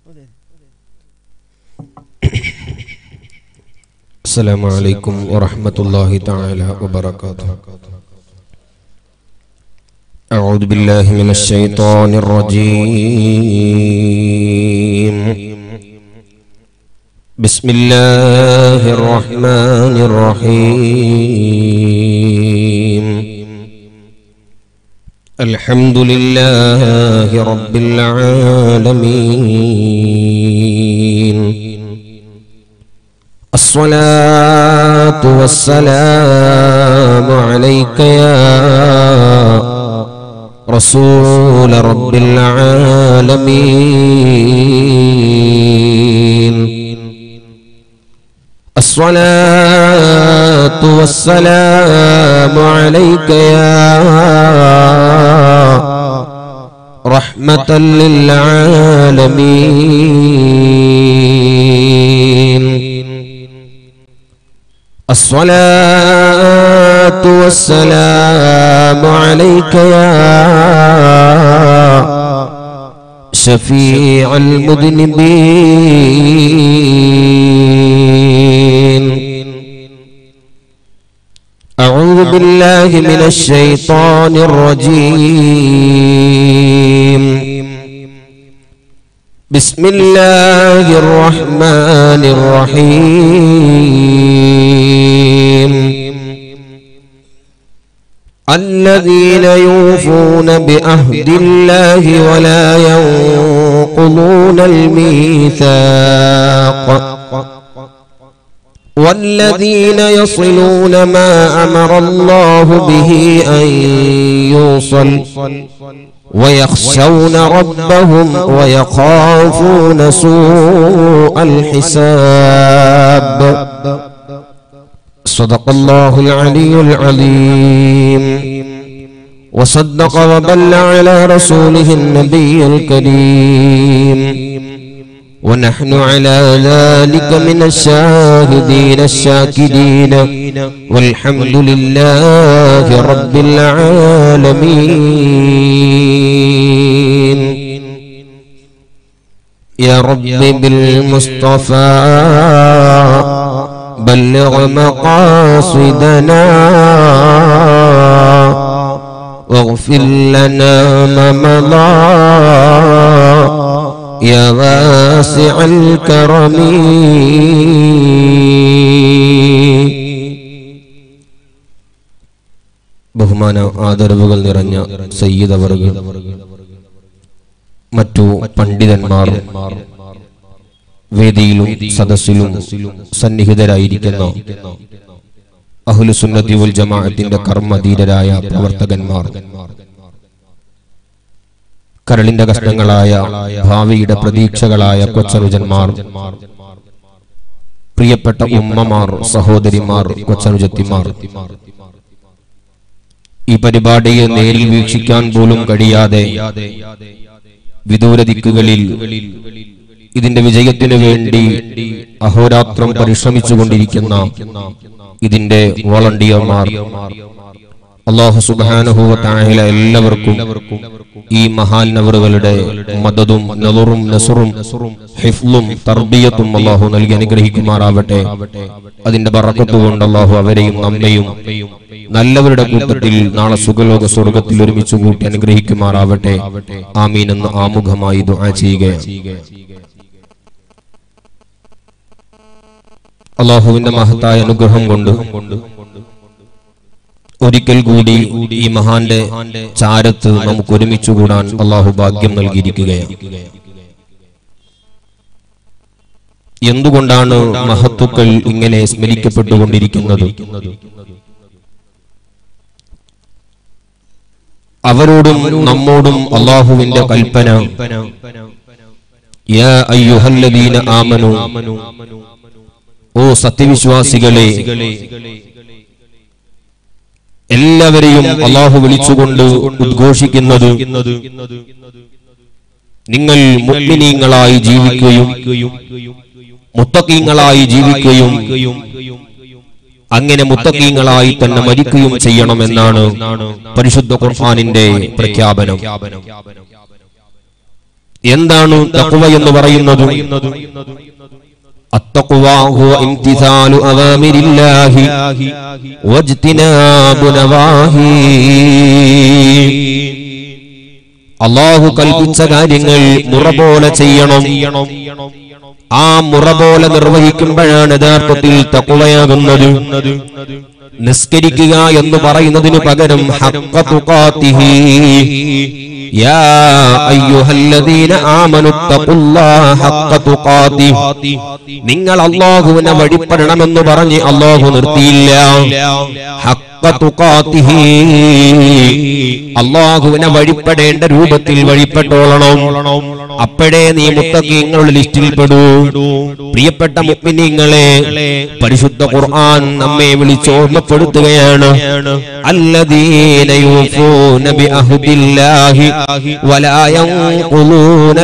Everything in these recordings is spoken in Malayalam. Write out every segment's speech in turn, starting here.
السلام عليكم ورحمة الله تعالى وبركاته أعوذ بالله من الشيطان الرجيم بسم الله الرحمن الرحيم الحمد لله رب العالمين الصلاة والسلام عليك يا رسول رب العالمين الصلاة والسلام عليك يا رحمة للعالمين الصلاة والسلام عليك يا شفيع المذنبين أعوذ بالله من الشيطان الرجيم بسم الله الرحمن الرحيم الذين يوفون بعهد الله ولا ينقضون الميثاق والذين يصلون ما أمر الله به أن يوصل ويخشون ربهم ويخافون سوء الحساب صدق الله العلي العظيم وصدق وبل على رسوله النبي الكريم ونحن على ذلك من الشاهدين الشاكرين والحمد لله رب العالمين يا رب بالمصطفى بلغ مقاصدنا واغفر لنا ما مضى يا واسع الكرم ബഹുമാന ആദരവുകൾ നിറഞ്ഞ സയ്യിദ് അവറുകൾ മറ്റു പണ്ഡിതന്മാർ വേദിയിലും സദസ്സിലും സന്നിഹിതരായിരിക്കുന്ന അഹുലുസുന്നത്തി വൽ ജമാഅത്തിന്റെ കർമ്മധീരരായ പ്രവർത്തകന്മാർ കരളിന്റെ കഷ്ടങ്ങളായ ഭാവിയുടെ പ്രതീക്ഷകളായ കൊച്ചനുജന്മാർ പ്രിയപ്പെട്ട ഉമ്മമാർ സഹോദരിമാർ കൊച്ചനുജത്തിമാർ ഈ പരിപാടിയെ നേരിൽ വീക്ഷിക്കാൻ പോലും കഴിയാതെ വിദൂര ദിക്കുകളിൽ ഇതിന്റെ വിജയത്തിനു വേണ്ടി അഹോരാത്രം പരിശ്രമിച്ചുകൊണ്ടിരിക്കുന്ന ഇതിന്റെ വോളണ്ടിയർമാർ അള്ളാഹു സുബാനുഭവത്തായ എല്ലാവർക്കും ഈ മഹാനവറുകളുടെ മദതും നലുറും നസുറും ഹിഫ്ലും തർബിയത്തും അള്ളാഹു നൽകി അനുഗ്രഹിക്കുമാറാവട്ടെ അതിന്റെ ബറക്കത്ത് കൊണ്ട് അള്ളാഹു അവരെയും നമ്മയും നല്ലവരുടെ കൂട്ടത്തിൽ നാളെ സുഖലോക സ്വർഗത്തിൽ ഒരുമിച്ച് കൂട്ടി അനുഗ്രഹിക്കുമാറാവട്ടെ ആമീൻ എന്ന് ആമുഖമായി ദുആ ചെയ്യുകയാണ് അള്ളാഹുവിന്റെ മഹത്തായ അനുഗ്രഹം കൊണ്ട് ഒരിക്കൽ കൂടി ഈ മഹാന്റെ ചാരത്ത് നമുക്ക് ഒരുമിച്ച് കൂടാൻ അള്ളാഹു ഭാഗ്യം നൽകിയിരിക്കുകയാണ് എന്തുകൊണ്ടാണ് മഹത്തുക്കൾ ഇങ്ങനെ സ്മരിക്കപ്പെട്ടുകൊണ്ടിരിക്കുന്നത് അവരോടും നമ്മോടും അള്ളാഹുവിന്റെ കൽപ്പന യാ അയ്യുഹല്ലദീന ആമനു ഓ സത്യവിശ്വാസികളെ എല്ലാവരെയും അള്ളാഹു വിളിച്ചുകൊണ്ട് ഉദ്ഘോഷിക്കുന്നത് നിങ്ങൾ മുഗ്മിനീങ്ങളായി ജീവിക്കുകയും മുത്തക്കീങ്ങളായി ജീവിക്കുകയും അങ്ങനെ മുത്തക്കീങ്ങളായി തന്നെ മരിക്കുകയും ചെയ്യണമെന്നാണ് പരിശുദ്ധ ഖുർആാനിന്റെ പ്രഖ്യാപനം എന്താണ് തഖ്വ എന്ന് പറയുന്നത് التقوى هو امتثال أوامر الله واجتناب نواهيه അള്ളാഹു കൽപ്പിച്ച കാര്യങ്ങൾ മുറ പോലെ ചെയ്യണം ആ മുറ പോലെ നിർവഹിക്കുമ്പോഴാണ് യഥാർത്ഥത്തിൽ തക്കുവയാകുന്നത് നിസ്കരിക്കുക എന്ന് പറയുന്നതിന് പകരം ഹഖ്ഖ തുഖാത്തിഹി. യാ അയ്യുഹല്ലദീന ആമനു തഖുല്ലാഹ ഹഖ്ഖ തുഖാത്തിഹി. നിങ്ങൾ അള്ളാഹുവിനെ വഴിപ്പെടണമെന്ന് പറഞ്ഞ് അള്ളാഹു നിർത്തിയില്ല ഹഖ്ഖ തുഖാത്തിഹി. അള്ളാഹുവിനെ വഴിപ്പെടേണ്ട രൂപത്തിൽ വഴിപ്പെട്ടോളണം അപ്പോഴേ നീ മുത്തക്കീങ്ങളുടെ ലിസ്റ്റിൽ പെടൂ പ്രിയപ്പെട്ട മുപ്പിനിങ്ങളെ പരിശുദ്ധ ഖുർആൻ നമ്മെ വിളിച്ച് ഓർമ്മപ്പെടുത്തുകയാണ് الذين يوفون بعهد الله ولا ينقضون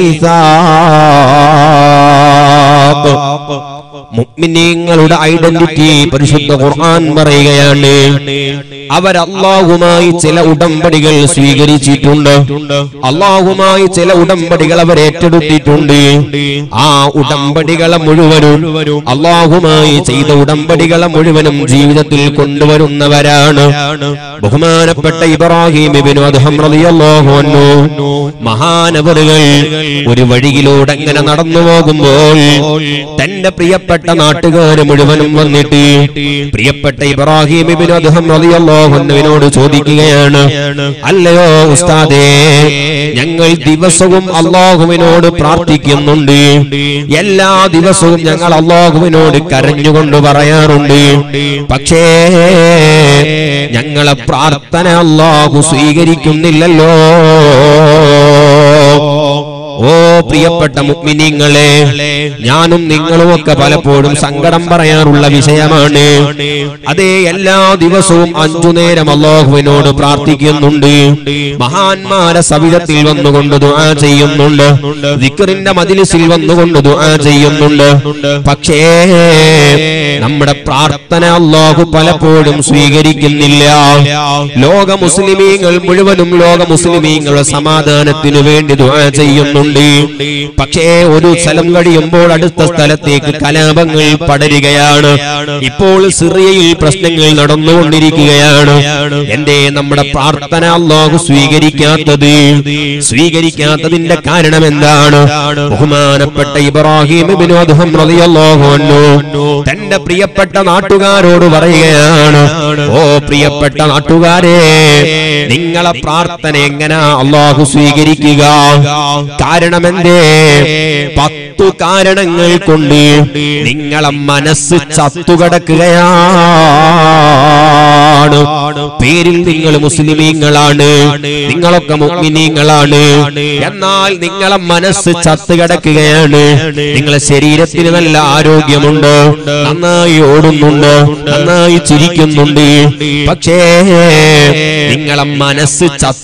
الميثاق മുഅ്മിനീങ്ങളുടെ ഐഡന്റിറ്റി പരിശുദ്ധ ഖുർആൻ പറയുകയാണ് അവർ അള്ളാഹുമായി ചില ഉടമ്പടികൾ സ്വീകരിച്ചിട്ടുണ്ട് അള്ളാഹുമായി ചില ഉടമ്പടികൾ അവർ ഏറ്റെടുത്തിട്ടുണ്ട് ആ ഉടമ്പടികളെ മുഴുവനും അള്ളാഹുമായി ചെയ്ത ഉടമ്പടികളെ മുഴുവനും ജീവിതത്തിൽ കൊണ്ടുവരുന്നവരാണ് ബഹുമാനപ്പെട്ട ഇബ്രാഹിം ഇബ്നു അദ്ഹം റളിയല്ലാഹു അൻഹു മഹാനവറുകൾ ഒരു വഴിയിലൂടെ അങ്ങനെ നടന്നു പോകുമ്പോൾ തന്റെ പ്രിയപ്പെട്ട നാട്ടുകാര് മുഴുവനും വന്നിട്ട് പ്രിയപ്പെട്ട ഇബ്രാഹിം ഇബ്നു അദ്ഹം റളിയല്ലാഹു അൻഹുവിനോട് ചോദിക്കുകയാണ് അല്ലയോ ഉസ്താദേ ഞങ്ങൾ ദിവസവും അള്ളാഹുവിനോട് പ്രാർത്ഥിക്കുന്നുണ്ട് എല്ലാ ദിവസവും ഞങ്ങൾ അള്ളാഹുവിനോട് കരഞ്ഞുകൊണ്ട് പറയാറുണ്ട് പക്ഷേ ഞങ്ങളെ പ്രാർത്ഥന അള്ളാഹു സ്വീകരിക്കുന്നില്ലല്ലോ ഓ പ്രിയപ്പെട്ട മുഗ്മിനിങ്ങളെ ഞാനും നിങ്ങളും ഒക്കെ പലപ്പോഴും സങ്കടം പറയാറുള്ള വിഷയമാണ് അതേ എല്ലാ ദിവസവും അഞ്ചു നേരം അള്ളാഹുവിനോട് പ്രാർത്ഥിക്കുന്നുണ്ട് മഹാന്മാരെ സവിധത്തിൽ വന്നുകൊണ്ട് ദുആ ചെയ്യുന്നുണ്ട് ദിക്റിന്റെ മജിലിസിൽ വന്നുകൊണ്ട് ദുആ ചെയ്യുന്നുണ്ട് പക്ഷേ നമ്മുടെ പ്രാർത്ഥന അള്ളാഹു പലപ്പോഴും സ്വീകരിക്കുന്നില്ല ലോക മുസ്ലിമീങ്ങൾ മുഴുവനും ലോക മുസ്ലിമീങ്ങളുടെ സമാധാനത്തിനു വേണ്ടി ദുആ ചെയ്യുന്നുണ്ട് പക്ഷേ ഒരു സ്ഥലം കഴിയുമ്പോൾ അടുത്ത സ്ഥലത്തേക്ക് കലാപങ്ങൾ പടരുകയാണ് ഇപ്പോൾ സിറിയയിൽ പ്രശ്നങ്ങൾ നടന്നുകൊണ്ടിരിക്കുകയാണ് എന്തേ നമ്മുടെ പ്രാർത്ഥന അള്ളാഹു സ്വീകരിക്കാത്തത് സ്വീകരിക്കാത്തതിന്റെ കാരണം എന്താണ് ബഹുമാനപ്പെട്ട ഇബ്രാഹിം ഇബ്നു അദ്ഹം റളിയല്ലാഹു അൻഹു തന്റെ പ്രിയപ്പെട്ട നാട്ടുകാരോട് പറയുകയാണ് ഓ പ്രിയപ്പെട്ട നാട്ടുകാരെ നിങ്ങളെ പ്രാർത്ഥന എങ്ങനെ അള്ളാഹു സ്വീകരിക്കുക കാരണമെന്തേ പത്തു കാരണങ്ങൾ കൊണ്ട് നിങ്ങളെ മനസ്സ് ചത്തുകിടക്കുകയാണ് പേരിൽ നിങ്ങൾ മുസ്ലിമീങ്ങളാണ് നിങ്ങളൊക്കെ മുഗ്മിനീങ്ങളാണ് എന്നാൽ നിങ്ങളെ മനസ്സ് ചത്തുകിടക്കുകയാണ് നിങ്ങളെ ശരീരത്തിന് നല്ല ആരോഗ്യമുണ്ട് നന്നായി ഓടുന്നുണ്ട് നന്നായി ചിരിക്കുന്നുണ്ട് പക്ഷേ നിങ്ങളെ മനസ്സ്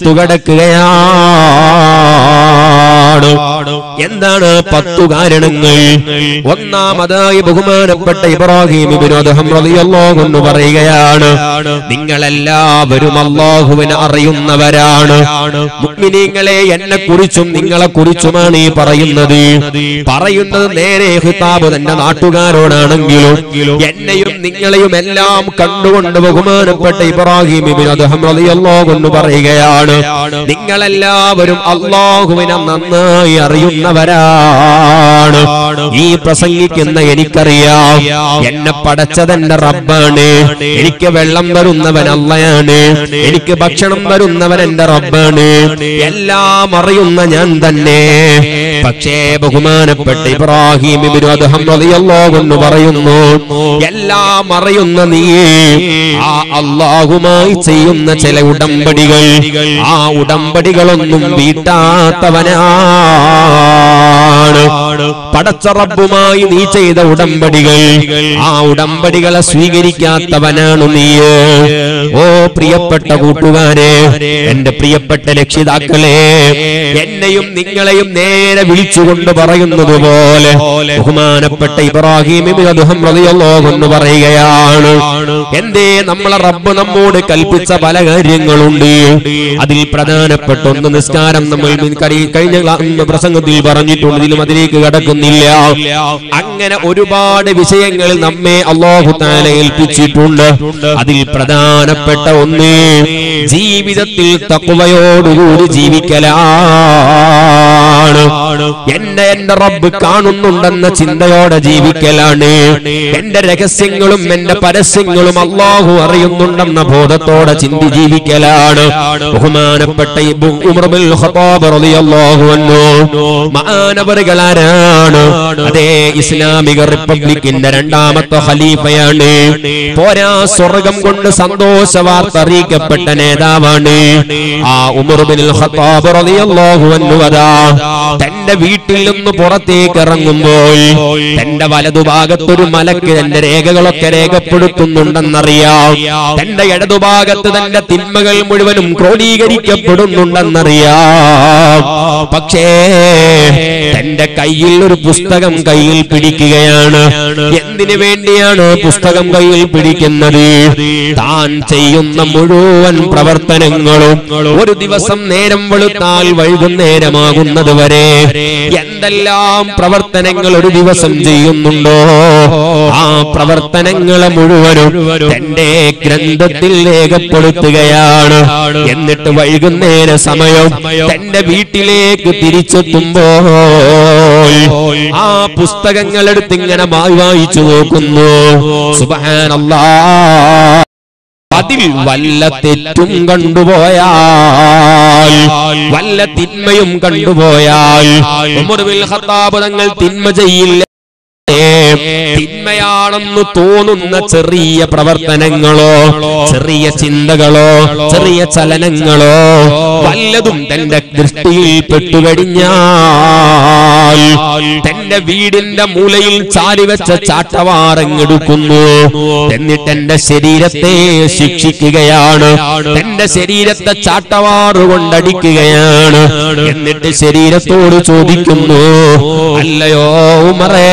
ചത്തുകിടക്കുകയാണ് എന്താണ് പത്തു കാരണങ്ങൾ ഒന്നാമതായി ബഹുമാനപ്പെട്ട ഇബ്രാഹിം ഇബ്നു അദ്ഹം റളിയല്ലാഹു അൻഹു പറയുകയാണ് നിങ്ങളെല്ലാവരും അള്ളാഹുവിനെ അറിയുന്നവരാണ് മുഅ്മിനീങ്ങളെ എന്നെ കുറിച്ചും നിങ്ങളെ കുറിച്ചുമാണ് ഈ പറയുന്നത് പറയുന്നത് നേരെ ഹിതാബ് തന്റെ നാട്ടുകാരോടാണെങ്കിലും എന്നെയും നിങ്ങളെയും എല്ലാം കണ്ടുകൊണ്ട് ബഹുമാനപ്പെട്ട ഇബ്രാഹിം ഇബ്നു അദ്ഹം റളിയല്ലാഹു അൻഹു പറയുകയാണ് നിങ്ങളെല്ലാവരും അള്ളാഹുവിനെ നന്നായി അറിയുന്നവരാണ് ഈ പ്രസംഗിക്കുന്ന എനിക്കറിയാം എന്നെ പടച്ചതെന്റെ റബ്ബാണ് എനിക്ക് വെള്ളം തരുന്നവൻ അള്ളയാണ് എനിക്ക് ഭക്ഷണം തരുന്നവൻ എന്റെ റബ്ബാണ് എല്ലാം അറിയുന്ന ഞാൻ തന്നെ പക്ഷേ ബഹുമാനപ്പെട്ട ഇബ്രാഹിം ഇബ്നു അദ്ഹം റളിയല്ലാഹു അൻഹു പറയുന്നു എല്ലാം അറിയുന്ന നീ ആ അള്ളാഹുമായി ചെയ്യുന്ന ചില ഉടമ്പടികൾ ആ ഉടമ്പടികളൊന്നും വീട്ടാത്തവനാണ് പടച്ച റബ്ബുമായി നീ ചെയ്ത ഉടമ്പടികൾ ആ ഉടമ്പടികളെ സ്വീകരിക്കാത്തവനാണ് നീ ഓ പ്രിയപ്പെട്ട കൂട്ടുകാരെ എന്റെ പ്രിയപ്പെട്ട രക്ഷിതാക്കളെ എന്നെയും നിങ്ങളെയും നേരെ വിളിച്ചുകൊണ്ട് പറയുന്നത് പോലെ ബഹുമാനപ്പെട്ട ഇബ്രാഹിം ഇബ്നു അദ്ഹം റളിയല്ലാഹു അൻഹു പറയുകയാണ് എന്തേ നമ്മളെ റബ്ബ് നമ്മോട് കൽപ്പിച്ച പല കാര്യങ്ങളുണ്ട് അതിൽ പ്രധാനപ്പെട്ട ഒന്ന് നിസ്കാരം നമ്മൾ കരി- കഴിഞ്ഞ ക്ലാ- പ്രസംഗത്തിൽ പറഞ്ഞിട്ടുണ്ട് ഇതിലും അതിലേക്ക് കടക്കുന്നില്ല അങ്ങനെ ഒരുപാട് വിഷയങ്ങളിൽ നമ്മെ അള്ളാഹു താല ഏൽപ്പിച്ചിട്ടുണ്ട് അതിൽ പ്രധാനപ്പെട്ട ഒന്ന് ജീവിതത്തിൽ തക്കുവയോടുകൂടി ജീവിക്കലാണ് എന്നെ എന്റെ റബ്ബ് കാണുന്നുണ്ടെന്ന ചിന്തയോടെ ജീവിക്കലാണ് എന്റെ രഹസ്യങ്ങളും എന്റെ പരസ്യങ്ങളും അള്ളാഹു അറിയുന്നുണ്ടെന്ന ബോധത്തോടെ ചിന്തി ജീവിക്കലാണ് ബഹുമാനപ്പെട്ട ഇബ്നു ഉമർ ബിൻ ഖത്താബ് റളിയല്ലാഹു അൻഹു മഹാനവറുകളാരാണ് അതേ ഇസ്ലാമിക റിപ്പബ്ലിക്കിന്റെ രണ്ടാമത്തെ ഖലീഫയാണ് പോരാ സ്വർഗം കൊണ്ട് സന്തോഷ വാർത്ത അറിയിക്കപ്പെട്ട നേതാവാണ് ആ ഉമർ ബിൻ ഖത്താബ് റളിയല്ലാഹു അൻഹു അതാ തന്റെ വീട്ടിൽ നിന്ന് പുറത്തേക്ക് ഇറങ്ങുമ്പോൾ തന്റെ വലതുഭാഗത്തൊരു മലക്ക് തന്റെ രേഖകളൊക്കെ രേഖപ്പെടുത്തുന്നുണ്ടെന്നറിയാം തന്റെ ഇടതുഭാഗത്ത് തന്റെ തിന്മകൾ മുഴുവനും ക്രോഡീകരിക്കപ്പെടുന്നുണ്ടെന്നറിയാം പക്ഷേ തന്റെ കയ്യിൽ ഒരു പുസ്തകം കയ്യിൽ പിടിക്കുകയാണ് എന്തിനു വേണ്ടിയാണ് പുസ്തകം കയ്യിൽ പിടിക്കുന്നത് താൻ ചെയ്യുന്ന മുഴുവൻ പ്രവർത്തനങ്ങളും ഒരു ദിവസം നേരം വെളുത്താൽ വൈകുന്നേരമാകുന്നത് വരെ എന്തെല്ലാം പ്രവർത്തനങ്ങൾ ഒരു ദിവസം ചെയ്യുന്നുണ്ടോ ആ പ്രവർത്തനങ്ങളെ മുഴുവനും തന്റെ ഗ്രന്ഥത്തിൽ രേഖപ്പെടുത്തുകയാണ് എന്നിട്ട് വൈകുന്നേര സമയം തന്റെ വീട്ടിലേക്ക് തിരിച്ചെത്തുമ്പോൾ ആ പുസ്തകങ്ങൾ എടുത്ത് ഇങ്ങനെ വായി വായിച്ചു നോക്കുന്നു സുബാനല്ലാ അതിൽ വല്ല തെറ്റും കണ്ടുപോയാൽ വല്ല തിന്മയും കണ്ടുപോയാൽ ഉമർ ബിൻ ഖത്താബ് തങ്ങൾ തിന്മ ചെയ്യില്ല തിന്മയാണെന്ന് തോന്നുന്ന ചെറിയ പ്രവർത്തനങ്ങളോ ചെറിയ ചിന്തകളോ ചെറിയ ചലനങ്ങളോ വല്ലതും തന്റെ ദൃഷ്ടിയിൽ പെട്ടുകഴിഞ്ഞാൽ തന്റെ വീടിന്റെ മൂലയിൽ ചാരിവെച്ച ചാട്ടവാറങ്ങെടുക്കുന്നു എന്നിട്ട് എന്റെ ശരീരത്തെ ശിക്ഷിക്കുകയാണ് തന്റെ ശരീരത്തെ ചാട്ടവാറ് കൊണ്ടടിക്കുകയാണ് എന്നിട്ട് ശരീരത്തോട് ചോദിക്കുന്നു അല്ലയോ ഉമറേ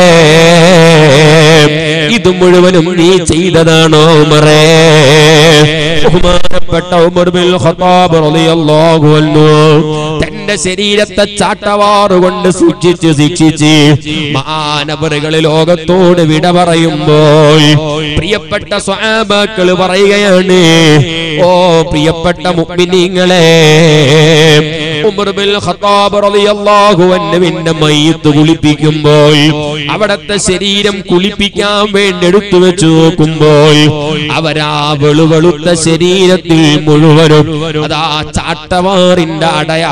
ഇത് മുഴുവനും നീ ചെയ്തതാണോ ഉമറേ ബഹുമാനപ്പെട്ട ഉമർ ബിൻ ഖത്താബ് റളിയല്ലാഹു അൻഹു തന്റെ ശരീരത്തെ ചാട്ടവാറ് കൊണ്ട് സൂക്ഷിച്ച് ശിക്ഷിച്ച് മാനവറുകൾ ലോകത്തോട് വിട പറയുമ്പോൾ പ്രിയപ്പെട്ട സ്വഹാബാക്കൾ പറയുകയാണ് ഓ പ്രിയപ്പെട്ട മുഅ്മിനീങ്ങളെ ഉമർ ബിൻ ഖത്താബ് റളിയല്ലാഹു അൻഹുവിന്റെ മയ്യത്ത് കുളിപ്പിക്കുമ്പോൾ അവിടത്തെ ശരീരം കുളിപ്പിക്കാൻ വേണ്ടി എടുത്തു വെച്ച് നോക്കുമ്പോൾ അവരാ വെളുവെളുത്ത ശരീരത്തിൽ മുഴുവനും അതാ ചാട്ടവാറിന്റെ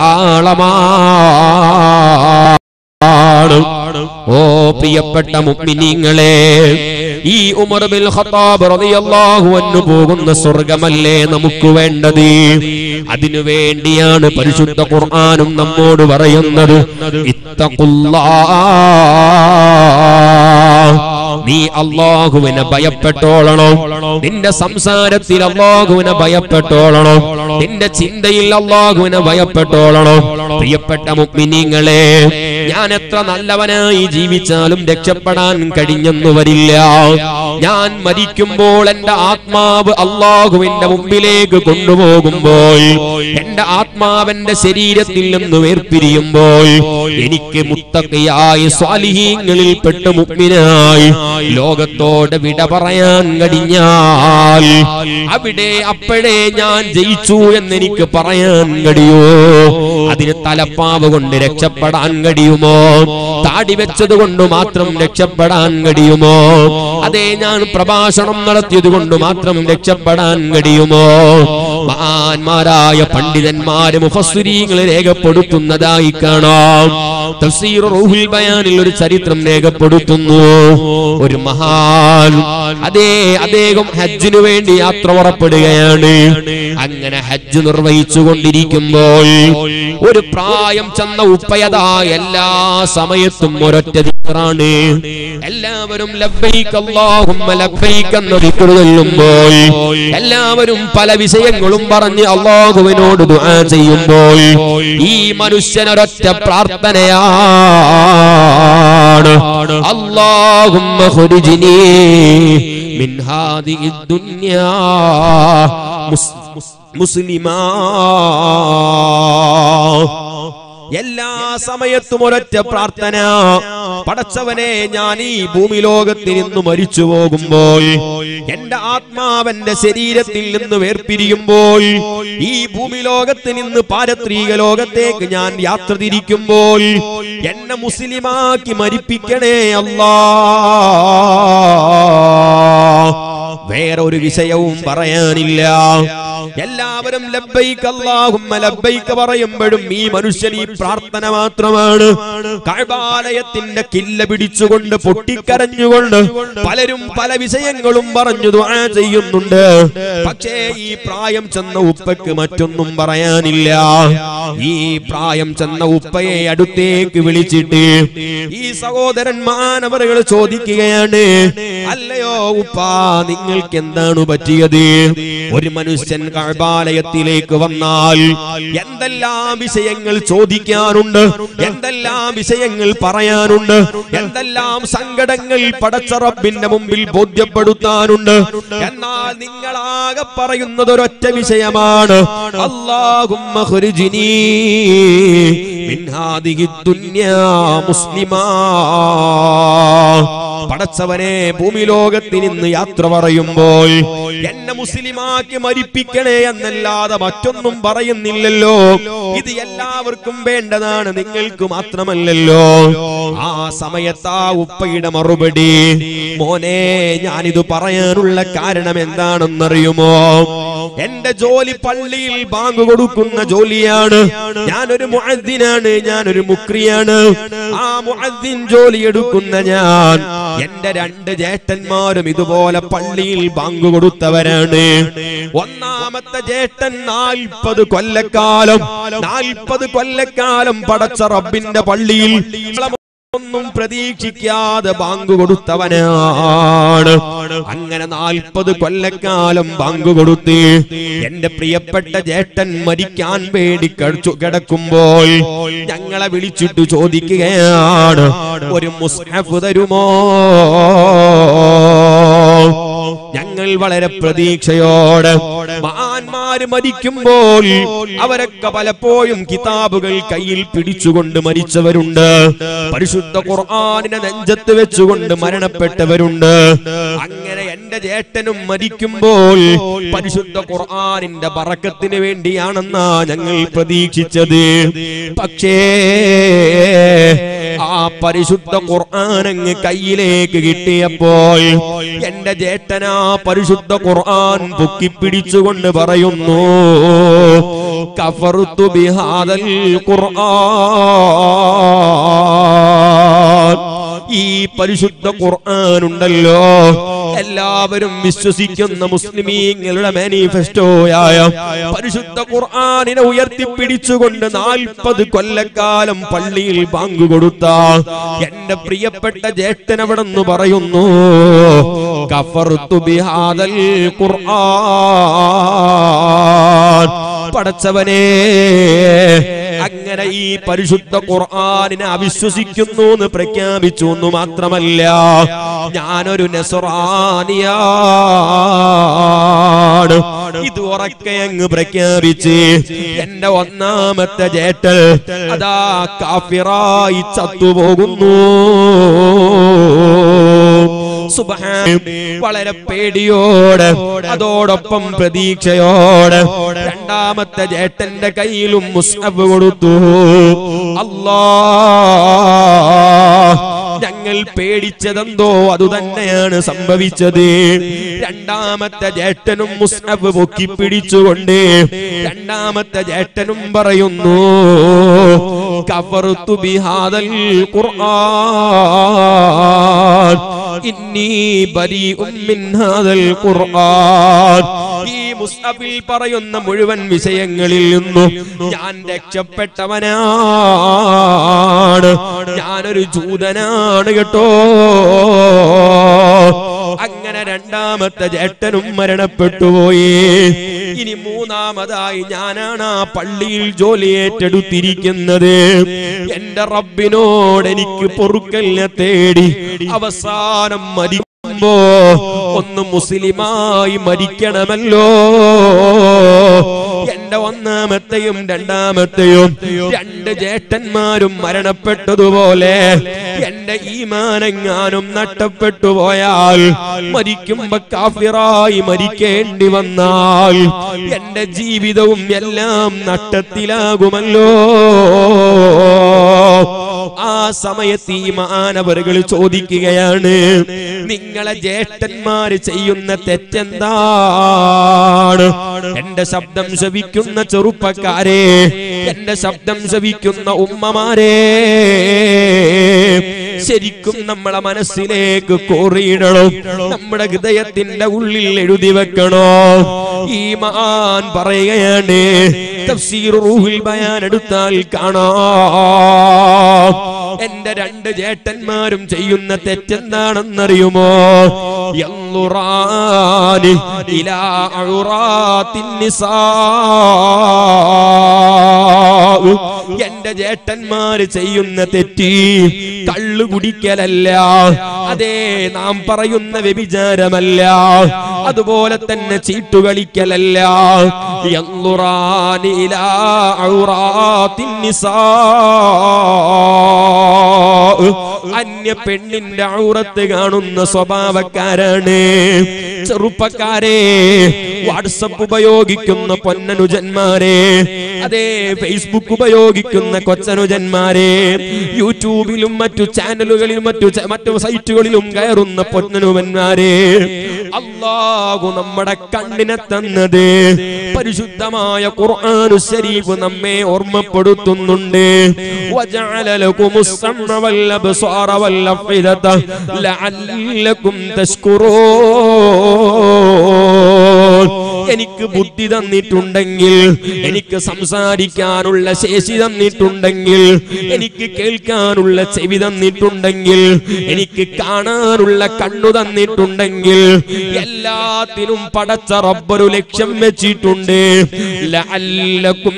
അടയാളമാണ് ഓ പ്രിയപ്പെട്ട മുഅ്മിനീങ്ങളെ ഈ ഉമർ ബിൻ ഖത്താബ് റളിയല്ലാഹു അൻഹു പോകുന്ന സ്വർഗമല്ലേ നമുക്ക് വേണ്ടത് അതിനു വേണ്ടിയാണ് പരിശുദ്ധ ഖുർആനും നമ്മോട് പറയുന്നത് ഇത്തഖുല്ലാ നീ അള്ളാഹുവിനെ ഭയപ്പെട്ടോളണോ നിന്റെ സംസാരത്തിൽ അള്ളാഹുവിനെ ഭയപ്പെട്ടോളണോ നിന്റെ ചിന്തയിൽ അള്ളാഹുവിനെ ഭയപ്പെട്ടോളണോ പ്രിയപ്പെട്ട മുഗ്മിനീങ്ങളെ ഞാൻ എത്ര നല്ലവനായി ജീവിച്ചാലും രക്ഷപ്പെടാൻ കഴിഞ്ഞെന്നു വരില്ല ഞാൻ മരിക്കുമ്പോൾ എന്റെ ആത്മാവ് അള്ളാഹുവിന്റെ മുമ്പിലേക്ക് കൊണ്ടുപോകുമ്പോൾ എന്റെ ആത്മാവെന്റെ ശരീരത്തിൽ നിന്ന് വേർപിരിയുമ്പോൾ എനിക്ക് മുത്തക്കയായി സ്വാലിഹീങ്ങളിൽ പെട്ട് മുഗ്മിനായി ലോകത്തോട് വിട പറയാൻ കഴിഞ്ഞാൽ അവിടെ അപ്പോഴേ ഞാൻ ജയിച്ചു എന്നെനിക്ക് പറയാൻ കഴിയോ അതിന് തലപ്പാവ് കൊണ്ട് രക്ഷപ്പെടാൻ കഴിയുമോ താടി വെച്ചത് കൊണ്ട് മാത്രം രക്ഷപ്പെടാൻ കഴിയുമോ അതെ ഞാൻ പ്രഭാഷണം നടത്തിയത് കൊണ്ട് മാത്രം രക്ഷപ്പെടാൻ കഴിയുമോ മഹാന്മാരായ പണ്ഡിതന്മാര് മുഫസ്സുരീങ്ങളെ രേഖപ്പെടുത്തുന്നതായി കാണാം തഫ്സീർ റൂഹുൽ ബയാനിൽ ഒരു ചരിത്രം രേഖപ്പെടുത്തുന്നു ഒരു മഹാൻ അതേ അദ്ദേഹം ഹജ്ജിനു വേണ്ടി യാത്ര പുറപ്പെടുകയാണ് അങ്ങനെ ഹജ്ജ് നിർവഹിച്ചു കൊണ്ടിരിക്കുമ്പോൾ ഒരു പ്രായം ചെന്ന ഉപ്പയതാ എല്ലാ സമയത്തും സമയത്തും ഒരൊറ്റ ദിക്റാണ് എല്ലാവരും ലബ്ബൈക്ക് അല്ലാഹുമ്മ ലബ്ബൈക്ക് എന്ന് ദിക്ർ ചൊല്ലുമ്പോൾ എല്ലാവരും പല വിഷയങ്ങളും പറഞ്ഞ് അള്ളാഹുവിനോട് ദുആ ചെയ്യുമ്പോൾ ഈ മനുഷ്യനൊരൊറ്റ പ്രാർത്ഥനയാണ് അല്ലാഹുമ്മ ഖുരിജ്നി മിൻ ഹാദിഹി ദുനിയാ മുസ്- മുസ്ലിമാ എല്ലാ സമയത്തും ഒരൊറ്റ പ്രാർത്ഥന പടച്ചവനെ ഞാൻ ഈ ഭൂമി ലോകത്തിൽ നിന്ന് മരിച്ചു പോകുമ്പോൾ എന്റെ ആത്മാവന്റെ ശരീരത്തിൽ നിന്ന് വേർപിരിയുമ്പോൾ ഈ ഭൂമി ലോകത്ത് നിന്ന് പാരത്രീക ലോകത്തേക്ക് ഞാൻ യാത്ര തിരിക്കുമ്പോൾ എന്നെ മുസ്ലിമാക്കി മരിപ്പിക്കണേ അല്ലാ വേറെ ഒരു വിഷയവും പറയാനില്ല എല്ലാവരും ലബ്ബൈക്ക് അല്ലാഹുമ്മ ലബ്ബൈക്ക് പറയുമ്പോഴും ഈ മനുഷ്യൻ ഈ പ്രാർത്ഥന മാത്രമാണ് കഅബാലയത്തിന്റെ കില്ല പിടിച്ചുകൊണ്ട് പൊട്ടിക്കരഞ്ഞുകൊണ്ട് പലരും പല വിഷയങ്ങളും പറഞ്ഞു ദുആ ചെയ്യുന്നുണ്ട് പക്ഷേ ഈ പ്രായം ചെന്ന ഉപ്പയ്ക്ക് മറ്റൊന്നും പറയാനില്ല ഈ പ്രായം ചെന്ന ഉപ്പയെ അടുത്തേക്ക് വിളിച്ചിട്ട് ഈ സഹോദരൻ മാനവറുകൾ ചോദിക്കുകയാണ് അല്ലയോ ഉപ്പ നിങ്ങൾക്ക് എന്താണ് പറ്റിയത് ഒരു മനുഷ്യൻ കഴബാലയത്തിലേക്ക് വന്നാൽ എന്തെല്ലാം വിഷയങ്ങൾ ചോദിക്കാനുണ്ട് എന്തെല്ലാം വിഷയങ്ങൾ പറയാനുണ്ട് എന്തെല്ലാം സങ്കടങ്ങൾ പടച്ച റബ്ബിന്റെ മുമ്പിൽ ബോധ്യപ്പെടുത്താനുണ്ട് എന്നാൽ നിങ്ങളാകെ പറയുന്നത് ഒരൊറ്റ വിഷയമാണ് അല്ലാഹുമ്മ ഖുർജിനി മിൻ ഹാദിഹി ദുനിയാ മുസ്ലിമാ പടച്ചവനെ ഭൂമി ലോകത്തിൽ നിന്ന് യാത്ര പറയുമ്പോൾ എന്നെ മുസ്ലിമാക്കി മരിപ്പിക്കണേ എന്നല്ലാതെ മറ്റൊന്നും പറയുന്നില്ലല്ലോ ഇത് എല്ലാവർക്കും വേണ്ടതാണ് നിങ്ങൾക്ക് മാത്രമല്ലല്ലോ ആ സമയത്ത് ആ ഉപ്പയുടെ മറുപടി മോനെ ഞാനിത് പറയാനുള്ള കാരണം എന്താണെന്നറിയുമോ എന്റെ ജോലി പള്ളിയിൽ ബാങ്ക് കൊടുക്കുന്ന ജോലിയാണ് ഞാനൊരു മുഅദ്ദിനാണ് ഞാനൊരു മുക്രിയാണ് ആ മുഅദ്ദിൻ ജോലി എടുക്കുന്ന ഞാൻ എന്റെ രണ്ട് ജേട്ടന്മാരും ഇതുപോലെ പള്ളിയിൽ ബാങ്ക് കൊടുത്തവരാണ് ഒന്നാമത്തെ ജേട്ടൻ നാൽപ്പത് കൊല്ലക്കാലം നാൽപ്പത് കൊല്ലക്കാലം പടച്ച റബ്ബിന്റെ പള്ളിയിൽ ഒന്നും പ്രതീക്ഷിക്കാതെ ബാങ്ക് കൊടുത്തവനാണ് അങ്ങനെ നാൽപ്പത് കൊല്ലക്കാലം ബാങ്ക് കൊടുത്ത് എന്റെ പ്രിയപ്പെട്ട ജേട്ടൻ മരിക്കാൻ വേണ്ടി കഴിച്ചു കിടക്കുമ്പോൾ ഞങ്ങളെ വിളിച്ചിട്ട് ചോദിക്കുകയാണ് ഒരു മുസ്ഹഫ് തരുമോ ഞങ്ങൾ വളരെ പ്രതീക്ഷയോടെ മഹാന്മാര് മരിക്കുമ്പോൾ അവരൊക്കെ പലപ്പോഴും കിതാബുകൾ കയ്യിൽ പിടിച്ചുകൊണ്ട് മരിച്ചവരുണ്ട് പരിശുദ്ധ ഖുർആാനിനെ നെഞ്ചത്ത് വെച്ചുകൊണ്ട് മരണപ്പെട്ടവരുണ്ട് അങ്ങനെ എന്റെ ജേട്ടനും മരിക്കുമ്പോൾ പരിശുദ്ധ ഖുർആാനിന്റെ ബറക്കത്തിന് വേണ്ടിയാണെന്നാ ഞങ്ങൾ പ്രതീക്ഷിച്ചത് പക്ഷേ ആ പരിശുദ്ധ ഖുർആൻ അങ്ങ് കയ്യിലേക്ക് കിട്ടിയപ്പോൾ എന്റെ ജേട്ടനാ പരിശുദ്ധ ഖുർആൻ പൊക്കിപ്പിടിച്ചുകൊണ്ട് പറയുന്നു കഫറുത്തു ബിഹാദൽ ഖുർആൻ ഈ പരിശുദ്ധ ഖുർആൻ ഉണ്ടല്ലോ എല്ലാവരും വിശ്വസിക്കുന്ന മുസ്ലിമീങ്ങളുടെ മാനിഫെസ്റ്റോയായ പരിശുദ്ധ ഖുർആനിനെ ഉയർത്തിപ്പിടിച്ചുകൊണ്ട് നാൽപ്പത് കൊല്ലക്കാലം പള്ളിയിൽ ബാങ്ക് കൊടുത്ത എന്റെ പ്രിയപ്പെട്ട ജേട്ടൻ അവിടെ നിന്ന് പറയുന്നു കഫറുത്തു ബിഹാദൽ ഖുർആൻ പടച്ചവനെ അങ്ങനെ ഈ പരിശുദ്ധ ഖുർആനിനെ അവിശ്വസിക്കുന്നു എന്ന് പ്രഖ്യാപിച്ചു എന്ന് മാത്രമല്ല ഞാനൊരു നെസറാനിയാണ് ഇത് ഉറക്കെ അങ്ങ് പ്രഖ്യാപിച്ച് എന്റെ ഒന്നാമത്തെ ജേട്ടൽ അതാ കാഫിറായി ചത്തുപോകുന്നു സുബ്ഹാൻ വളരെ പേടിയോടെ അതോടൊപ്പം പ്രതീക്ഷയോടെ രണ്ടാമത്തെ ജേട്ടന്റെ കയ്യിലും മുസ്ഹബ് കൊടുത്തു അല്ലാ ഞങ്ങൾ പേടിച്ചതെന്തോ അതുതന്നെയാണ് സംഭവിച്ചത് രണ്ടാമത്തെ ജേട്ടനും മുസ്ഹബ് പൊക്കി പിടിച്ചുകൊണ്ട് രണ്ടാമത്തെ ജേട്ടനും പറയുന്നു കഫറുത്തു ബിഹാദൽ ഖുർആൻ ഇന്നി ബരീഉം മിൻ ഹാദൽ ഖുർആൻ ഈ മുസ്തഫിൽ പറയുന്ന മുഴുവൻ വിഷയങ്ങളിൽ നിന്നും ഞാൻ രക്ഷപ്പെട്ടവനാണ് ഞാനൊരു ജൂതനാണ് കേട്ടോ അങ്ങനെ രണ്ടാമത്തെ ജേട്ടനും മരണപ്പെട്ടുപോയി ഇനി മൂന്നാമതായി ഞാനാണ് ആ പള്ളിയിൽ ജോലി ഏറ്റെടുത്തിരിക്കുന്നത് എന്റെ റബ്ബിനോട് എനിക്ക് പൊറുക്കലിനെ തേടി അവസാനം മരിക്കുമ്പോ ഒന്ന് മുസ്ലിമായി മരിക്കണമല്ലോ എന്റെ ഒന്നാമത്തെയും രണ്ടാമത്തെയും രണ്ട് ജേട്ടന്മാരും മരണപ്പെട്ടതുപോലെ എന്റെ ഈമാനെങ്ങാനും നഷ്ടപ്പെട്ടു പോയാൽ മരിക്കുമ്പോ കാഫിറായി മരിക്കേണ്ടി വന്നാൽ എന്റെ ജീവിതവും എല്ലാം നഷ്ടത്തിലാകുമല്ലോ ആ സമയത്ത് ഈ മാനവറുകൾ ചോദിക്കുകയാണ് നിങ്ങളെ ജ്യേഷ്ഠന്മാര് ചെയ്യുന്ന തെറ്റെന്താണ് എന്റെ ശബ്ദം ശവിക്കുന്ന ചെറുപ്പക്കാരെ എന്റെ ശബ്ദം ശവിക്കുന്ന ഉമ്മമാരെ ശരിക്കും നമ്മളെ മനസ്സിലേക്ക് കോറിയിടണം നമ്മുടെ ഹൃദയത്തിന്റെ ഉള്ളിൽ എഴുതി വെക്കണോ ഈ മാൻ പറയുകയാണ് തഫ്സീർ റൂഹുൽ ബയാൻ എടുത്താൽ കാണാം എന്റെ രണ്ട് ചേട്ടന്മാരും ചെയ്യുന്ന തെറ്റെന്താണെന്നറിയുമോ യന്നുറാനി ഇലാ അഉറാത്തിൻ നിസാ എന്റെ ചേട്ടന്മാര് ചെയ്യുന്ന തെറ്റി കള്ളു കുടിക്കലല്ല അതേ നാം പറയുന്ന വ്യഭിചാരമല്ല അതുപോലെ തന്നെ ചീട്ടുകളിക്കലല്ല യന്നുറാനി ഇലാ അഉറാത്തിൻ നിസാ അന്യ പെണ്ണിന്റെ ഔറത്ത് കാണുന്ന സ്വഭാവക്കാരാണ് ചെറുപ്പക്കാരെ വാട്സപ്പ് ഉപയോഗിക്കുന്ന പൊന്നനുജന്മാരെ അതേ ഫേസ്ബുക്ക് ഉപയോഗിക്കുന്ന കൊച്ചനുജന്മാരെ യൂട്യൂബിലും മറ്റു ചാനലുകളിലും മറ്റു ച- മറ്റു സൈറ്റുകളിലും കയറുന്ന പൊന്നനുവന്മാരെ അള്ളാഹു നമ്മുടെ കണ്ണിനെ തന്നത് പരിശുദ്ധമായ ഖുർആനു ശരീഫ് നമ്മെ ഓർമ്മപ്പെടുത്തുന്നുണ്ട് وجعل لكم السمع والابصار والافئده لعلكم تشكرون എനിക്ക് ബുദ്ധി തന്നിട്ടുണ്ടെങ്കിൽ എനിക്ക് സംസാരിക്കാനുള്ള ശേഷി തന്നിട്ടുണ്ടെങ്കിൽ എനിക്ക് കേൾക്കാനുള്ള ചെവി തന്നിട്ടുണ്ടെങ്കിൽ എനിക്ക് കാണാനുള്ള കണ്ണു തന്നിട്ടുണ്ടെങ്കിൽ എല്ലാത്തിനും പടച്ച റബ്ബൊരു ലക്ഷ്യം വെച്ചിട്ടുണ്ട് ലഅല്ലക്കും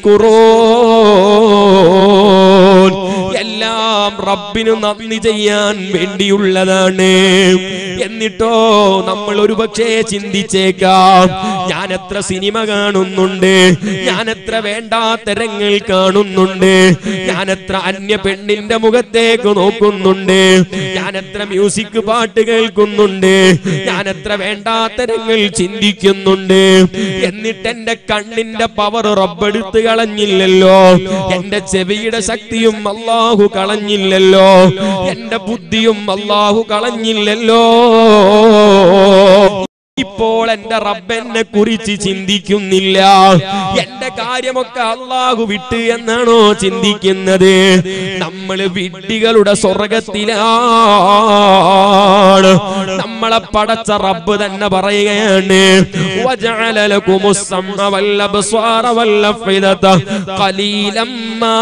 തഷ്കുറൂൻ എല്ലാം റബ്ബിന് നന്ദി ചെയ്യാൻ വേണ്ടിയുള്ളതാണ് എന്നിട്ടോ നമ്മൾ ഒരുപക്ഷേ ചിന്തിച്ചേക്കാം ഞാൻ എത്ര സിനിമ കാണുന്നുണ്ട് ഞാൻ എത്ര വേണ്ടാത്തരങ്ങൾ കാണുന്നുണ്ട് ഞാൻ എത്ര അന്യ പെണ്ണിന്റെ മുഖത്തേക്ക് നോക്കുന്നുണ്ട് ഞാൻ എത്ര മ്യൂസിക് പാട്ട് കേൾക്കുന്നുണ്ട് ഞാൻ എത്ര വേണ്ടാത്തരങ്ങൾ ചിന്തിക്കുന്നുണ്ട് എന്നിട്ട് എന്റെ കണ്ണിന്റെ പവർ റബ്ബെടുത്ത് കളഞ്ഞില്ലല്ലോ എന്റെ ചെവിയുടെ ശക്തിയും അള്ളാഹു കളഞ്ഞില്ലല്ലോ എന്റെ ബുദ്ധിയും അള്ളാഹു കളഞ്ഞില്ലല്ലോ ഇപ്പോൾ എന്റെ റബ്ബെന്നെ കുറിച്ച് ചിന്തിക്കുന്നില്ല എന്റെ കാര്യമൊക്കെ അള്ളാഹു വിട്ട് എന്നാണോ ചിന്തിക്കുന്നത് നമ്മൾ വിഡ്ഢികളുടെ സ്വർഗത്തിലാണ് നമ്മളെ പടച്ച റബ്ബ് തന്നെ പറയുകയാണ് وجعل لكم السمع والابصار والافئده قليلا ما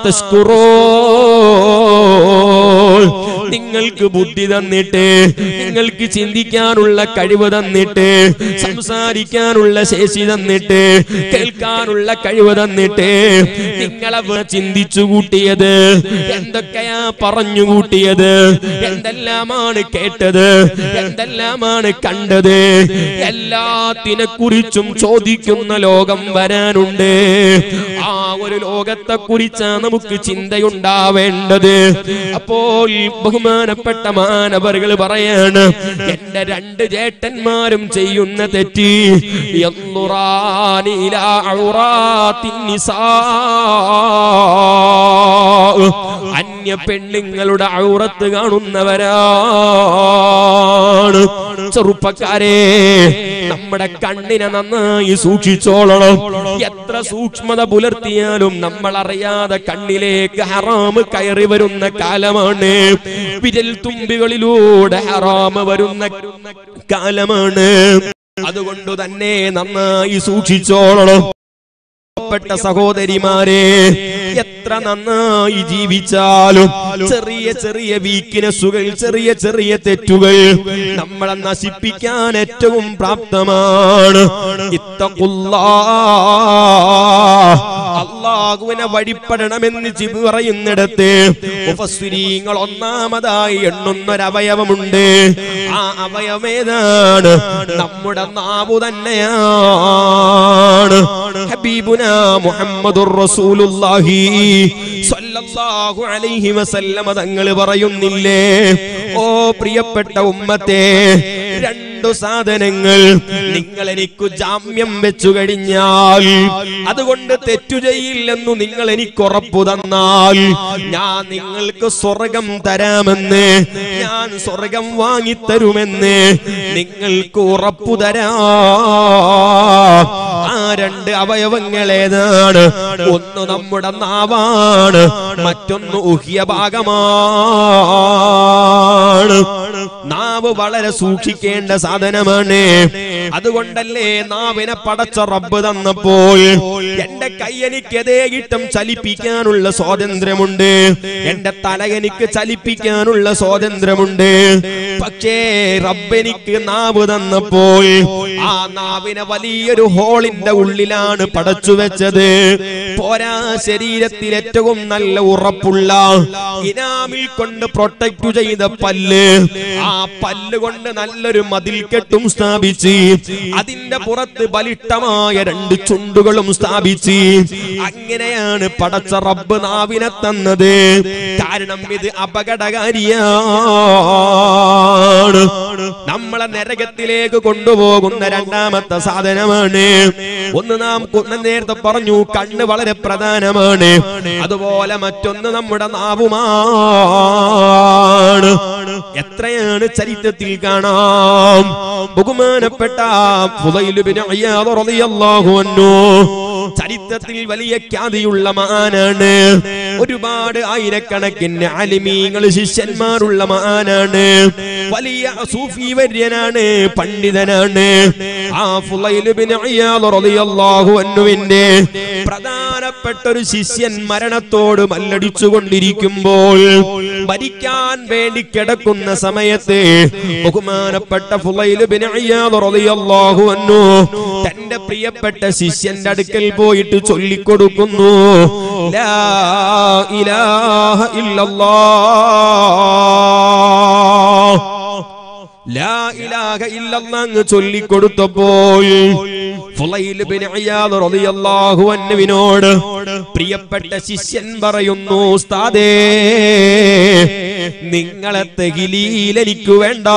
تشكرون നിങ്ങൾക്ക് ബുദ്ധി തന്നിട്ട് നിങ്ങൾക്ക് ചിന്തിക്കാനുള്ള കഴിവ് തന്നിട്ട് സംസാരിക്കാനുള്ള ശേഷി തന്നിട്ട് കേൾക്കാനുള്ള കഴിവ് തന്നിട്ട് നിങ്ങളെ വ- ചിന്തിച്ചു കൂട്ടിയത് എന്തൊക്കെയാ പറഞ്ഞു കൂട്ടിയത് എന്തെല്ലാമാണ് കേട്ടത് എന്തെല്ലാമാണ് കണ്ടത് എല്ലാത്തിനെ കുറിച്ചും ചോദിക്കുന്ന ലോകം വരാനുണ്ട് ആ ഒരു ലോകത്തെ കുറിച്ചാണ് നമുക്ക് ചിന്തയുണ്ടാവേണ്ടത് അപ്പോൾ ബഹുമാനപ്പെട്ട മാനവറുകൾ പറയാണ് എന്റെ രണ്ട് ചേട്ടന്മാരും ചെയ്യുന്ന തെറ്റി യന്നുറാനി ഇലാ ഔറാത്തിൻ നിസാ. അന്യ പെണ്ണുങ്ങളുടെ ഔറത്ത് കാണുന്നവരാണ് ചെറുപ്പക്കാരെ നമ്മുടെ കണ്ണിനെ നന്നായി സൂക്ഷിച്ചോളണം എത്ര സൂക്ഷ്മത പുലർത്തിയാലും നമ്മൾ അറിയാതെ കണ്ണിലേക്ക് ഹറാമ് കയറി വരുന്ന കാലമാണ് വിരൽ തുമ്പികളിലൂടെ ഹറാമ് വരുന്ന കാലമാണ് അതുകൊണ്ട് തന്നെ നന്നായി സൂക്ഷിച്ചോളണം പ്പെട്ട സഹോദരിമാരെ എത്ര നന്നായി ജീവിച്ചാലും ചെറിയ ചെറിയ വീക്കിനെസ്സുകൾ ചെറിയ ചെറിയ തെറ്റുകൾ നമ്മളെ നശിപ്പിക്കാൻ ഏറ്റവും പ്രാപ്തമാണ് ഇത്തഖുല്ലാ. അള്ളാഹുവിനെ വഴിപ്പെടണമെന്ന് ജിബ് പറയുന്നിടത്ത് മുഫസ്സിരീങ്ങൾ ഒന്നാമതായി എണ്ണുന്നൊരവയവമുണ്ട് ആ അവയവം ഏതാണ് നമ്മുടെ നാവു തന്നെയാണ് ഹബീബുന മുഹമ്മദുർ റസൂലുള്ളാഹി സ്വല്ലല്ലാഹു അലൈഹി വസല്ലമ തങ്ങൾ പറയുന്നില്ലേ ഓ പ്രിയപ്പെട്ട ഉമ്മത്തെ രണ്ടു സാധനങ്ങൾ നിങ്ങൾ എനിക്ക് ജാമ്യം വെച്ചു കഴിഞ്ഞാൽ അതുകൊണ്ട് തെറ്റു ചെയ്യില്ലെന്നു നിങ്ങൾ എനിക്ക് ഉറപ്പു തന്നാൽ ഞാൻ നിങ്ങൾക്ക് സ്വർഗം തരാമെന്ന് ഞാൻ സ്വർഗം വാങ്ങിത്തരുമെന്ന് നിങ്ങൾക്ക് ഉറപ്പു തരാം ആ രണ്ട് അവയവങ്ങൾ ഏതാണ് ഒന്ന് നമ്മുടെ നാവാണ് മറ്റൊന്ന് ഉഹ്യ ഭാഗമാണ് നാവ് വളരെ സൂക്ഷിക്കേണ്ട സാധനമാണ് അതുകൊണ്ടല്ലേ നാവിനെ പടച്ച റബ്ബ് തന്നപ്പോൾ എന്റെ കൈ എനിക്ക് എതേ ഇട്ടം ചലിപ്പിക്കാനുള്ള സ്വാതന്ത്ര്യമുണ്ട് എന്റെ തല എനിക്ക് ചലിപ്പിക്കാനുള്ള സ്വാതന്ത്ര്യമുണ്ട് പക്ഷേ റബ്ബെനിക്ക് നാവ് തന്നപ്പോൾ ആ നാവിനെ വലിയൊരു ഹോളിന്റെ ഉള്ളിലാണ് പടച്ചു വെച്ചത് പോരാ ശരീരത്തിൽ ഏറ്റവും നല്ല ഉറപ്പുള്ള ഇനാമിൽ കൊണ്ട് പ്രൊട്ടക്ട് ചെയ്ത പല്ല് ആ പല്ല് കൊണ്ട് നല്ലൊരു മതിൽ കെട്ടും സ്ഥാപിച്ച് അതിന്റെ പുറത്ത് ബലിഷ്ടമായ രണ്ട് ചുണ്ടുകളും സ്ഥാപിച്ച് അങ്ങനെയാണ് പടച്ച റബ്ബ് നാവിനെ തന്നത് കാരണം ഇത് അപകടകാരിയാണ് നമ്മളെ നരകത്തിലേക്ക് കൊണ്ടുപോകുന്ന രണ്ടാമത്തെ സാധനമാണ് ഒന്ന് നാം കൊ- നേരത്തെ പറഞ്ഞു കണ്ണ് വളരെ പ്രധാനമാണ് അതുപോലെ മറ്റൊന്ന് നമ്മുടെ നാവുമാണ് എത്രയാണ് ചരിത്രത്തിൽ കാണാം ബഹുമാനപ്പെട്ട ഫുദൈൽ ബിൻ ഇയാദ് റളിയല്ലാഹു അൻഹു ചരിത്രത്തിൽ വലിയ ഖ്യാതിയുള്ള മഹാനാണ് ഒരുപാട് ആയിരക്കണക്കിന് അലിമീങ്ങൾ ശിഷ്യന്മാരുള്ള മഹാനാണ് വലിയ സൂഫി വര്യനാണ് പണ്ഡിതനാണ് ആ ഫുളൈൽ ബിൻ ഇയാദ് റളിയല്ലാഹു അൻഹുവിന്റെ പ്രധാനപ്പെട്ട ഒരു ശിഷ്യൻ മരണത്തോട് മല്ലടിച്ചു കൊണ്ടിരിക്കുമ്പോൾ മരിക്കാൻ വേണ്ടി കിടക്കുന്ന സമയത്ത് ബഹുമാനപ്പെട്ട ഫുളൈൽ ബിൻ ഇയാദ് റളിയല്ലാഹു അൻഹു തന്റെ പ്രിയപ്പെട്ട ശിഷ്യന്റെ അടുക്കൽ പോയിട്ട് ചൊല്ലിക്കൊടുക്കുന്നു ലാ ഇലാഹ ഇല്ലല്ലാഹ് ലാ ഇലാഹ ഇല്ലല്ലാഹ് അങ്ങ് ചൊല്ലിക്കൊടുത്തപ്പോൾ ഫുളൈൽ ബിൻ ഇയാദ് റളിയല്ലാഹു അൻഹുവിനോട് പ്രിയപ്പെട്ട ശിഷ്യൻ പറയുന്നു ഉസ്താദേ നിങ്ങളെ തെകിലീൽ എനിക്ക് വേണ്ട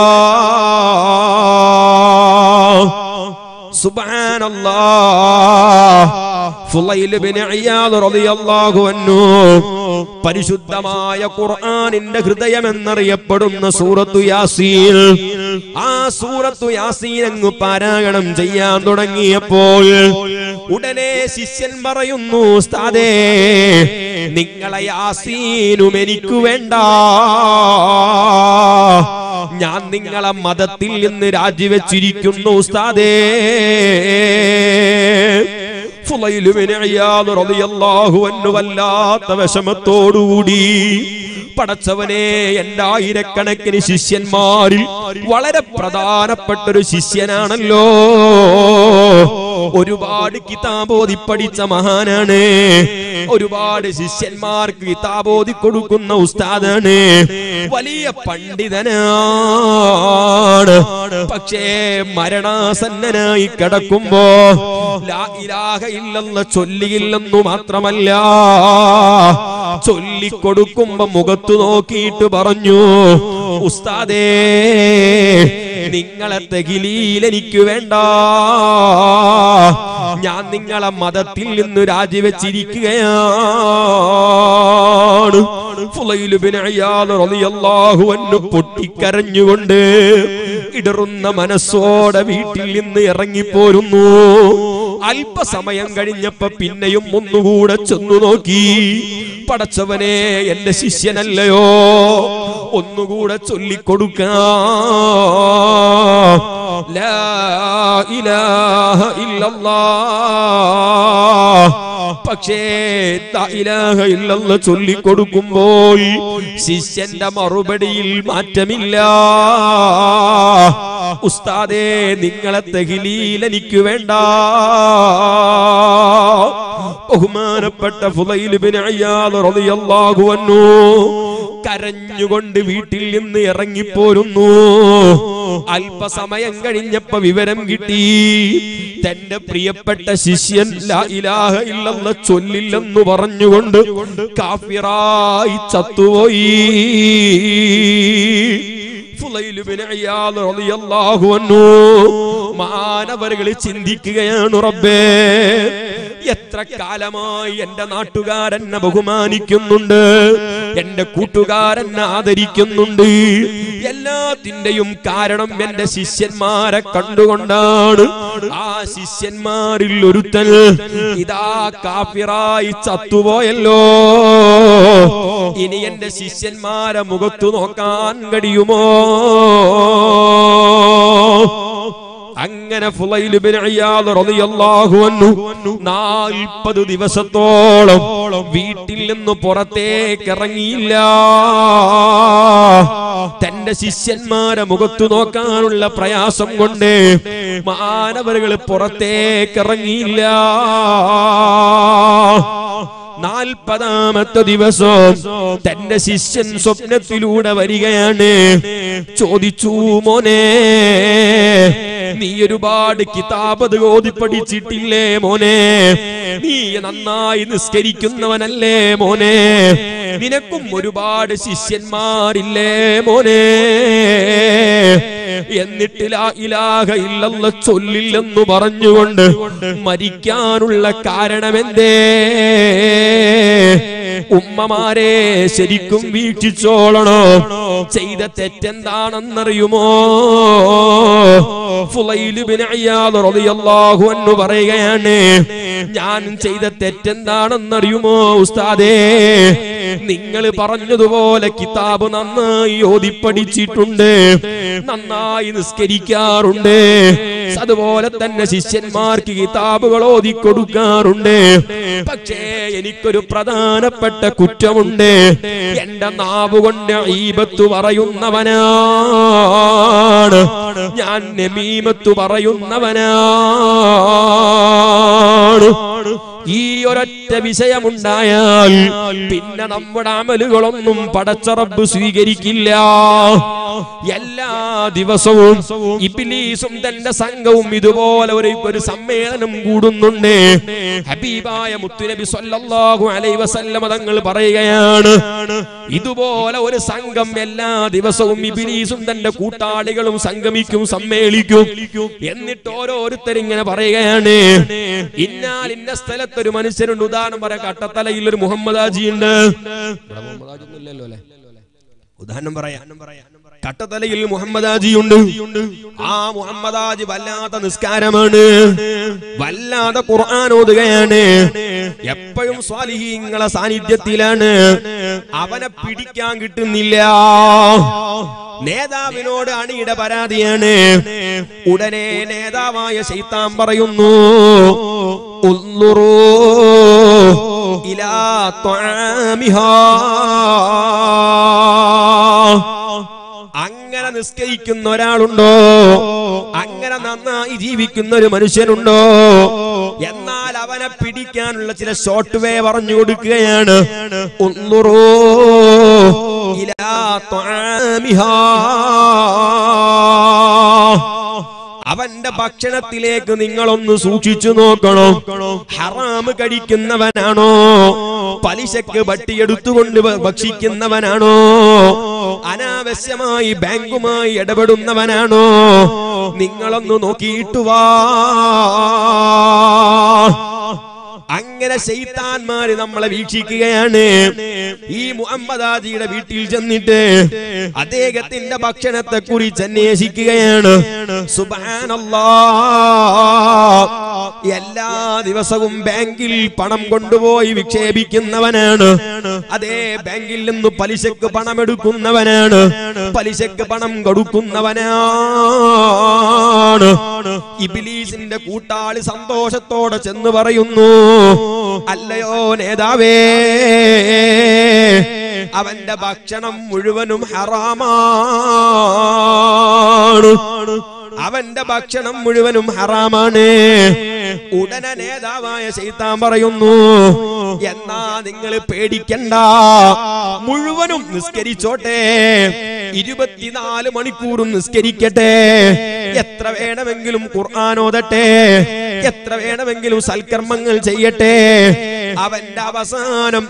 സുബ്ഹാനല്ലാഹ് ഫുളൈൽ ബിൻ ഇയാദ് റളിയല്ലാഹു അൻഹു പരിശുദ്ധമായ ഖുർആനിന്റെ ഹൃദയം എന്നറിയപ്പെടുന്ന സൂറത്തു യാസീൻ ആ സൂറത്തു യാസീൻ അങ്ങ് പാരായണം ചെയ്യാൻ തുടങ്ങിയപ്പോൾ ഉടനെ ശിഷ്യൻ പറയുന്നു ഉസ്താദേ നിങ്ങളെ യാസീനും എനിക്ക് വേണ്ട ഞാൻ നിങ്ങളെ മതത്തിൽ നിന്ന് രാജിവെച്ചിരിക്കുന്നു ഉസ്താദേ ഫുളൈലു ബിൻ ഇയാദ് റളിയല്ലാഹു അൻഹു വല്ലാത്ത വിഷമത്തോടുകൂടി പടച്ചവനെ എന്റെ ആയിരക്കണക്കിന് ശിഷ്യന്മാരിൽ വളരെ പ്രധാനപ്പെട്ട ഒരു ശിഷ്യനാണല്ലോ ഒരുപാട് കിതാബോധി പഠിച്ച മഹാനാണ് ഒരുപാട് ശിഷ്യന്മാർക്ക് കിതാബോധി കൊടുക്കുന്ന ഉസ്താദാണ് വലിയ പണ്ഡിതനാണ് പക്ഷേ മരണാസന്നനായി കിടക്കുമ്പോ ലാ ഇലാഹ ഇല്ലെന്ന് ചൊല്ലിയില്ലെന്നു മാത്രമല്ല ചൊല്ലിക്കൊടുക്കുമ്പോ മുഖത്തു നോക്കിയിട്ട് പറഞ്ഞു ഉസ്താദേ നിങ്ങളെ തെകിലീൽ എനിക്ക് വേണ്ട ഞാൻ നിങ്ങളെ മതത്തിൽ നിന്ന് രാജിവെച്ചിരിക്കുകയാണ് ഫുളൈൽ ബിൻ ഇയാദ് റളിയല്ലാഹു അൻഹു പൊട്ടിക്കരഞ്ഞുകൊണ്ട് ഇടറുന്ന മനസ്സോടെ വീട്ടിൽ നിന്ന് ഇറങ്ങിപ്പോരുന്നു അല്പസമയം കഴിഞ്ഞപ്പോ പിന്നെയും ഒന്നുകൂടെ ചെന്നു നോക്കി പടച്ചവനെ എന്റെ ശിഷ്യനല്ലയോ ഒന്നുകൂടെ ചൊല്ലിക്കൊടുക്കാം ലാ ഇലാഹ ഇല്ലല്ലാഹ് പക്ഷേ ലാ ഇലാഹ ഇല്ലല്ലാഹ് ചൊല്ലിക്കൊടുക്കുമ്പോൾ ശിഷ്യന്റെ മറുപടിയിൽ മാറ്റമില്ല ഉസ്താദേ നിങ്ങളെ തഹിലീൽ എനിക്ക് വേണ്ട ബഹുമാനപ്പെട്ട ഫുലൈൽ ബിൻ അയ്യാദ് റളിയല്ലാഹു അൻഹു കരഞ്ഞുകൊണ്ട് വീട്ടിൽ നിന്ന് ഇറങ്ങിപ്പോരുന്നു അല്പസമയം കഴിഞ്ഞപ്പോ വിവരം കിട്ടി തന്റെ പ്രിയപ്പെട്ട ശിഷ്യൻ ലാ ഇലാഹ ഇല്ലല്ലാഹ് ചൊല്ലില്ലെന്ന് പറഞ്ഞുകൊണ്ട് കാഫിറായി ചത്തുപോയി ഫുലൈൽ ബിൻ ഇയാദ് റളിയല്ലാഹു അൻഹു മാനവരുകൾ ചിന്തിക്കുകയാണ് റബ്ബേ എത്ര കാലമായി എന്റെ നാട്ടുകാരെന്നെ ബഹുമാനിക്കുന്നുണ്ട് എന്റെ കൂട്ടുകാരെന്നെ ആദരിക്കുന്നുണ്ട് എല്ലാത്തിന്റെയും കാരണം എന്റെ ശിഷ്യന്മാരെ കണ്ടുകൊണ്ടാണ് ആ ശിഷ്യന്മാരിൽ ഒരുത്തൻ ഇതാ കാഫിറായി ചത്തുപോയല്ലോ ഇനി എന്റെ ശിഷ്യന്മാരെ മുഖത്തു നോക്കാൻ കഴിയുമോ അങ്ങനെ ഫുലൈൽ ബിൻ ഇയാദ് റളിയല്ലാഹു അൻഹു 40 ദിവസത്തോളം വീട്ടിൽ നിന്ന് പുറത്തേക്ക് ഇറങ്ങിയില്ല തന്റെ ശിഷ്യന്മാരെ മുഖത്തു നോക്കാനുള്ള പ്രയാസം കൊണ്ട് മാനവരുകൾ പുറത്തേക്ക് ഇറങ്ങിയില്ല നാൽപ്പതാമത്തെ ദിവസം തന്റെ ശിഷ്യൻ സ്വപ്നത്തിലൂടെ വരികയാണ് ചോദിച്ചു മോനെ നീ ഒരുപാട് കിതാബത് ഓതി പഠിച്ചിട്ടില്ലേ മോനെ നീ നന്നായി നിസ്കരിക്കുന്നവനല്ലേ മോനെ നിനക്കും ഒരുപാട് ശിഷ്യന്മാരില്ലേ മോനെ എന്നിട്ട് ലാ ഇലാഹ ഇല്ലല്ല ചൊല്ലില്ലെന്നു പറഞ്ഞുകൊണ്ട് മരിക്കാനുള്ള കാരണമെന്തേ ഉമ്മമാരെ ശരിക്കും വീക്ഷിച്ചോളണോ ചെയ്ത തെറ്റെന്താണെന്നറിയുമോ ഫുലൈല് ബിൻ ഇയാദ് റളിയല്ലാഹു അൻഹു പറയുകയാണ് ഞാൻ ചെയ്ത തെറ്റെന്താണെന്നറിയുമോ ഉസ്താദേ നിങ്ങൾ പറഞ്ഞതുപോലെ കിതാബ് നന്നായി ഓതി പഠിച്ചിട്ടുണ്ട് നന്നായി നിസ്കരിക്കാറുണ്ട് അതുപോലെ തന്നെ ശിഷ്യന്മാർക്ക് കിതാബുകൾ ഓതി കൊടുക്കാറുണ്ട് പക്ഷേ എനിക്കൊരു പ്രധാനപ്പെട്ട കുറ്റമുണ്ട് എന്റെ നാവ് കൊണ്ട് ഈബത്ത് പറയുന്നവനാണ് ഞാൻ നമീമത്ത് പറയുന്നവനാണ് ഈ ഒരൊറ്റ വിഷയമുണ്ടായാൽ പിന്നെ നമ്മുടെ അമലുകളൊന്നും പടച്ചറബ് സ്വീകരിക്കില്ല എല്ലാ ദിവസവും ഇബിലീസും തന്റെ സംഘവും ഇതുപോലെ ഒരു ഒരു സമ്മേളനം കൂടുന്നുണ്ട് ഹബീബായ മുത്തുനബി സല്ലല്ലാഹു അലൈഹി വസല്ലമ തങ്ങൾ പറയുകയാണ് ഇതുപോലെ ഒരു സംഘം എല്ലാ ദിവസവും ഇബിലീസും തന്റെ കൂട്ടാളികളും സംഗമിക്കും സമ്മേളിക്കും എന്നിട്ട് ഓരോരുത്തരിങ്ങനെ പറയുകയാണ് ഇന്നാൽ ഇന്ന സ്ഥലത്ത് ഒരു മനുഷ്യരുണ്ട് ഉദാഹരണം പറയാം കട്ടത്തലയിൽ ഒരു മുഹമ്മദ് ഹാജി ഉണ്ട് ഉദാഹരണം പറയാം കട്ടത്തലയിൽ മുഹമ്മദ് ഹാജി ഉണ്ട് ആ മുഹമ്മദ് ഹാജി വല്ലാത്ത നിസ്കാരമാണ് വല്ലാതെ ഖുർആൻ ഓതുകയാണ് എപ്പോഴും സ്വാലിഹീങ്ങളെ സാന്നിധ്യത്തിലാണ് അവനെ പിടിക്കാൻ കിട്ടുന്നില്ല നേതാവിനോട് അണിയുടെ പരാതിയാണ് ഉടനെ നേതാവായ ശൈത്താൻ പറയുന്നു ഉള്ളുറൂ ഇലാ ത്വആമിഹാ. അങ്ങനെ നിസ്കരിക്കുന്ന ഒരാളുണ്ടോ അങ്ങനെ നന്നായി ജീവിക്കുന്ന ഒരു മനുഷ്യനുണ്ടോ എന്നാൽ അവനെ പിടിക്കാനുള്ള ചില ഷോർട്ട് വേ പറഞ്ഞു കൊടുക്കുകയാണ് ഉള്ളുറൂ ഇലാ ത്വആമിഹാ. അവന്റെ ഭക്ഷണത്തിലേക്ക് നിങ്ങളൊന്ന് സൂക്ഷിച്ചു നോക്കണം ഹറാമ് കഴിക്കുന്നവനാണോ പലിശക്ക് വട്ടിയെടുത്തുകൊണ്ട് ഭ- ഭക്ഷിക്കുന്നവനാണോ അനാവശ്യമായി ബാങ്കുമായി ഇടപെടുന്നവനാണോ നിങ്ങളൊന്ന് നോക്കിയിട്ട് വാ അങ്ങനെ ശൈത്താന്മാര് നമ്മളെ വീക്ഷിക്കുകയാണ് ഈ മുഹമ്മദാജിയുടെ വീട്ടിൽ ചെന്നിട്ട് അദ്ദേഹത്തിന്റെ ഭക്ഷണത്തെ കുറിച്ച് അന്വേഷിക്കുകയാണ് സുബ്ഹാനല്ലാ എല്ലാ ദിവസവും ബാങ്കിൽ പണം കൊണ്ടുപോയി വിക്ഷേപിക്കുന്നവനാണ് അതേ ബാങ്കിൽ നിന്ന് പലിശക്ക് പണം എടുക്കുന്നവനാണ് പലിശക്ക് പണം കൊടുക്കുന്നവനാണ് ഇബിലീസിന്റെ കൂട്ടാളി സന്തോഷത്തോടെ ചെന്ന് പറയുന്നു അല്ലയോ നേതാവേ അവന്റെ ഭക്ഷണം മുഴുവനും ഹറാമാണ് അവന്റെ ഭക്ഷണം മുഴുവനും ഹറാമാണ് ഉടനെ നേതാവായ ശൈത്താൻ പറയുന്നു എന്നാ നിങ്ങൾ പേടിക്കണ്ട മുഴുവനും നിസ്കരിച്ചോട്ടെ ഇരുപത്തിനാല് മണിക്കൂറും നിസ്കരിക്കട്ടെ എത്ര വേണമെങ്കിലും ഖുർആൻ ഓതട്ടെ എത്ര വേണമെങ്കിലും സൽക്കർമ്മങ്ങൾ ചെയ്യട്ടെ അവന്റെ അവസാനം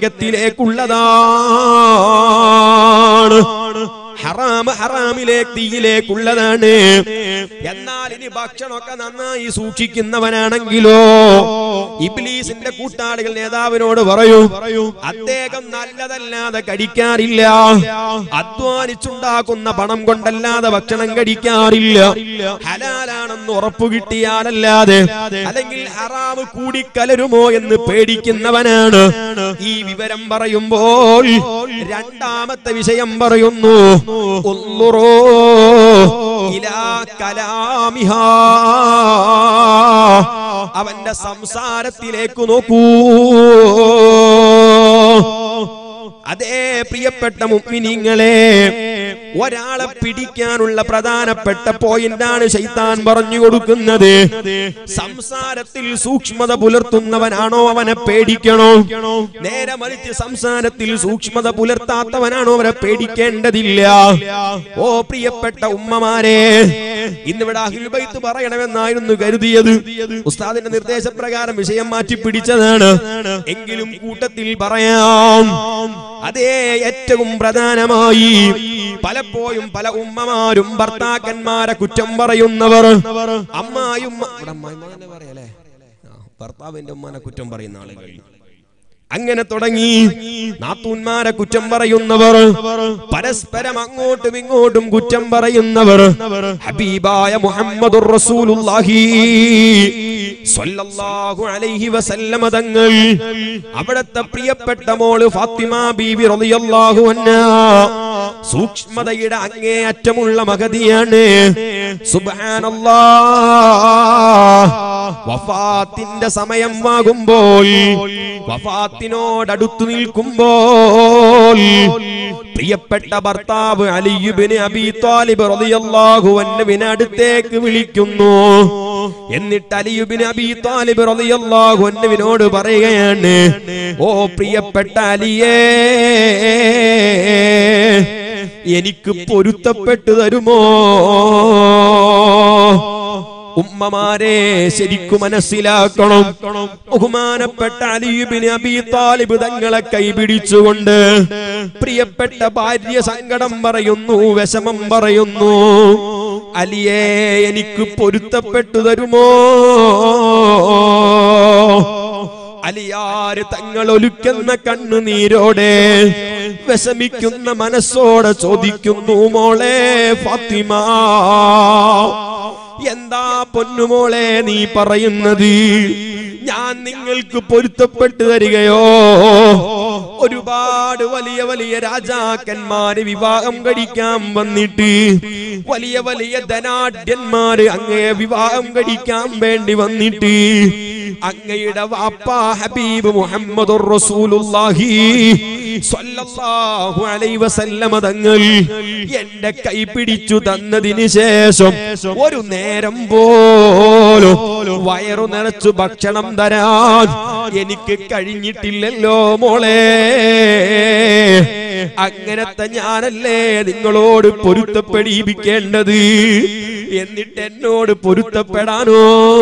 നരകത്തിലേക്കുള്ളതാണ് ഹറാം ഹറാമിലേക്ക് തീയിലേക്കുള്ളതാണ് എന്നാൽ ഇനി ഭക്ഷണമൊക്കെ നന്നായി സൂക്ഷിക്കുന്നവനാണെങ്കിലോ ഇബ്ലീസിന്റെ കൂട്ടാളികൾ നേതാവിനോട് പറയൂ അദ്ദേഹം നല്ലതല്ലാതെ കഴിക്കാറില്ല അധ്വാനിച്ചുണ്ടാക്കുന്ന പണം കൊണ്ടല്ലാതെ ഭക്ഷണം കഴിക്കാറില്ല ഹലാലാണെന്ന് ഉറപ്പു കിട്ടിയാലല്ലാതെ അല്ലെങ്കിൽ ഹറാമ് കൂടിക്കലരുമോ എന്ന് പേടിക്കുന്നവനാണ് ഈ വിവരം പറയുമ്പോൾ രണ്ടാമത്തെ വിഷയം പറയുന്നു ഉള്ളുറോ ഇലാ കലാമിഹാ അവന്റെ സംസാരത്തിലേക്ക് നോക്കൂ അതേ പ്രിയപ്പെട്ട മുഗ്മിനിങ്ങളെ ഒരാളെ പിടിക്കാനുള്ള പ്രധാനപ്പെട്ട പോയിന്റാണ് ശൈത്താൻ പറഞ്ഞു കൊടുക്കുന്നത് സംസാരത്തിൽ സൂക്ഷ്മത പുലർത്തുന്നവനാണോ അവനെ പേടിക്കണോ നേരെ മറിച്ച് സംസാരത്തിൽ സൂക്ഷ്മത പുലർത്താത്തവനാണോ അവനെ പേടിക്കേണ്ടതില്ല ഓ പ്രിയപ്പെട്ട ഉമ്മമാരെ ഇന്നിവിടെ അഹിൽബൈത്ത് പറയണമെന്നായിരുന്നു കരുതിയത് ഉസ്താദിന്റെ നിർദ്ദേശപ്രകാരം വിഷയം മാറ്റി പിടിച്ചതാണ് എങ്കിലും കൂട്ടത്തിൽ പറയാം അതേ ഏറ്റവും പ്രധാനമായി പലപ്പോഴും പല ഉമ്മമാരും ഭർത്താക്കന്മാരെ കുറ്റം പറയുന്നവർ അമ്മായും ഇവിടെ അമ്മായിമ്മ തന്നെ പറയല്ലേ ആ, ഭർത്താവിന്റെ ഉമ്മാനെ കുറ്റം പറയുന്ന ആളുകൾ അങ്ങനെ തുടങ്ങി നാത്തൂന്മാരെ കുറ്റം പറയുന്നവർ പരസ്പരം അങ്ങോട്ടും ഇങ്ങോട്ടും കുറ്റം പറയുന്നവർ ഹബീബായ മുഹമ്മദുർ റസൂലുള്ളാഹി സ്വല്ലല്ലാഹു അലൈഹി വസല്ലമ തങ്ങൾ അവിടത്തെ പ്രിയപ്പെട്ട മോള് ഫാത്തിമ ബീവി റളിയല്ലാഹു അൻഹാ സൂക്ഷ്മതയുടെ അങ്ങേയറ്റമുള്ള മഹതിയാണ് സുബ്ഹാനല്ലാഹ് വഫാത്തിന്റെ സമയമാകുമ്പോൾ വഫാത്തിനോടടുത്തു നിൽക്കുമ്പോൾ പ്രിയപ്പെട്ട ഭർത്താവ് അലിയുബിന് അബി താലിബ് റളിയല്ലാഹു അൻഹുവിനെ അടുത്തേക്ക് വിളിക്കുന്നു എന്നിട്ട് അലിയുബിന് അബി താലിബ് റളിയല്ലാഹു അൻഹുവിനോട് പറയുകയാണ് ഓ പ്രിയപ്പെട്ട അലിയേ എനിക്ക് പൊരുത്തപ്പെട്ടു തരുമോ ഉമ്മമാരെ ശരിക്കു മനസ്സിലാക്കണം ബഹുമാനപ്പെട്ട അലിയുബിന് അബി താലിബ് തങ്ങളെ കൈപിടിച്ചുകൊണ്ട് പ്രിയപ്പെട്ട ഭാര്യ സങ്കടം പറയുന്നു വിഷമം പറയുന്നു അലിയെ എനിക്ക് പൊരുത്തപ്പെട്ടു തരുമോ അലിയാര് തങ്ങൾ ഒലുക്കുന്ന കണ്ണുനീരോടെ വിഷമിക്കുന്ന മനസ്സോടെ ചോദിക്കുന്നു മോളെ ഫാത്തിമ എന്താ പൊന്നുമോളെ നീ പറയുന്നത് ഞാൻ നിങ്ങൾക്ക് പൊരുത്തപ്പെട്ടു തരികയോ ഒരുപാട് വലിയ വലിയ രാജാക്കന്മാര് വിവാഹം കഴിക്കാൻ വന്നിട്ട് വലിയ വലിയ ധനാഢ്യന്മാര് അങ്ങയെ വിവാഹം കഴിക്കാൻ വേണ്ടി വന്നിട്ട് അങ്ങയുടെ വാപ്പ ഹബീബ് മുഹമ്മദ് റസൂലുള്ളാഹി സ്വല്ലല്ലാഹു അലൈഹി വസല്ലമ തങ്ങൾ എന്റെ കൈ പിടിച്ചു തന്നതിന് ശേഷം ഒരു നേരം പോലും വയറു നിറച്ചു ഭക്ഷണം തരാൻ എനിക്ക് കഴിഞ്ഞിട്ടില്ലല്ലോ മോളെ അങ്ങനത്തെ ഞാനല്ലേ നിങ്ങളോട് പൊരുത്തപ്പെടിപ്പിക്കേണ്ടത് എന്നിട്ട് എന്നോട് പൊരുത്തപ്പെടാനോ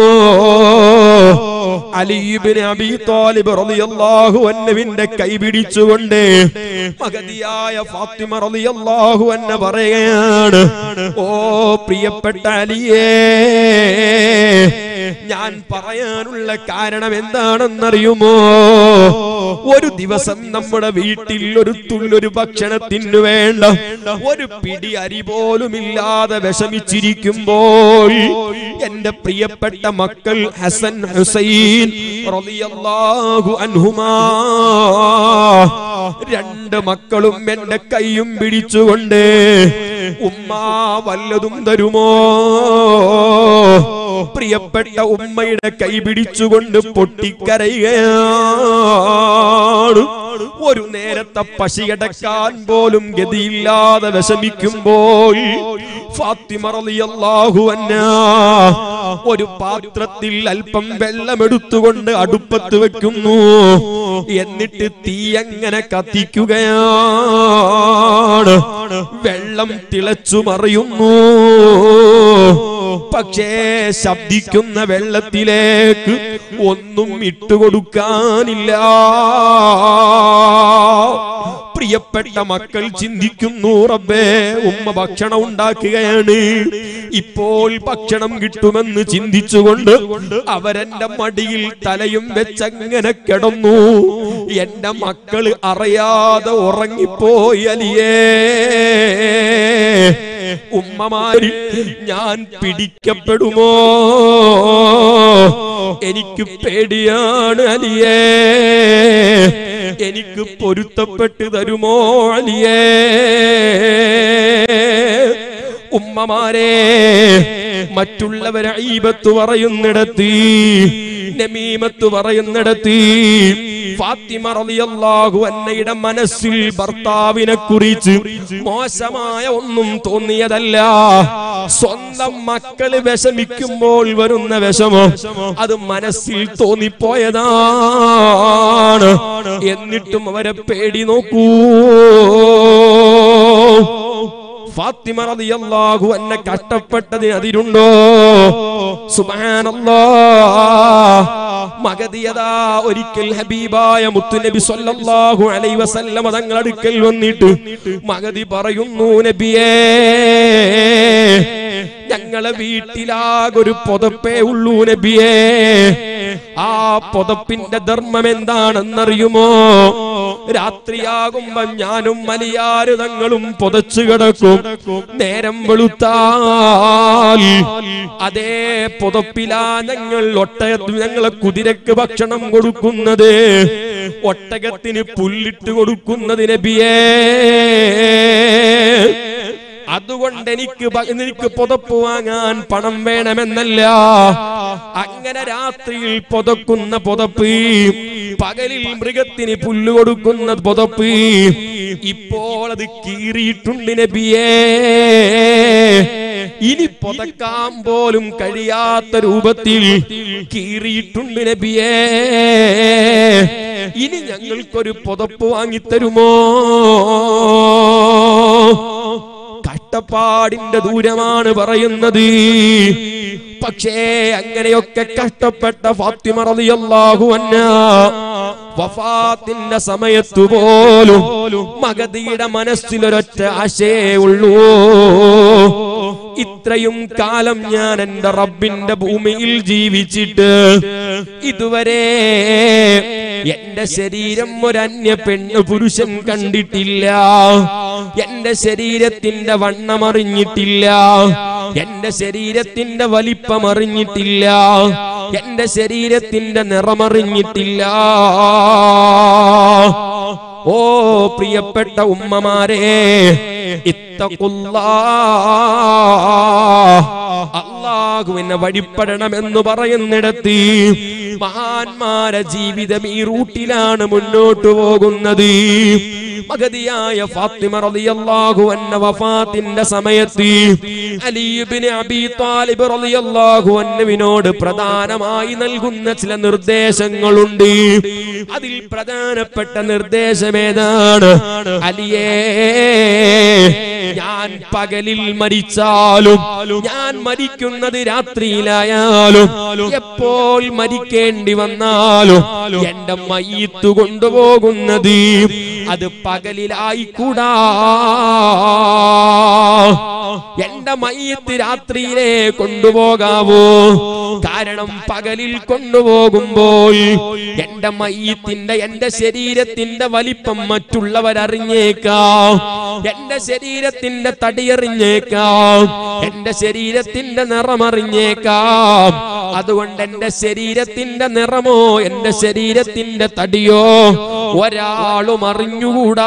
അലീബിന് അബി താലിബ് റളിയല്ലാഹു അൻഹുവിന്റെ കൈ പിടിച്ചുകൊണ്ട് മഹതിയായ ഫാത്തിമ റളിയല്ലാഹു അൻഹ പറയുകയാണ് ഓ പ്രിയപ്പെട്ട അലിയേ ഞാൻ പറയാനുള്ള കാരണം എന്താണെന്നറിയുമോ ഒരു ദിവസം നമ്മുടെ വീട്ടിൽ ഒരു തുള്ളൊരു ഭക്ഷണത്തിന് വേണ്ട ഒരു പിടി അരി പോലും ഇല്ലാതെ വിഷമിച്ചിരിക്കുമ്പോൾ എന്റെ പ്രിയപ്പെട്ട മക്കൾ ഹസൻ ഹുസൈൻ റളിയല്ലാഹു അൻഹുമാ രണ്ട് മക്കളും എന്റെ കൈയും പിടിച്ചുകൊണ്ട് ഉമ്മ വല്ലതും തരുമോ പ്രിയപ്പെട്ട ഉമ്മയുടെ കൈ പിടിച്ചുകൊണ്ട് പൊട്ടിക്കരയുകയാണ് ഒരു നേരത്തെ പശിയടക്കാൻ പോലും ഗതിയില്ലാതെ വിഷമിക്കുമ്പോൾ ഫാത്തിമ റളിയല്ലാഹു അൻഹാ ഒരു പാത്രത്തിൽ അല്പം വെള്ളമെടുത്തുകൊണ്ട് അടുപ്പത്ത് വെക്കുന്നു എന്നിട്ട് തീ അങ്ങനെ കത്തിക്കുകയാണ് വെള്ളം തിളച്ചു മറിയുന്നു പക്ഷേ ശബ്ദിക്കുന്ന വെള്ളത്തിലേക്ക് ഒന്നും ഇട്ടുകൊടുക്കാനില്ല പ്രിയപ്പെട്ട മക്കൾ ചിന്തിക്കുന്നു റബ്ബേ ഉമ്മ ഭക്ഷണം ഉണ്ടാക്കുകയാണ് ഇപ്പോൾ ഭക്ഷണം കിട്ടുമെന്ന് ചിന്തിച്ചുകൊണ്ട് അവരെന്റെ മടിയിൽ തലയും വെച്ചങ്ങനെ കിടന്നു എന്റെ മക്കള് അറിയാതെ ഉറങ്ങിപ്പോയി അലിയേ ഉമ്മമാരി ഞാൻ പിടിക്കപ്പെടുമോ എനിക്ക് പേടിയാണ് അലിയേ എനിക്ക് പൊരുത്തപ്പെട്ട് തരുമോ അലിയേ ഉമ്മമാരെ മറ്റുള്ളവരെ ഈബത്ത് പറയുന്നിടത്ത് നമീമത്ത് പറയുന്നിടത്ത് ഫാത്തിമ റളിയല്ലാഹു അന്നയുടെ മനസ്സിൽ ഭർത്താവിനെ കുറിച്ച് മോശമായ ഒന്നും തോന്നിയതല്ല സ്വന്തം മക്കള് വിഷമിക്കുമ്പോൾ വരുന്ന വിഷമം അത് മനസ്സിൽ തോന്നിപ്പോയതാണ് എന്നിട്ടും അവരെ പേടി നോക്കൂ ഫാത്തിമ റളിയല്ലാഹു അന്ന കഷ്ടപ്പെട്ടതിന് അതിരുണ്ടോ സുബ്ഹാനല്ലാ മഗതിയതാ ഒരിക്കൽ ഹബീബായ മുത്തുനബി സല്ലല്ലാഹു അലൈഹി വസല്ലമ തങ്ങൾ അടുക്കൽ വന്നിട്ട് മഗതി പറയുന്നു നബിയേ ഞങ്ങളെ വീട്ടിലാകൊരു പുതപ്പേ ഉള്ളൂ നബിയേ ആ പുതപ്പിന്റെ ധർമ്മം എന്താണെന്നറിയുമോ രാത്രിയാകുമ്പോ ഞാനും മലിയാര് തങ്ങളും പുതച്ചു കിടക്കും നേരം വെളുത്താൽ അതേ പുതപ്പിലാ ഞങ്ങൾ ഒട്ടകത്തിന് ഞങ്ങളെ കുതിരക്ക് ഭക്ഷണം കൊടുക്കുന്നത് ഒട്ടകത്തിന് പുല്ലിട്ട് കൊടുക്കുന്നത് നബിയേ അതുകൊണ്ട് എനിക്ക് ഭ- എനിക്ക് പുതപ്പ് വാങ്ങാൻ പണം വേണമെന്നല്ല അങ്ങനെ രാത്രിയിൽ പുതക്കുന്ന പുതപ്പ് പകലിൽ മൃഗത്തിന് പുല്ല് കൊടുക്കുന്ന പുതപ്പ് ഇപ്പോൾ അത് കീറിയിട്ടുണ്ട് നബിയേ ഇനി പുതക്കാൻ പോലും കഴിയാത്ത രൂപത്തിൽ കീറിയിട്ടുണ്ട് നബിയേ ഇനി ഞങ്ങൾക്കൊരു പുതപ്പ് വാങ്ങിത്തരുമോ കഷ്ടപ്പാടിന്റെ ദൂരമാണ് പറയുന്നത് പക്ഷേ അങ്ങനെയൊക്കെ കഷ്ടപ്പെട്ട ഫാത്തിമ റളിയല്ലാഹു അൻഹാ വഫാത്തിന്റെ സമയത്തു പോലും മഗതിയുടെ മനസ്സിലൊരൊറ്റ ആശയേ ഉള്ളൂ ഇത്രയും കാലം ഞാൻ എന്റെ റബ്ബിന്റെ ഭൂമിയിൽ ജീവിച്ചിട്ട് ഇതുവരെ എന്റെ ശരീരം ഒരന്യ പെണ്ണ് പുരുഷൻ കണ്ടിട്ടില്ല എന്റെ ശരീരത്തിന്റെ വണ്ണം അറിഞ്ഞിട്ടില്ല എന്റെ ശരീരത്തിന്റെ വലിപ്പം അറിഞ്ഞിട്ടില്ല എന്റെ ശരീരത്തിന്റെ നിറമറിഞ്ഞിട്ടില്ല ഓ പ്രിയപ്പെട്ട ഉമ്മമാരെ ഇത്തക്കുല്ലാ അള്ളാഹുവിനെ വഴിപ്പെടണമെന്ന് പറയുന്നിടത്ത് മഹാന്മാരെ ജീവിതം ഈ റൂട്ടിലാണ് മുന്നോട്ടു പോകുന്നത് മഗതിയായ ഫാത്തിമ റളിയല്ലാഹു അന്ന വഫാത്തിന്റെ സമയത്ത് അലി ഇബ്നു അബീ താലിബ് റളിയല്ലാഹു അൻഹുവിനോട് പ്രധാനമായി നൽകുന്ന ചില നിർദ്ദേശങ്ങളുണ്ട് അതിൽ പ്രധാനപ്പെട്ട നിർദ്ദേശം ഏതാണ് അലിയേ ഞാൻ പകലിൽ മരിച്ചാലും ഞാൻ മരിക്കുന്നത് രാത്രിയിലായാലും എപ്പോൾ മരിക്കേണ്ടി വന്നാലും എന്റെ മയ്യത്ത് കൊണ്ടുപോകുന്നത് അത് പകലിലായിക്കൂടാ എന്റെ മയ്യത്ത് രാത്രിയിലെ കൊണ്ടുപോകാവോ കാരണം പകലിൽ കൊണ്ടുപോകുമ്പോൾ എന്റെ മയ്യത്തിന്റെ എന്റെ ശരീരത്തിന്റെ വലിപ്പം മറ്റുള്ളവരറിഞ്ഞേക്കാം എന്റെ ശരീരത്തിന്റെ തടിയറിഞ്ഞേക്കാം എന്റെ ശരീരത്തിന്റെ നിറമറിഞ്ഞേക്കാം അതുകൊണ്ട് എന്റെ ശരീരത്തിന്റെ നിറമോ എന്റെ ശരീരത്തിന്റെ തടിയോ ഒരാളും അറിഞ്ഞുകൂടാ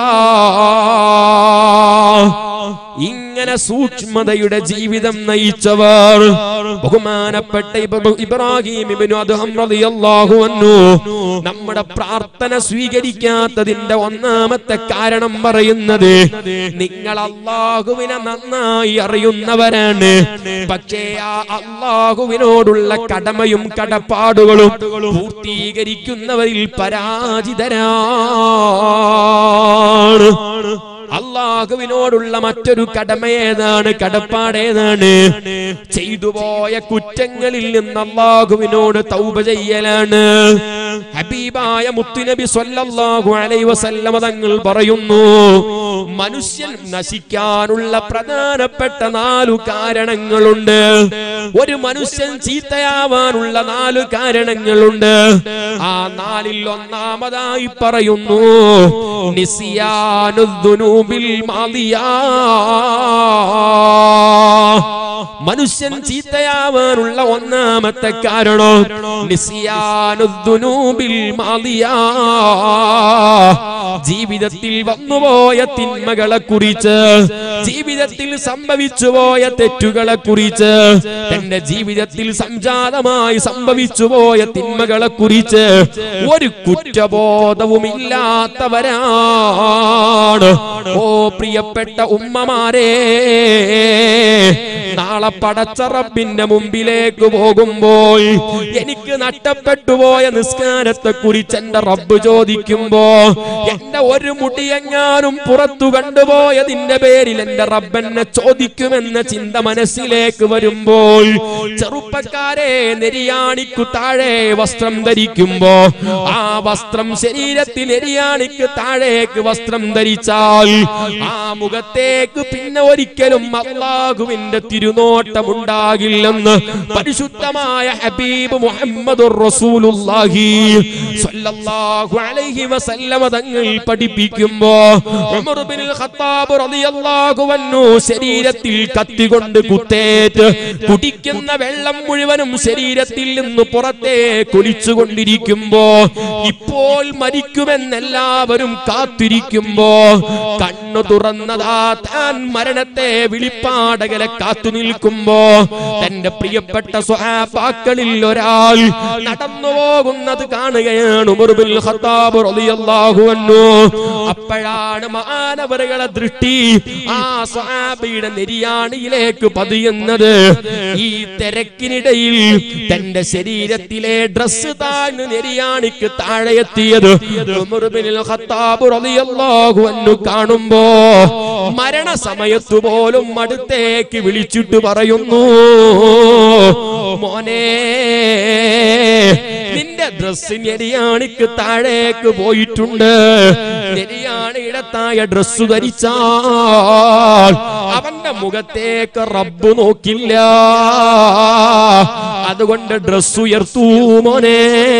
ഇങ്ങനെ സൂക്ഷ്മതയുടെ ജീവിതം നയിച്ചവർ ബഹുമാനപ്പെട്ട ഇബ്ര- ഇബ്രാഹിം ഇബ്നു അദ്ഹം റളിയല്ലാഹു അൻഹു നമ്മുടെ പ്രാർത്ഥന സ്വീകരിക്കാത്തതിന്റെ ഒന്നാമത്തെ കാരണം പറയുന്നത് നിങ്ങൾ അള്ളാഹുവിനെ നന്നായി അറിയുന്നവരാണ് പക്ഷേ ആ അള്ളാഹുവിനോടുള്ള കടമയും കടപ്പാടുകളും പൂർത്തീകരിക്കുന്നവരിൽ പരാജിതരാണ് അള്ളാഹുവിനോടുള്ള മറ്റൊരു കടമ ഏതാണ് കടപ്പാടേതാണ് ചെയ്തു പോയ കുറ്റങ്ങളിൽ നിന്ന് അള്ളാഹുവിനോട് തൗബ ചെയ്യലാണ് ഹബീബായ മുത്തുനബി സ്വല്ലല്ലാഹു അലൈഹി വസല്ലമ തങ്ങൾ പറയുന്നു മനുഷ്യൻ നശിക്കാനുള്ള പ്രധാനപ്പെട്ട നാലു കാരണങ്ങളുണ്ട് ഒരു മനുഷ്യൻ ചീത്തയാവാനുള്ള നാലു കാരണങ്ങളുണ്ട് ആ നാലിൽ ഒന്നാമതായി പറയുന്നു നിസിയാനുദ്ദുനൂബിൽ മാദിയാ മനുഷ്യൻ ചീത്തയാവാനുള്ള ഒന്നാമത്തെ കാരണം നിസിയാനുദ്ദുനൂബിൽ മാദിയാ ജീവിതത്തിൽ വന്നുപോയ തിന്മകളെ കുറിച്ച് ജീവിതത്തിൽ സംഭവിച്ചു പോയ തെറ്റുകളെ കുറിച്ച് തന്റെ ജീവിതത്തിൽ സംജാതമായി സംഭവിച്ചു പോയ തിന്മകളെ കുറിച്ച് ഒരു കുറ്റബോധവും ഇല്ലാത്തവരാണ് ഓ പ്രിയപ്പെട്ട ഉമ്മമാരെ നാളെ പടച്ച റബ്ബിന്റെ മുമ്പിലേക്ക് പോകുമ്പോൾ എനിക്ക് നഷ്ടപ്പെട്ടു പോയ നിസ്കാരത്തെ കുറിച്ച് എന്റെ റബ്ബ് ചോദിക്കുമ്പോ എന്റെ ഒരു മുടിയെങ്ങാനും പുറത്തു കണ്ടുപോയതിന്റെ പേരിൽ എന്റെ റബ്ബെന്നെ ചോദിക്കുമെന്ന ചിന്ത മനസ്സിലേക്ക് വരുമ്പോൾ ചെറുപ്പക്കാരെ നെരിയാണിക്കു താഴെ വസ്ത്രം ധരിക്കുമ്പോ ആ വസ്ത്രം ശരീരത്തിൽ നെരിയാണിക്ക് താഴേക്ക് വസ്ത്രം ധരിച്ചാൽ ആ മുഖത്തേക്ക് പിന്നെ ഒരിക്കലും അള്ളാഹുവിന്റെ തിരുനോട്ടം ഉണ്ടാകില്ലെന്ന് പരിശുദ്ധമായ ഹബീബ് മുഹമ്മദ് റസൂലുള്ളാഹി സ്വല്ലല്ലാഹു അലൈഹി വസല്ലമ തങ്ങൾ പഠിപ്പിക്കുമ്പോ ഉമർ ബിനുൽ ഖത്താബ് റളിയല്ലാഹു അൻഹു ശരീരത്തിൽ കത്തി കൊണ്ട് കുത്തേറ്റ് കുടിക്കുന്ന വെള്ളം മുഴുവനും ശരീരത്തിൽ നിന്ന് പുറത്തേ കുളിച്ചുകൊണ്ടിരിക്കുമ്പോ ഇപ്പോൾ മരിക്കുമെന്നെല്ലാവരും കാത്തിരിക്കുമ്പോ കണ്ണു തുറന്നതാ താൻ മരണത്തെ വിളിപ്പാടകലെ കാത്തു നിൽക്കുമ്പോ തന്റെ പ്രിയപ്പെട്ട സ്വഹാബാക്കളിൽ ഒരാൾ നടന്നു പോകുന്നത് കാണുകയാണ് ഉമർ ബിൻ ഖത്താബ് റളിയല്ലാഹു അൻഹു അപ്പോഴാണ് മാനവറുകളെ ദൃഷ്ടി ആ സ്വഹാബിയുടെ നെരിയാണിയിലേക്ക് പതിയുന്നത് ഈ തിരക്കിനിടയിൽ തന്റെ ശരീരത്തിലെ ഡ്രസ് താഴ്ന്ന് നെരിയാണിക്ക് താഴെ എത്തിയത് ഉമർ ബിൻ ഖത്താബ് റളിയല്ലാഹു അൻഹു കാണുമ്പോ മരണസമയത്തു പോലും അടുത്തേക്ക് വിളിച്ചിട്ട് പറയുന്നു മോനെ നിന്റെ ഡ്രസ് നെരിയാണിക്ക് താഴേക്ക് പോയിട്ടുണ്ട് നെരിയാണിയുടെ താഴെ ഡ്രസ് ധരിച്ചാൽ അവന്റെ മുഖത്തേക്ക് റബ്ബ് നോക്കില്ല അതുകൊണ്ട് ഡ്രസ് ഉയർത്തൂ മോനെ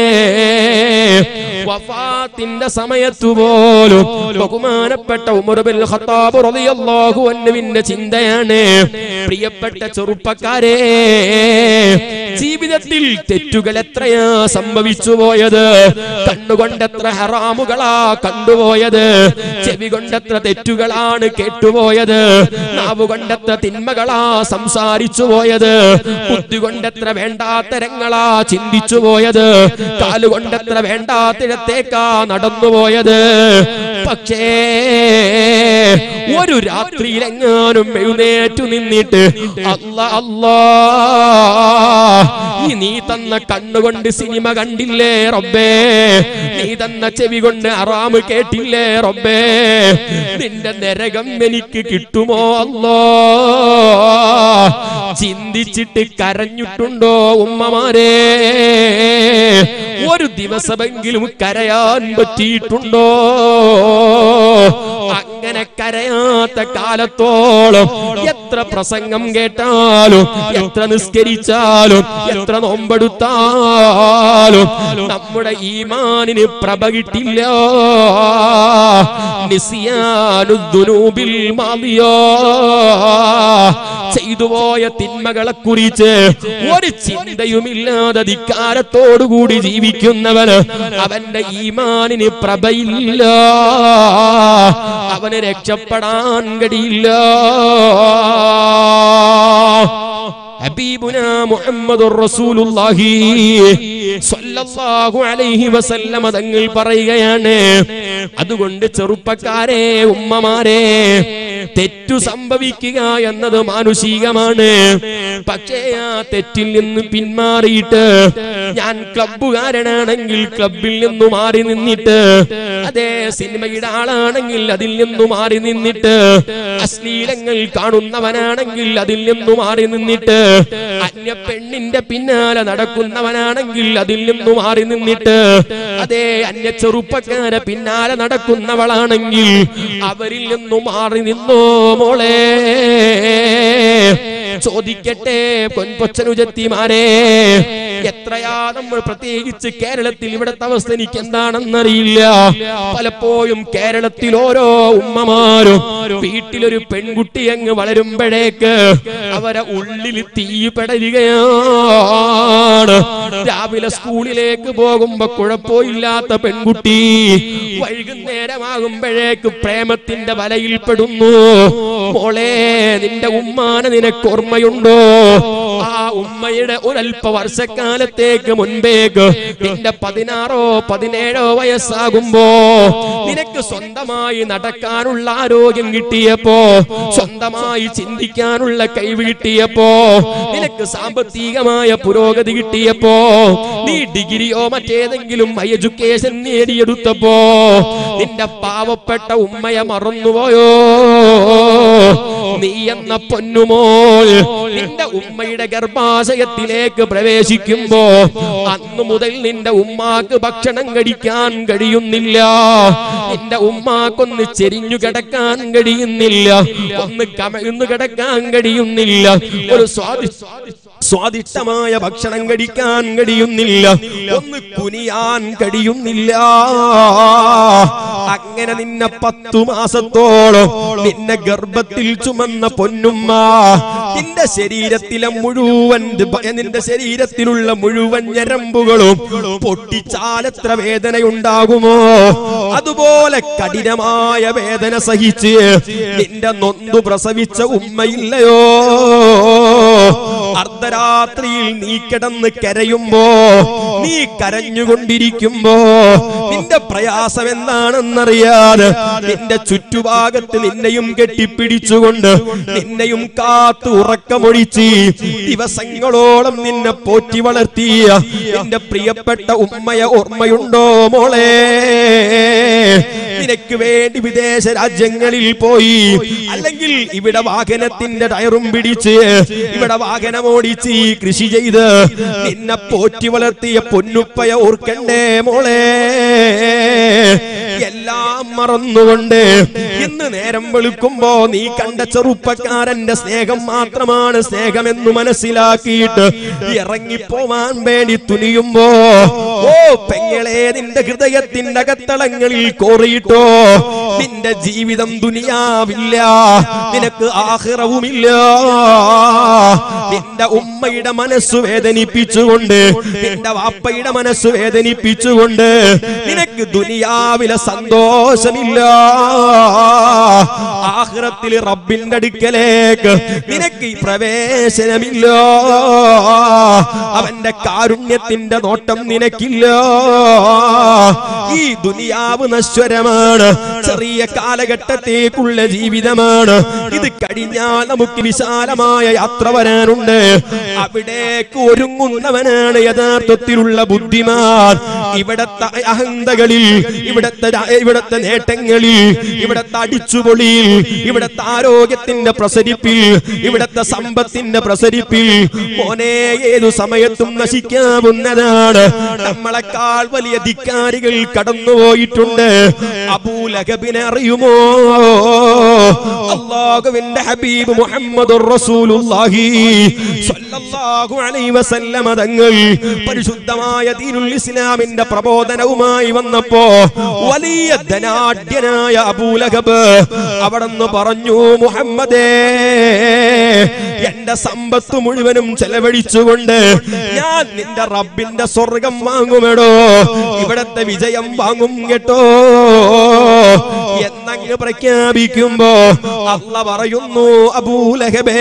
വഫാത്തിന്റെ സമയത്തു പോലും ബഹുമാനപ്പെട്ട ഉമർ ബിൻ ഖത്താബ് റളിയല്ലാഹു അൻഹുവിന്റെ ചിന്തയാണ് പ്രിയപ്പെട്ട ചെറുപ്പക്കാരെ ജീവിതത്തിൽ തെറ്റുകൾ എത്രയാ സംഭവിച്ചു പോയത് കണ്ണുകൊണ്ട് എത്ര ഹറാമുകളാ കണ്ടുപോയത് ചെവി കൊണ്ടെത്ര തെറ്റുകളാണ് കേട്ടുപോയത് നാവ് കൊണ്ടെത്ര തിന്മകളാ സംസാരിച്ചു പോയത് ബുദ്ധി കൊണ്ടെത്ര വേണ്ടാത്തരങ്ങളാ ചിന്തിച്ചു പോയത് കാലുകൊണ്ടെത്ര വേണ്ടാത്തിടത്തേക്കാ നടന്നുപോയത് പക്ഷേ ഒരു രാത്രിയിലെങ്ങാനും എഴുന്നേറ്റു നിന്നിട്ട് അല്ല അല്ലാ ഈ നീ തന്ന കണ്ണുകൊണ്ട് സിനിമ കണ്ടില്ലേ റബ്ബേ നീ തന്ന ചെവി കൊണ്ട് അറാമ് കേട്ടില്ലേ റബ്ബേ നിന്റെ നരകം എനിക്ക് കിട്ടുമോ അല്ലോ ചിന്തിച്ചിട്ട് കരഞ്ഞിട്ടുണ്ടോ ഉമ്മമാരെ ഒരു ദിവസമെങ്കിലും കരയാൻ പറ്റിയിട്ടുണ്ടോ അങ്ങനെ കരയാത്ത കാലത്തോളം എത്ര എത്ര പ്രസംഗം കേട്ടാലും എത്ര നിസ്കരിച്ചാലും എത്ര നോമ്പെടുത്താലും നമ്മുടെ ഈമാനിന് പ്രഭ കിട്ടില്ല നിസിയാനുദ്ദുനൂബിൽ മാതിയോ ചെയ്തുപോയ തിന്മകളെ കുറിച്ച് ഒരു ചിന്തയുമില്ലാതെ ധിക്കാരത്തോടുകൂടി ജീവിക്കുന്നവന് അവന്റെ ഈമാനിന് പ്രഭയില്ല അവന് രക്ഷപ്പെടാൻ കഴിയില്ല ഹബീബുന മുഹമ്മദുർ റസൂലുള്ളാഹി സ്വല്ലല്ലാഹു അലൈഹി വസല്ലമ തങ്ങൾ പറയുകയാണ് അതുകൊണ്ട് ചെറുപ്പക്കാരെ ഉമ്മമാരെ തെറ്റു സംഭവിക്കുക എന്നത് മാനുഷികമാണ് പക്ഷേ ആ തെറ്റിൽ നിന്ന് പിന്മാറിയിട്ട് ഞാൻ ക്ലബ്ബുകാരനാണെങ്കിൽ ക്ലബിൽ നിന്ന് മാറി നിന്നിട്ട് അതേ സിനിമയുടെ ആളാണെങ്കിൽ അതിൽ നിന്ന് മാറി നിന്നിട്ട് അശ്ലീലങ്ങൾ കാണുന്നവനാണെങ്കിൽ അതിൽ നിന്ന് മാറി നിന്നിട്ട് അന്യ പെണ്ണിന്റെ പിന്നാലെ നടക്കുന്നവനാണെങ്കിൽ അതിൽ നിന്ന് മാറി നിന്നിട്ട് അതേ അന്യ ചെറുപ്പക്കാരെ പിന്നാലെ നടക്കുന്നവളാണെങ്കിൽ അവരിൽ നിന്ന് മാറി നിന്നോ മോളെ ചോദിക്കട്ടെ പൊൻപൊച്ചനുജത്തിമാരെ എത്രയാ നമ്മൾ പ്രത്യേകിച്ച് കേരളത്തിൽ ഇവിടുത്തെ അവസ്ഥ എനിക്ക് എന്താണെന്നറിയില്ല പലപ്പോഴും കേരളത്തിൽ ഓരോ ഉമ്മമാരും വീട്ടിലൊരു പെൺകുട്ടി അങ്ങ് വളരുമ്പോഴേക്ക് അവരെ ഉള്ളിൽ തീ പെടരുകയാണ് രാവിലെ സ്കൂളിലേക്ക് പോകുമ്പോ കുഴപ്പമില്ലാത്ത പെൺകുട്ടി വൈകുന്നേരമാകുമ്പോഴേക്ക് പ്രേമത്തിന്റെ വലയിൽപ്പെടുന്നു മോളെ നിന്റെ ഉമ്മാനെ നിനക്ക് ഓർമ്മയുണ്ടോ ആ ഉമ്മയുടെ ഒരല്പ വർഷക്കാലത്തേക്ക് മുൻപേക്ക് നിന്റെ പതിനാറോ പതിനേഴോ വയസ്സാകുമ്പോ നിനക്ക് സ്വന്തമായി നടക്കാനുള്ള ആരോഗ്യം കിട്ടിയപ്പോ സ്വന്തമായി ചിന്തിക്കാനുള്ള കഴിവ് കിട്ടിയപ്പോ നിനക്ക് സാമ്പത്തികമായ പുരോഗതി കിട്ടിയപ്പോ നീ ഡിഗ്രിയോ മറ്റേതെങ്കിലും ഹൈ എഡ്യൂക്കേഷൻ നേടിയെടുത്തപ്പോ നിന്റെ പാവപ്പെട്ട ഉമ്മയെ മറന്നുപോയോ നീ എന്ന പൊന്നുമോൾ നിന്റെ ഉമ്മയുടെ ഗർഭാശയത്തിലേക്ക് പ്രവേശിക്കുമ്പോ അന്നു മുതൽ നിന്റെ ഉമ്മാക്ക് ഭക്ഷണം കഴിക്കാൻ കഴിയുന്നില്ല നിന്റെ ഉമ്മാക്കൊന്ന് ചെരിഞ്ഞു കിടക്കാൻ കഴിയുന്നില്ല ഒന്ന് കമഴ്ന്നു കിടക്കാൻ കഴിയുന്നില്ല ഒരു സ്വാദി സ്വാദിഷ്ടമായ ഭക്ഷണം കഴിക്കാൻ കഴിയുന്നില്ല ഒന്ന് കുനിയാൻ കഴിയുന്നില്ല അങ്ങനെ നിന്നെ പത്തു മാസത്തോളം നിന്നെ ഗർഭത്തിൽ ചുമന്ന പൊന്നുമ്മ നിന്റെ ശരീരത്തിലെ മുഴുവൻ നിന്റെ ശരീരത്തിലുള്ള മുഴുവൻ ഞരമ്പുകളും പൊട്ടിച്ചാലെത്ര വേദനയുണ്ടാകുമോ അതുപോലെ കഠിനമായ വേദന സഹിച്ച് നിന്റെ നൊന്തു പ്രസവിച്ച ഉമ്മയില്ലയോ അർദ്ധരാത്രിയിൽ നീ കിടന്ന് കരയുമ്പോ നീ കരഞ്ഞുകൊണ്ടിരിക്കുമ്പോ നിന്റെ പ്രയാസം എന്താണെന്നറിയാതെ നിന്റെ ചുറ്റുഭാഗത്ത് നിന്നെയും കെട്ടിപ്പിടിച്ചുകൊണ്ട് നിന്നെയും കാത്തു ഉറക്കമൊഴിച്ച് ദിവസങ്ങളോളം നിന്നെ പോറ്റി വളർത്തിയ നിന്റെ പ്രിയപ്പെട്ട ഉമ്മയെ ഓർമ്മയുണ്ടോ മോളെ നിനക്ക് വേണ്ടി വിദേശ രാജ്യങ്ങളിൽ പോയി അല്ലെങ്കിൽ ഇവിടെ വാഹനത്തിന്റെ ടയറും പിടിച്ച് ഇവിടെ വാഹനം ഓടിച്ച് കൃഷി ചെയ്ത് നിന്നെ പോറ്റി വളർത്തിയ പൊന്നുപ്പയ ഓർക്കണ്ടേ മോളെ എല്ലാം മറന്നുകൊണ്ട് ഇന്ന് നേരം വെളുക്കുമ്പോ നീ കണ്ട ചെറുപ്പക്കാരന്റെ സ്നേഹം മാത്രമാണ് സ്നേഹമെന്ന് മനസ്സിലാക്കിയിട്ട് ഇറങ്ങിപ്പോവാൻ വേണ്ടി തുനിയുമ്പോ ഓ പെങ്ങളെ നിന്റെ ഹൃദയത്തിന്റെ അകത്തളങ്ങളിൽ കോറിയിട്ടോ നിന്റെ ജീവിതം ദുനിയാവില്ല നിനക്ക് ആഹ്റവുമില്ല നിന്റെ ഉമ്മയുടെ മനസ്സ് വേദനിപ്പിച്ചുകൊണ്ട് നിന്റെ വാപ്പയുടെ മനസ്സ് വേദനിപ്പിച്ചുകൊണ്ട് നിനക്ക് ദുനിയാവിലെ സന്തോഷമില്ല ആഹ്റത്തിൽ റബ്ബിന്റെ അടുക്കലേക്ക് നിനക്ക് ഈ പ്രവേശനമില്ല അവന്റെ കാരുണ്യത്തിന്റെ നോട്ടം നിനക്കില്ല ഈ ദുനിയാവ് നശ്വരമാണ് ചെറിയ കാലഘട്ടത്തേക്കുള്ള ജീവിതമാണ് ഇത് കഴിഞ്ഞാൽ നമുക്ക് വിശാലമായ യാത്ര വരാനുണ്ട് അവിടേക്ക് ഒരുങ്ങുന്നവനാണ് യഥാർത്ഥത്തിലുള്ള ബുദ്ധിമാൻ ഇവിടത്തെ അഹന്തകളിൽ ഇവിടത്തെ രാ- ഇവിടത്തെ നേട്ടങ്ങളിൽ ഇവിടത്തെ അടിച്ചുപൊളിയിൽ ഇവിടത്തെ ആരോഗ്യത്തിന്റെ പ്രസരിപ്പിൽ ഇവിടത്തെ സമ്പത്തിന്റെ പ്രസരിപ്പിൽ മോനെ ഏതു സമയത്തും നശിക്കാവുന്നതാണ് നമ്മളെക്കാൾ വലിയ ധിക്കാരികൾ കടന്നുപോയിട്ടുണ്ട് അബൂലഹബിനെ അറിയുമോ അള്ളാഹുവിന്റെ ഹബീബ് മുഹമ്മദ് റസൂലുള്ളാഹി സ്വല്ലല്ലാഹു അലൈഹി വസല്ലമ തങ്ങൾ പരിശുദ്ധമായ ദീനുൽ ഇസ്ലാമിന്റെ പ്രബോധനവുമായി വന്നപ്പോ വലിയ ധനാഢ്യനായ അബൂലഹബ് അവിടെന്ന് പറഞ്ഞു മുഹമ്മദേ എന്റെ സമ്പത്ത് മുഴുവനും ചെലവഴിച്ചുകൊണ്ട് ഞാൻ നിന്റെ റബ്ബിന്റെ സ്വർഗം വാങ്ങുമെടോ ഇവിടത്തെ വിജയം വാങ്ങും കേട്ടോ എന്നങ്ങ് പ്രഖ്യാപിക്കുമ്പോ അല്ല പറയുന്നു അബൂലഹബേ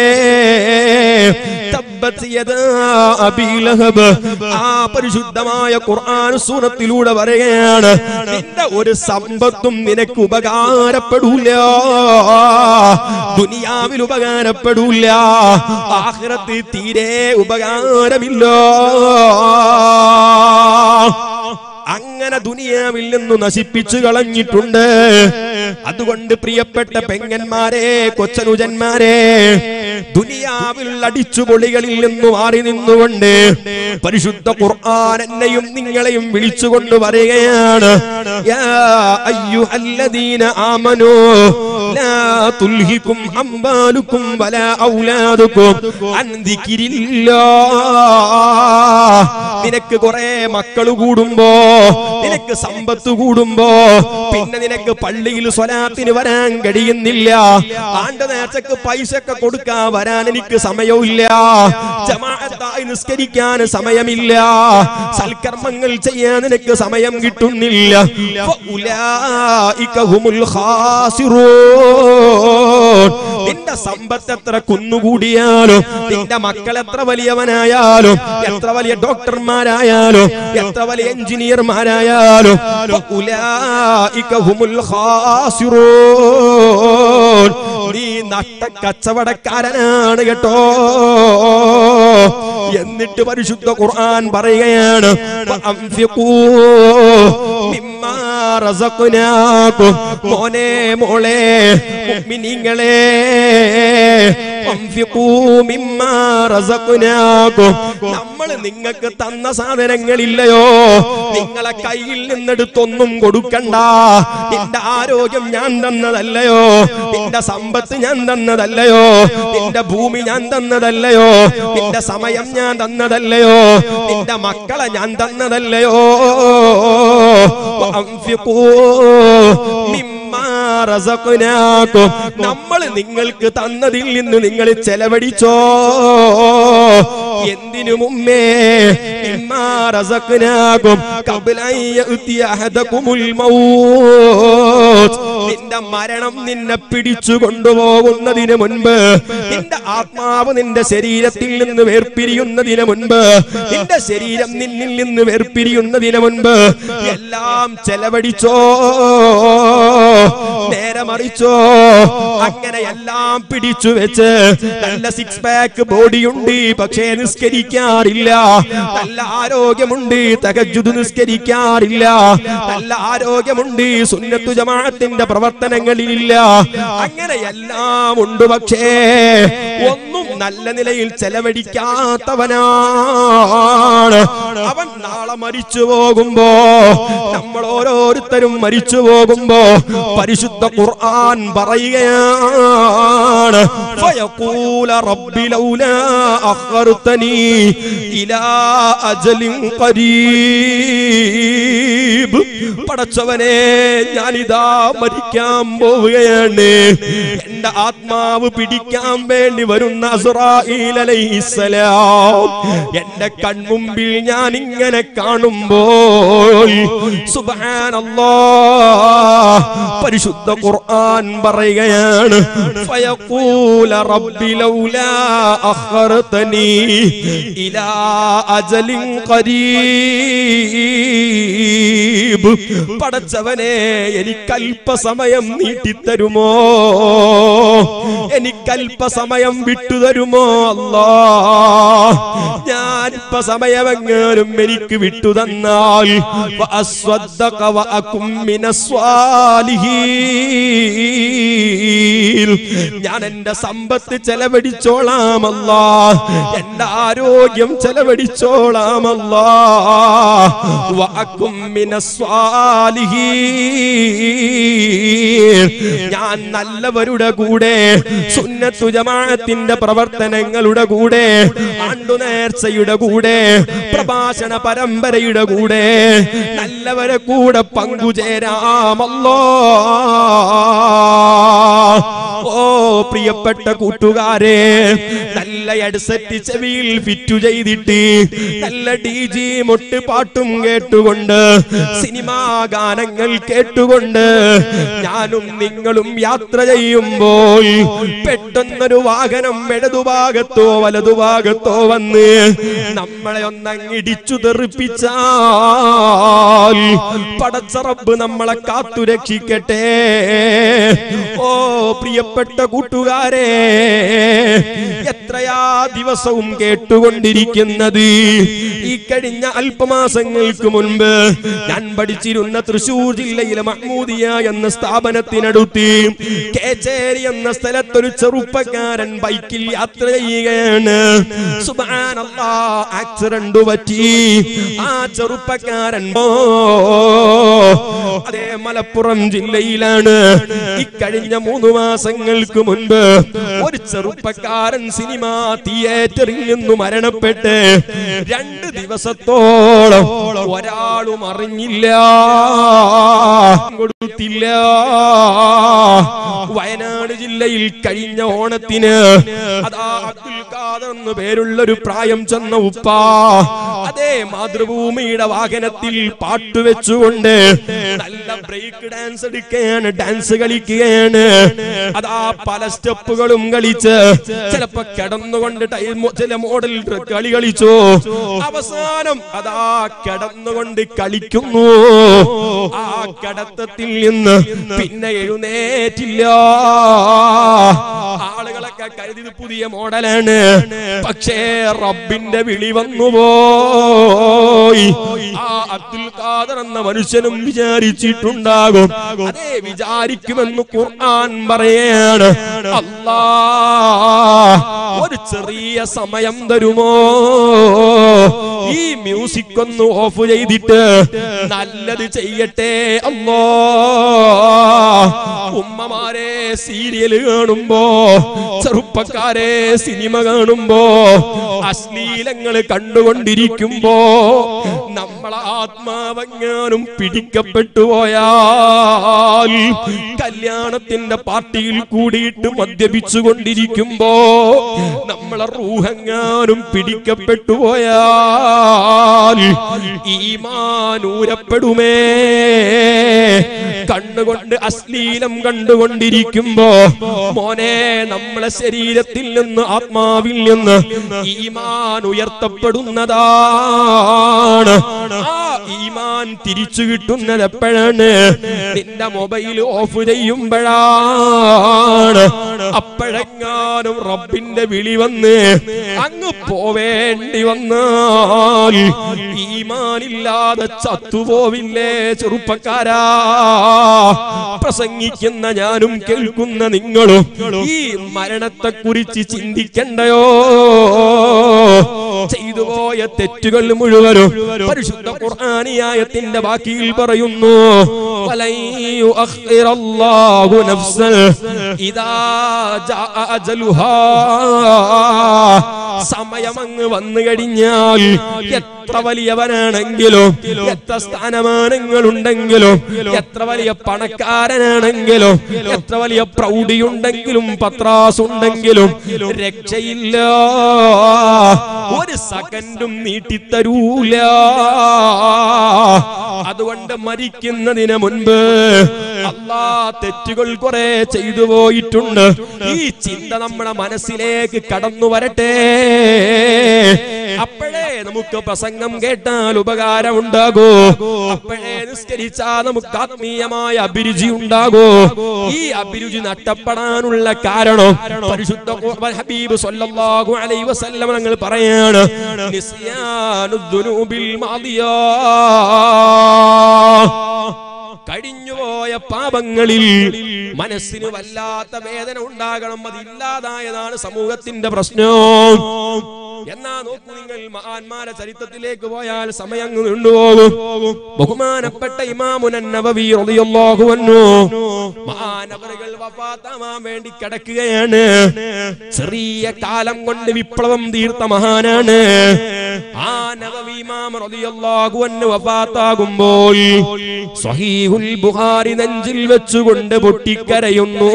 തബ്ബത് യദാ അബീ ലഹബ് ആ പരിശുദ്ധമായ ഖുർആൻ സൂറത്തിലൂടെ പറയുകയാണ് നിന്റെ ഒരു സമ്പത്തും നിനക്ക് ഉപകാരപ്പെടൂല ദുനിയാവിൽ ഉപകാരപ്പെടൂല ആഖിറത്തിൽ തീരെ ഉപകാരമില്ല അങ്ങനെ ദുനിയാവിൽ നിന്ന് നശിപ്പിച്ചു കളഞ്ഞിട്ടുണ്ട് അതുകൊണ്ട് പ്രിയപ്പെട്ട പെങ്ങന്മാരെ കൊച്ചനുജന്മാരെ ദുനിയാവിൽ അടിച്ചുപൊളികളിൽ നിന്ന് മാറി നിന്നുകൊണ്ട് പരിശുദ്ധ ഖുർആൻ എന്നെയും നിങ്ങളെയും വിളിച്ചുകൊണ്ട് പറയുകയാണ് യാ അയ്യുഹല്ലദീന ആമനൂ ലാ തുൽഹിക്കും അംബാലുക്കും വലാ ഔലാദുക്കും അൻ ദിക്രില്ലാഹ് നിനക്ക് കുറെ മക്കൾ കൂടുമ്പോ നിനക്ക് സമ്പത്ത് കൂടുമ്പോ പിന്നെ നിനക്ക് പള്ളിയിൽ സ്വലാത്തിന് വരാൻ കഴിയുന്നില്ല ആണ്ട് നേർച്ചക്ക് പൈസ ഒക്കെ കൊടുക്കാൻ വരാൻ എനിക്ക് സമയമില്ല ജമാഅത്തായി നിസ്കരിക്കാൻ സമയമില്ല സൽക്കർമ്മങ്ങൾ ചെയ്യാൻ നിനക്ക് സമയം കിട്ടുന്നില്ല ഫഉലായിക ഹുമുൽ ഖാസിറൂൻ നിന്റെ സമ്പത്ത് എത്ര കുന്നുകൂടിയാലും നിന്റെ മക്കൾ എത്ര വലിയവനായാലും എത്ര വലിയ ഡോക്ടർമാരായാലും എത്ര വലിയ എഞ്ചിനീയർമാരായാലും ഫഉലായിക ഹുമുൽ ഖാസിറൂൻ നീ നട്ട കച്ചവടക്കാരനാണ് കേട്ടോ എന്നിട്ട് പരിശുദ്ധ ഖുർആൻ പറയുകയാണ് വഅൻഫിഖൂ മിമ്മാ റസഖ്നാകും മോനെ മോളെ മുഅ്മിനീങ്ങളെ വഅൻഫിഖൂ മിമ്മാ റസഖ്നാകും നമ്മൾ നിങ്ങൾക്ക് തന്ന സാധനങ്ങളില്ലയോ നിങ്ങളെ കയ്യിൽ നിന്നെടുത്തൊന്നും കൊടുക്കണ്ട നിന്റെ ആരോഗ്യം ഞാൻ തന്നതല്ലയോ നിന്റെ സമ്പത്ത് ഞാൻ തന്നതല്ലയോ നിന്റെ ഭൂമി ഞാൻ തന്നതല്ലയോ നിന്റെ സമയം ഞാൻ തന്നതല്ലയോ നിന്റെ മക്കളെ ഞാൻ തന്നതല്ലയോ വഅൻഫിഖൂ മിമ്മാ റസഖ്നാകും നമ്മൾ നിങ്ങൾക്ക് തന്നതിൽ നിന്ന് നിങ്ങൾ ചെലവഴിച്ചോ എന്തിനു മുമ്പേ മിമ്മാ റസഖ്നാകും ഖബ്ല അൻ യഅ്തിയ അഹദകുമുൽ മൗത്ത് നിന്റെ മരണം നിന്നെ പിടിച്ചു കൊണ്ടുപോകുന്നതിന് മുൻപ് നിന്റെ ആത്മാവ് നിന്റെ ശരീരത്തിൽ നിന്ന് വേർപിരിയുന്നതിന് മുൻപ് നിന്റെ ശരീരം നിന്നിൽ നിന്ന് വേർപിരിയുന്നതിന് മുൻപ് എല്ലാം ചെലവഴിച്ചോ നേരെ മറിച്ചോ അങ്ങനെ എല്ലാം പിടിച്ചു വെച്ച് നല്ല സിക്സ് പാക്ക് ബോഡിയുണ്ട് പക്ഷേ നിസ്കരിക്കാറില്ല നല്ല ആരോഗ്യമുണ്ട് തകജുദ് നിസ്കരിക്കാറില്ല നല്ല ആരോഗ്യമുണ്ട് സുന്നത്തു ജമാഅത്തിന്റെ പ്രവർത്തനങ്ങളിലില്ല അങ്ങനെ എല്ലാം ഉണ്ട് പക്ഷേ ഒന്നും നല്ല നിലയിൽ ചെലവഴിക്കാത്തവനാണ് അവൻ നാളെ മരിച്ചു പോകുമ്പോ നമ്മൾ ഓരോരുത്തരും മരിച്ചു പോകുമ്പോ പരിശുദ്ധ ഖുർആൻ പറയുകയാണ് ഫയഖൂല റബ്ബി ലൗലാ അഖർതനി ഇലാ അജലിൻ ഖരീബ് പടച്ചവനെ ഞാനിതാ മരിക്കാൻ പോവുകയാണ് എന്റെ ആത്മാവ് പിടിക്കാൻ വേണ്ടി വരുന്ന അസ്രാഈൽ അലൈഹിസ്സലാം എന്റെ കൺമുമ്പിൽ ഞാൻ ഇങ്ങനെ കാണുമ്പോൾ സുബ്ഹാനല്ലാ പരിശുദ്ധ ഖുർആൻ പറയുകയാണ് ഫയഖൂല റബ്ബി ലൗലാ അഖർതനി ഇലാ അജലിൻ ഖരീബ് പടച്ചവനെ എനിക്ക് അല്പസമയം നീട്ടിത്തരുമോ എനിക്ക് അല്പസമയം വിട്ടുതരുമോ വരുമോ അല്ലാ ഞാനിപ്പ സമയമെങ്ങാനും എനിക്ക് വിട്ടു തന്നാൽ വഅസ്വദ്ദഖ വഅകും മിനസ്വാലിഹീൻ. ഞാൻ എന്റെ സമ്പത്ത് ചെലവഴിച്ചോളാമല്ല എന്റെ ആരോഗ്യം ചെലവഴിച്ചോളാമല്ല വഅകും മിനസ്വാലിഹീൻ. ഞാൻ നല്ലവരുടെ കൂടെ സുന്നത്തു ജമാഅത്തിന്റെ പ്രവർത്തനങ്ങളുടെ കൂടെ ആണ്ടുനേർച്ചയുടെ കൂടെ പ്രഭാഷണ പരമ്പരയുടെ കൂടെ നല്ലവരെ കൂടെ പങ്കുചേരാമല്ലോ ഓ പ്രിയപ്പെട്ട കൂട്ടുകാരെ നല്ല ഹെഡ്സെറ്റ് ചെവിയിൽ ഫിറ്റു ചെയ്തിട്ട് നല്ല ഡി ജി മുട്ട് പാട്ടും കേട്ടുകൊണ്ട് സിനിമാ ഗാനങ്ങൾ കേട്ടുകൊണ്ട് ഞാനും നിങ്ങളും യാത്ര ചെയ്യുമ്പോൾ പെട്ടെന്നൊരു വാഹനം ഇടതുഭാഗത്തോ വലതുഭാഗത്തോ വന്ന് നമ്മളെ ഒന്നങ്ങിടിച്ചു തെറിപ്പിച്ചാൽ പടച്ചറബ് നമ്മളെ കാത്തു രക്ഷിക്കട്ടെ ഓ പ്രിയപ്പെട്ട കൂട്ടുകാരെ എത്രയാ ദിവസവും കേട്ടുകൊണ്ടിരിക്കുന്നത് ഈ കഴിഞ്ഞ അല്പമാസങ്ങൾക്ക് മുൻപ് ഞാൻ പഠിച്ചിരുന്ന തൃശൂർ ജില്ലയിലെ മഹ്മൂദിയ എന്ന സ്ഥാപനത്തിനടുത്ത് കേച്ചേരി എന്ന സ്ഥലത്തൊരു ചെറുപ്പക്കാരൻ ബൈക്കിൽ യാത്ര ചെയ്യുകയാണ് സുബ്ഹാനല്ലാ ആക്സിഡന്റ് പറ്റി ആ ചെറുപ്പക്കാരൻ ഓ അതേ മലപ്പുറം ജില്ലയിലാണ് ഇക്കഴിഞ്ഞ മൂന്ന് മാസങ്ങൾക്ക് മുൻപ് ഒരു ചെറുപ്പക്കാരൻ സിനിമ തിയേറ്ററിൽ നിന്ന് മരണപ്പെട്ട് രണ്ട് ദിവസത്തോളം ഒരാളും അറിഞ്ഞില്ല കൊടുത്തില്ല വയനാട് ജില്ലയിൽ കഴിഞ്ഞ ഓണത്തിന് അതാ അബ്ദുൽ ഖാദർ എന്ന് പേരുള്ള ഒരു പ്രായം ചെന്ന ഉപ്പ അതേ മാതൃഭൂമിയുടെ വാഹനത്തിൽ പാട്ട് വെച്ചുകൊണ്ട് നല്ല ബ്രേക്ക് ഡാൻസ് എടുക്കുകയാണ് ഡാൻസ് കളിക്കുകയാണ് അതാ പല സ്റ്റെപ്പുകളും കളിച്ച് ചിലപ്പോ കിടന്നുകൊണ്ട് ടൈം ചില മോഡൽ കളി കളിച്ചു അവസാനം അതാ കിടന്നുകൊണ്ട് കളിക്കുന്നു ആ കിടത്തത്തിൽ നിന്ന് പിന്നെ എഴുന്നേറ്റില്ല ആളുകളൊക്കെ കരുതി പുതിയ മോഡലാണ് പക്ഷേ റബ്ബിന്റെ വിളി വന്നുപോയി ആ അബ്ദുൽ ഖാദർ എന്ന മനുഷ്യനും വിചാരിച്ചിട്ടുണ്ടാകും അതേ വിചാരിക്കുമെന്ന് ഖുർആൻ പറയാണ് അല്ലാ ഒരു ചെറിയ സമയം തരുമോ ഈ മ്യൂസിക് ഒന്ന് ഓഫ് ചെയ്തിട്ട് നല്ലത് ചെയ്യട്ടെ അല്ലോ ഉമ്മമാരെ സീരിയല് കാണുമ്പോ ചെറുപ്പക്കാരെ സിനിമ കാണുമ്പോ അശ്ലീലങ്ങൾ കണ്ടുകൊണ്ടിരിക്കുമ്പോ നമ്മളെ ആത്മാവെങ്ങാനും പിടിക്കപ്പെട്ടു പോയാൽ കല്യാണത്തിന്റെ പാർട്ടിയിൽ കൂടിയിട്ട് മദ്യപിച്ചു കൊണ്ടിരിക്കുമ്പോ നമ്മളെ റൂഹെങ്ങാനും പിടിക്കപ്പെട്ടു പോയാൽ ഈമാനൂരപ്പെടുമേ കണ്ണുകൊണ്ട് അശ്ലീലം കണ്ടുകൊണ്ടിരിക്കുമ്പോ മോനെ നമ്മളെ ശരീരത്തിൽ നിന്ന് ആത്മാവിൽ നിന്ന് ഈമാൻ ഉയർത്തപ്പെടുന്നതാണ് ആ ഈമാൻ തിരിച്ചു കിട്ടുന്നത് എപ്പോഴാണ് നിന്റെ മൊബൈൽ ഓഫ് ചെയ്യുമ്പോഴാണ് അപ്പോഴെങ്ങാനും റബ്ബിന്റെ വിളി വന്ന് അങ്ങ് പോവേണ്ടി വന്നാൽ ഈമാനില്ലാതെ ചത്തുപോവില്ലേ ചെറുപ്പക്കാരാ പ്രസംഗിക്കുന്ന ഞാനും കേൾക്കുന്ന നിങ്ങളും ഈ മരണത്തെ കുറിച്ച് ചിന്തിക്കണ്ടയോ ചെയ്തു പോയ തെറ്റുകൾ മുഴുവനും പരിശുദ്ധ ഖുർആാനിയായത്തിന്റെ ബാക്കിയിൽ പറയുന്നു വലൻ യുഅഖിറല്ലാഹു നഫ്സൻ ഇദാ ജാഅ അജലുഹാ സമയമങ്ങ് വന്നു കഴിഞ്ഞാൽ എത്ര വലിയവനാണെങ്കിലും എത്ര സ്ഥാനമാനങ്ങളുണ്ടെങ്കിലും എത്ര വലിയ പണക്കാരനാണെങ്കിലും എത്ര വലിയ പ്രൗഢിയുണ്ടെങ്കിലും പത്രാസ് ഉണ്ടെങ്കിലും രക്ഷയില്ല ഒരു സെക്കൻഡും നീട്ടിത്തരൂല അതുകൊണ്ട് മരിക്കുന്നതിന് മുൻപ് അല്ലാ തെറ്റുകൾ കുറെ ചെയ്തു പോയിട്ടുണ്ട് ഈ ചിന്ത നമ്മുടെ മനസ്സിലേക്ക് കടന്നു വരട്ടെ അപ്പോഴേ നമുക്ക് പ്രസംഗം കേട്ടാൽ ഉപകാരം ഉണ്ടാകൂ അപ്പോഴേ നിസ്കരിച്ചാ നമുക്ക് ആത്മീയമായ അഭിരുചി ഉണ്ടാകൂ ഈ അഭിരുചി നഷ്ടപ്പെടാനുള്ള കാരണം പരിശുദ്ധ ഖുർആൻ ഹബീബ് സല്ലല്ലാഹു അലൈഹി വസല്ലം ഞങ്ങൾ പറയാണ് നിസ്യാനുദ്ദുനൂബിൽ മാദിയാ കഴിഞ്ഞുപോയ പാപങ്ങളിൽ മനസ്സിന് വല്ലാത്ത വേദന ഉണ്ടാകണം അതില്ലാതായതാണ് സമൂഹത്തിന്റെ പ്രശ്നം എന്നാ നോക്കൂ നിങ്ങൾ മഹാന്മാരെ ചരിത്രത്തിലേക്ക് പോയാൽ സമയം അങ്ങ് നീണ്ടുപോകും ബഹുമാനപ്പെട്ട ഇമാമുനൻ നബവി റളിയല്ലാഹു അൻഹു മഹാനവറുകൾ വഫാത്താവാൻ വേണ്ടി കിടക്കുകയാണ് ചെറിയ കാലം കൊണ്ട് വിപ്ലവം തീർത്ത മഹാനാണ് ആ നബവി ഇമാം റളിയല്ലാഹു അൻഹു വഫാത്താകുമ്പോൾ സ്വഹീഹുൽ ബുഖാരി നെഞ്ചിൽ വെച്ചുകൊണ്ട് പൊട്ടിക്കരയുന്നു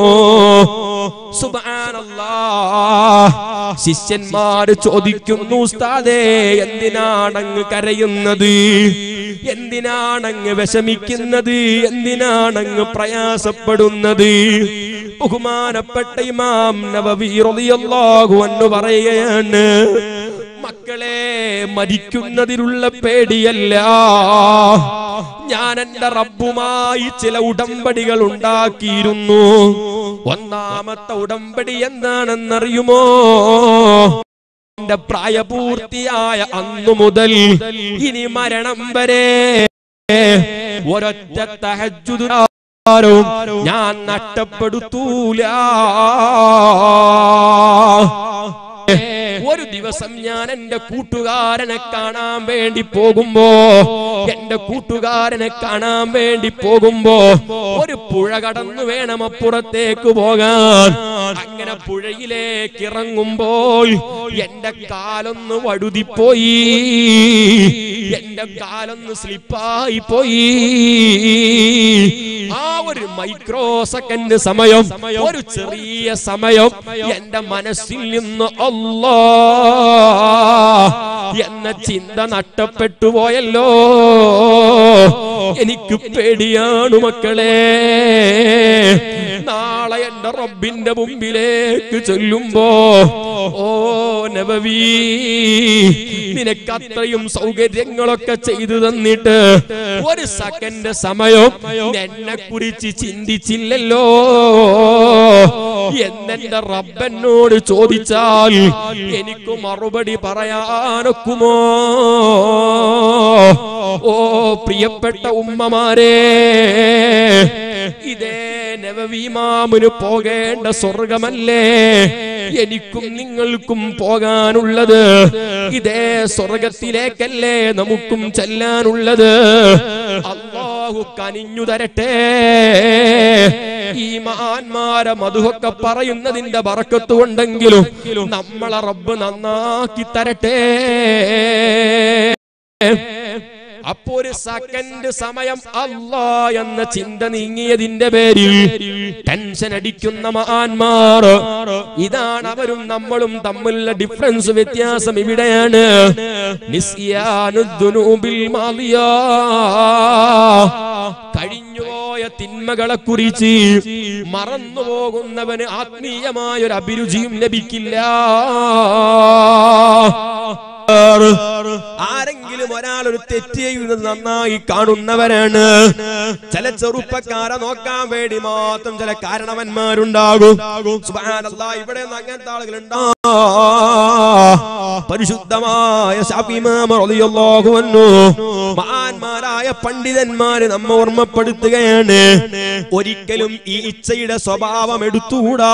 സുബ്ഹാനല്ലാഹ് ശിഷ്യന്മാര് ചോദിക്കുന്നു ഉസ്താദേ എന്തിനാണങ്ങ് കരയുന്നത് എന്തിനാണങ്ങ് വിഷമിക്കുന്നത് എന്തിനാണങ്ങ് പ്രയാസപ്പെടുന്നത് ബഹുമാനപ്പെട്ട ഇമാം നബവി റളിയല്ലാഹു അൻഹു പറയുകയാണ് മക്കളെ മരിക്കുന്നതിലുള്ള പേടിയല്ല ഞാൻ എന്റെ റബ്ബുമായി ചില ഉടമ്പടികൾ ഉണ്ടാക്കിയിരുന്നു ഒന്നാമത്തെ ഉടമ്പടി എന്താണെന്നറിയുമോ എന്റെ പ്രായപൂർത്തിയായ അന്നു മുതൽ ഇനി മരണം വരെ ഒരൊറ്റ തഹജ്ജുദ് ആരും ഞാൻ നഷ്ടപ്പെടുത്തൂല ഒരു ദിവസം ഞാൻ എന്റെ കൂട്ടുകാരനെ കാണാൻ വേണ്ടി പോകുമ്പോ എന്റെ കൂട്ടുകാരനെ കാണാൻ വേണ്ടി പോകുമ്പോ ഒരു പുഴ കടന്നു വേണം അപ്പുറത്തേക്ക് പോകാൻ അങ്ങനെ പുഴയിലേക്ക് ഇറങ്ങുമ്പോൾ എന്റെ കാലൊന്ന് വഴുതിപ്പോയി എന്റെ കാലൊന്ന് സ്ലിപ്പായി പോയി ആ ഒരു മൈക്രോ സെക്കൻഡ് സമയം ഒരു ചെറിയ സമയം എന്റെ മനസ്സിൽ നിന്ന് അല്ലാ എന്ന ചിന്ത നഷ്ടപ്പെട്ടു പോയല്ലോ എനിക്ക് പേടിയാണ് മക്കളെ നാളെ എന്റെ റബ്ബിന്റെ മുമ്പിലേക്ക് ചൊല്ലുമ്പോ ഓ നബവീ നിനക്ക് അത്രയും സൗകര്യങ്ങളൊക്കെ ചെയ്തു തന്നിട്ട് ഒരു സെക്കൻഡ് സമയം എന്നെ കുറിച്ച് ചിന്തിച്ചില്ലല്ലോ എന്നെന്റെ റബ്ബനോട് ചോദിച്ചാൽ എനിക്ക് മറുപടി പറയാനൊക്കുമോ ഓ പ്രിയപ്പെട്ട ഉമ്മമാരെ ഇതേ നവവീമാമിന് പോകേണ്ട സ്വർഗമല്ലേ എനിക്കും നിങ്ങൾക്കും പോകാനുള്ളത് ഇതേ സ്വർഗത്തിലേക്കല്ലേ നമുക്കും ചെല്ലാനുള്ളത് അള്ളാഹു കനിഞ്ഞു തരട്ടെ ഈ മഹാന്മാരെ മധുവൊക്കെ പറയുന്നതിന്റെ ബറക്കത്ത് കൊണ്ടെങ്കിലും നമ്മളെ റബ്ബ് നന്നാക്കി തരട്ടെ അപ്പോ ഒരു സെക്കൻഡ് സമയം അല്ലാ എന്ന ചിന്ത നീങ്ങിയതിന്റെ പേരിൽ ടെൻഷൻ അടിക്കുന്ന മഹാന്മാർ ഇതാണ് അവരും നമ്മളും തമ്മിലുള്ള ഡിഫറൻസ് വ്യത്യാസം ഇവിടെയാണ് നിസ്യാനുദ്ദുനൂബിൽ മാളിയാ. കഴിഞ്ഞുപോയ തിന്മകളെ കുറിച്ച് മറന്നു പോകുന്നവന് ആത്മീയമായ ഒരു അഭിരുചിയും ലഭിക്കില്ല ആരെങ്കിലും ഒരാൾ ഒരു തെറ്റ് ചെയ്യുന്നത് നന്നായി കാണുന്നവരാണ് ചില ചെറുപ്പക്കാരെ നോക്കാൻ വേണ്ടി മാത്രം ചില കാരണവന്മാരുണ്ടാകും സുബ്ഹാനല്ലാഹ്, ഇവിടെ ഒന്നും അങ്ങനത്തെ ആളുകളുണ്ടാ പരിശുദ്ധമായ ശാഫി ഇമാം റളിയല്ലാഹു അൻഹു മഹാന്മാരായ പണ്ഡിതന്മാര് നമ്മ ഓർമ്മപ്പെടുത്തുകയാണ് ഒരിക്കലും ഈ ഇച്ഛയുടെ സ്വഭാവം എടുത്തുകൂടാ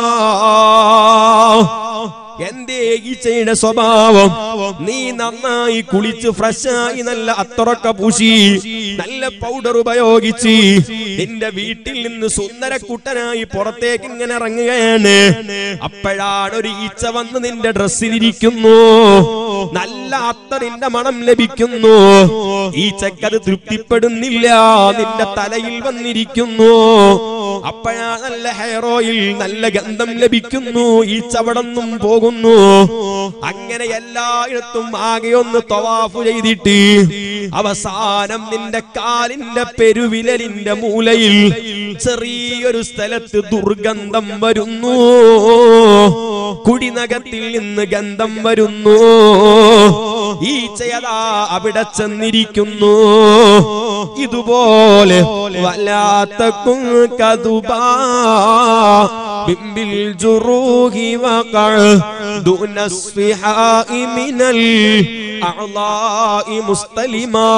എന്റെ ഈച്ചയുടെ സ്വഭാവം നീ നന്നായി കുളിച്ച് ഫ്രഷായി നല്ല അത്തറൊക്കെ പൂശി നല്ല പൗഡർ ഉപയോഗിച്ച് നിന്റെ വീട്ടിൽ നിന്ന് സുന്ദരക്കുട്ടനായി പുറത്തേക്ക് ഇങ്ങനെ ഇറങ്ങുകയാണ് അപ്പോഴാണ് ഒരു ഈച്ച വന്ന് നിന്റെ ഡ്രസ്സിലിരിക്കുന്നു നല്ല അത്തറിന്റെ മണം ലഭിക്കുന്നു ഈച്ചക്കത് തൃപ്തിപ്പെടുന്നില്ല നിന്റെ തലയിൽ വന്നിരിക്കുന്നു അപ്പോഴാ നല്ല ഹെയർ ഓയിൽ നല്ല ഗന്ധം ലഭിക്കുന്നു ഈച്ച അവിടെ നിന്നും പോകുന്നു അങ്ങനെ എല്ലായിടത്തും ആകെ ഒന്ന് തവാഫ് ചെയ്തിട്ട് അവസാനം നിന്റെ കാലിന്റെ പെരുവിരലിന്റെ മൂലയിൽ ചെറിയൊരു സ്ഥലത്ത് ദുർഗന്ധം വരുന്നു കുടിനകത്തിൽ നിന്ന് ഗന്ധം വരുന്നു ഈച്ചയതാ അവിടെ ചെന്നിരിക്കുന്നു ഇതുപോലെ വല്ലാത്ത കതുബാ ബിംബിൽ ജുറൂഹി വഖഅ دون الصحاء من الأعضاء مستلما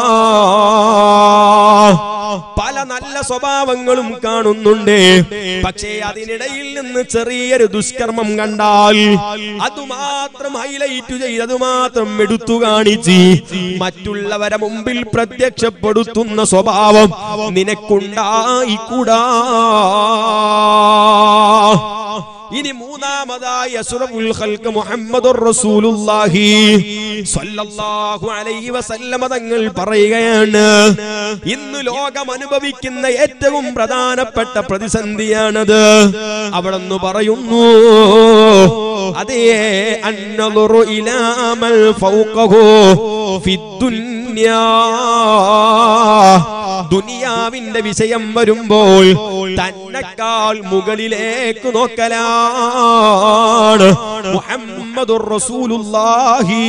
പല നല്ല സ്വഭാവങ്ങളും കാണുന്നുണ്ട് പക്ഷേ അതിനിടയിൽ നിന്ന് ചെറിയൊരു ദുഷ്കർമ്മം കണ്ടാൽ അതുമാത്രം ഹൈലൈറ്റ് ചെയ്ത് അതുമാത്രം എടുത്തു കാണിച്ച് മറ്റുള്ളവരെ മുമ്പിൽ പ്രത്യക്ഷപ്പെടുത്തുന്ന സ്വഭാവം നിനക്കുണ്ടായിക്കൂടാ ഇനി മൂന്നാമതായി അസുറഫുൽ ഖൽഖ് മുഹമ്മദുർ റസൂലുള്ളാഹി സ്വല്ലല്ലാഹു അലൈഹി വസല്ലമ തങ്ങൾ പറയുകയാണ് ഇന്ന് ലോകം അനുഭവിക്കുന്ന ഏറ്റവും പ്രധാനപ്പെട്ട പ്രതിസന്ധിയാണത് അവിടെന്ന് പറയുന്നു അതേ അന്നളുറു ഇലാമൽ ഫൗഖഹു ഫിദ്ദുന്യാ ദുനിയാവിന്റെ വിഷയം വരുമ്പോൾ തന്നെക്കാൾ മുകളിലേക്ക് നോക്കലാണ് മുഹമ്മദുർ റസൂലുള്ളാഹി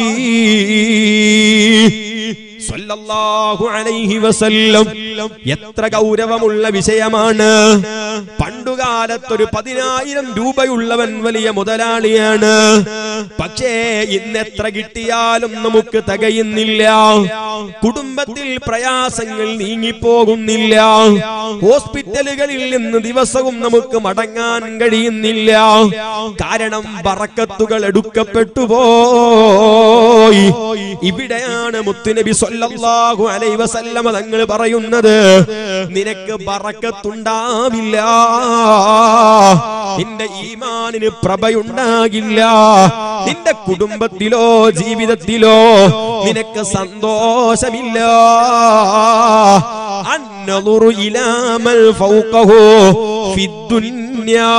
സ്വല്ലല്ലാഹു അലൈഹി വസല്ലം എത്ര ഗൗരവമുള്ള വിഷയമാണ് പണ്ടുകാലത്തൊരു പതിനായിരം രൂപയുള്ളവൻ വലിയ മുതലാളിയാണ് പക്ഷേ ഇന്ന് എത്ര കിട്ടിയാലും നമുക്ക് തികയുന്നില്ല കുടുംബത്തിൽ പ്രയാസങ്ങൾ നീങ്ങിപ്പോകുന്നില്ല ഹോസ്പിറ്റലുകളിൽ നിന്ന് ദിവസവും നമുക്ക് മടങ്ങാൻ കഴിയുന്നില്ല കാരണം ബറക്കത്തുകൾ എടുക്കപ്പെട്ടു പോയി ഇവിടെയാണ് മുത്തുനബി സല്ലല്ലാഹു അലൈഹി വസല്ലമ തങ്ങൾ പറയുന്നത് നിനക്ക് ബറക്കത്തുണ്ടാവില്ല നിന്റെ ഈമാനിന് പ്രഭയുണ്ടാകില്ല നിന്റെ കുടുംബത്തിലോ ജീവിതത്തിലോ നിനക്ക് സന്തോഷമില്ല അന്നളുറു ഇലാമൽ ഫൗഖഹു ഫിദ്ദുന്യാ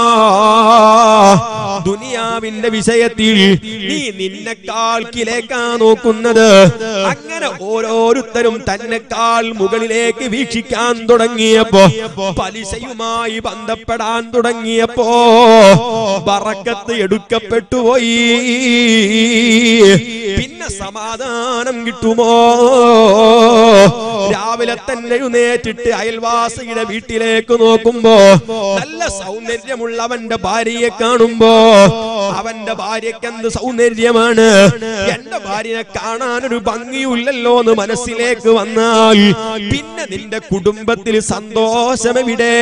ദുനിയാവിന്റെ വിഷയത്തിൽ നീ നിന്നെക്കാൾ കിലേക്കാ നോക്കുന്നത് അങ്ങനെ ഓരോരുത്തരും തന്നെക്കാൾ മുകളിലേക്ക് വീക്ഷിക്കാൻ തുടങ്ങിയപ്പോ പലിശയുമായി ബന്ധപ്പെടാൻ തുടങ്ങിയപ്പോ ബറക്കത്ത് എടുക്കപ്പെട്ടു പോയി പിന്നെ സമാധാനം കിട്ടുമോ രാവിലെ തന്നെ എഴുന്നേറ്റിട്ട് അയൽവാസിയുടെ വീട്ടിലേക്ക് നോക്കുമ്പോ നല്ല സൗന്ദര്യമുള്ളവന്റെ ഭാര്യയെ കാണുമ്പോ അവന്റെ ഭാര്യക്ക് എന്ത് സൗന്ദര്യമാണ് എന്റെ ഭാര്യനെ കാണാനൊരു ഭംഗിയില്ലല്ലോ എന്ന് മനസ്സിലേക്ക് വന്നാൽ പിന്നെ നിന്റെ കുടുംബത്തിൽ സന്തോഷമെവിടെ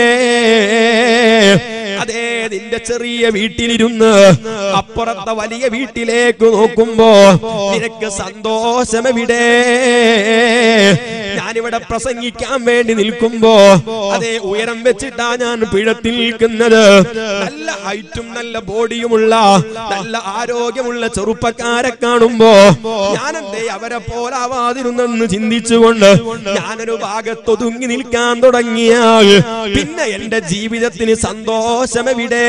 അതെ നിന്റെ ചെറിയ വീട്ടിലിരുന്ന് അപ്പുറത്തെ വലിയ വീട്ടിലേക്ക് നോക്കുമ്പോ നിനക്ക് സന്തോഷമെവിടെ ഞാനിവിടെ പ്രസംഗിക്കാൻ വേണ്ടി നിൽക്കുമ്പോ അതേ ഉയരം വെച്ചിട്ടാ ഞാൻ പിഴത്തിൽ നിൽക്കുന്നത് നല്ല ഹൈറ്റും നല്ല ബോഡിയുമുള്ള നല്ല ആരോഗ്യമുള്ള ചെറുപ്പക്കാരെ കാണുമ്പോ ഞാനെന്തേ അവരെ പോലാവാതിരുന്നെന്ന് ചിന്തിച്ചുകൊണ്ട് ഞാനൊരു ഭാഗത്തൊതുങ്ങി നിൽക്കാൻ തുടങ്ങിയാൽ പിന്നെ എന്റെ ജീവിതത്തിന് സന്തോഷമെവിടെ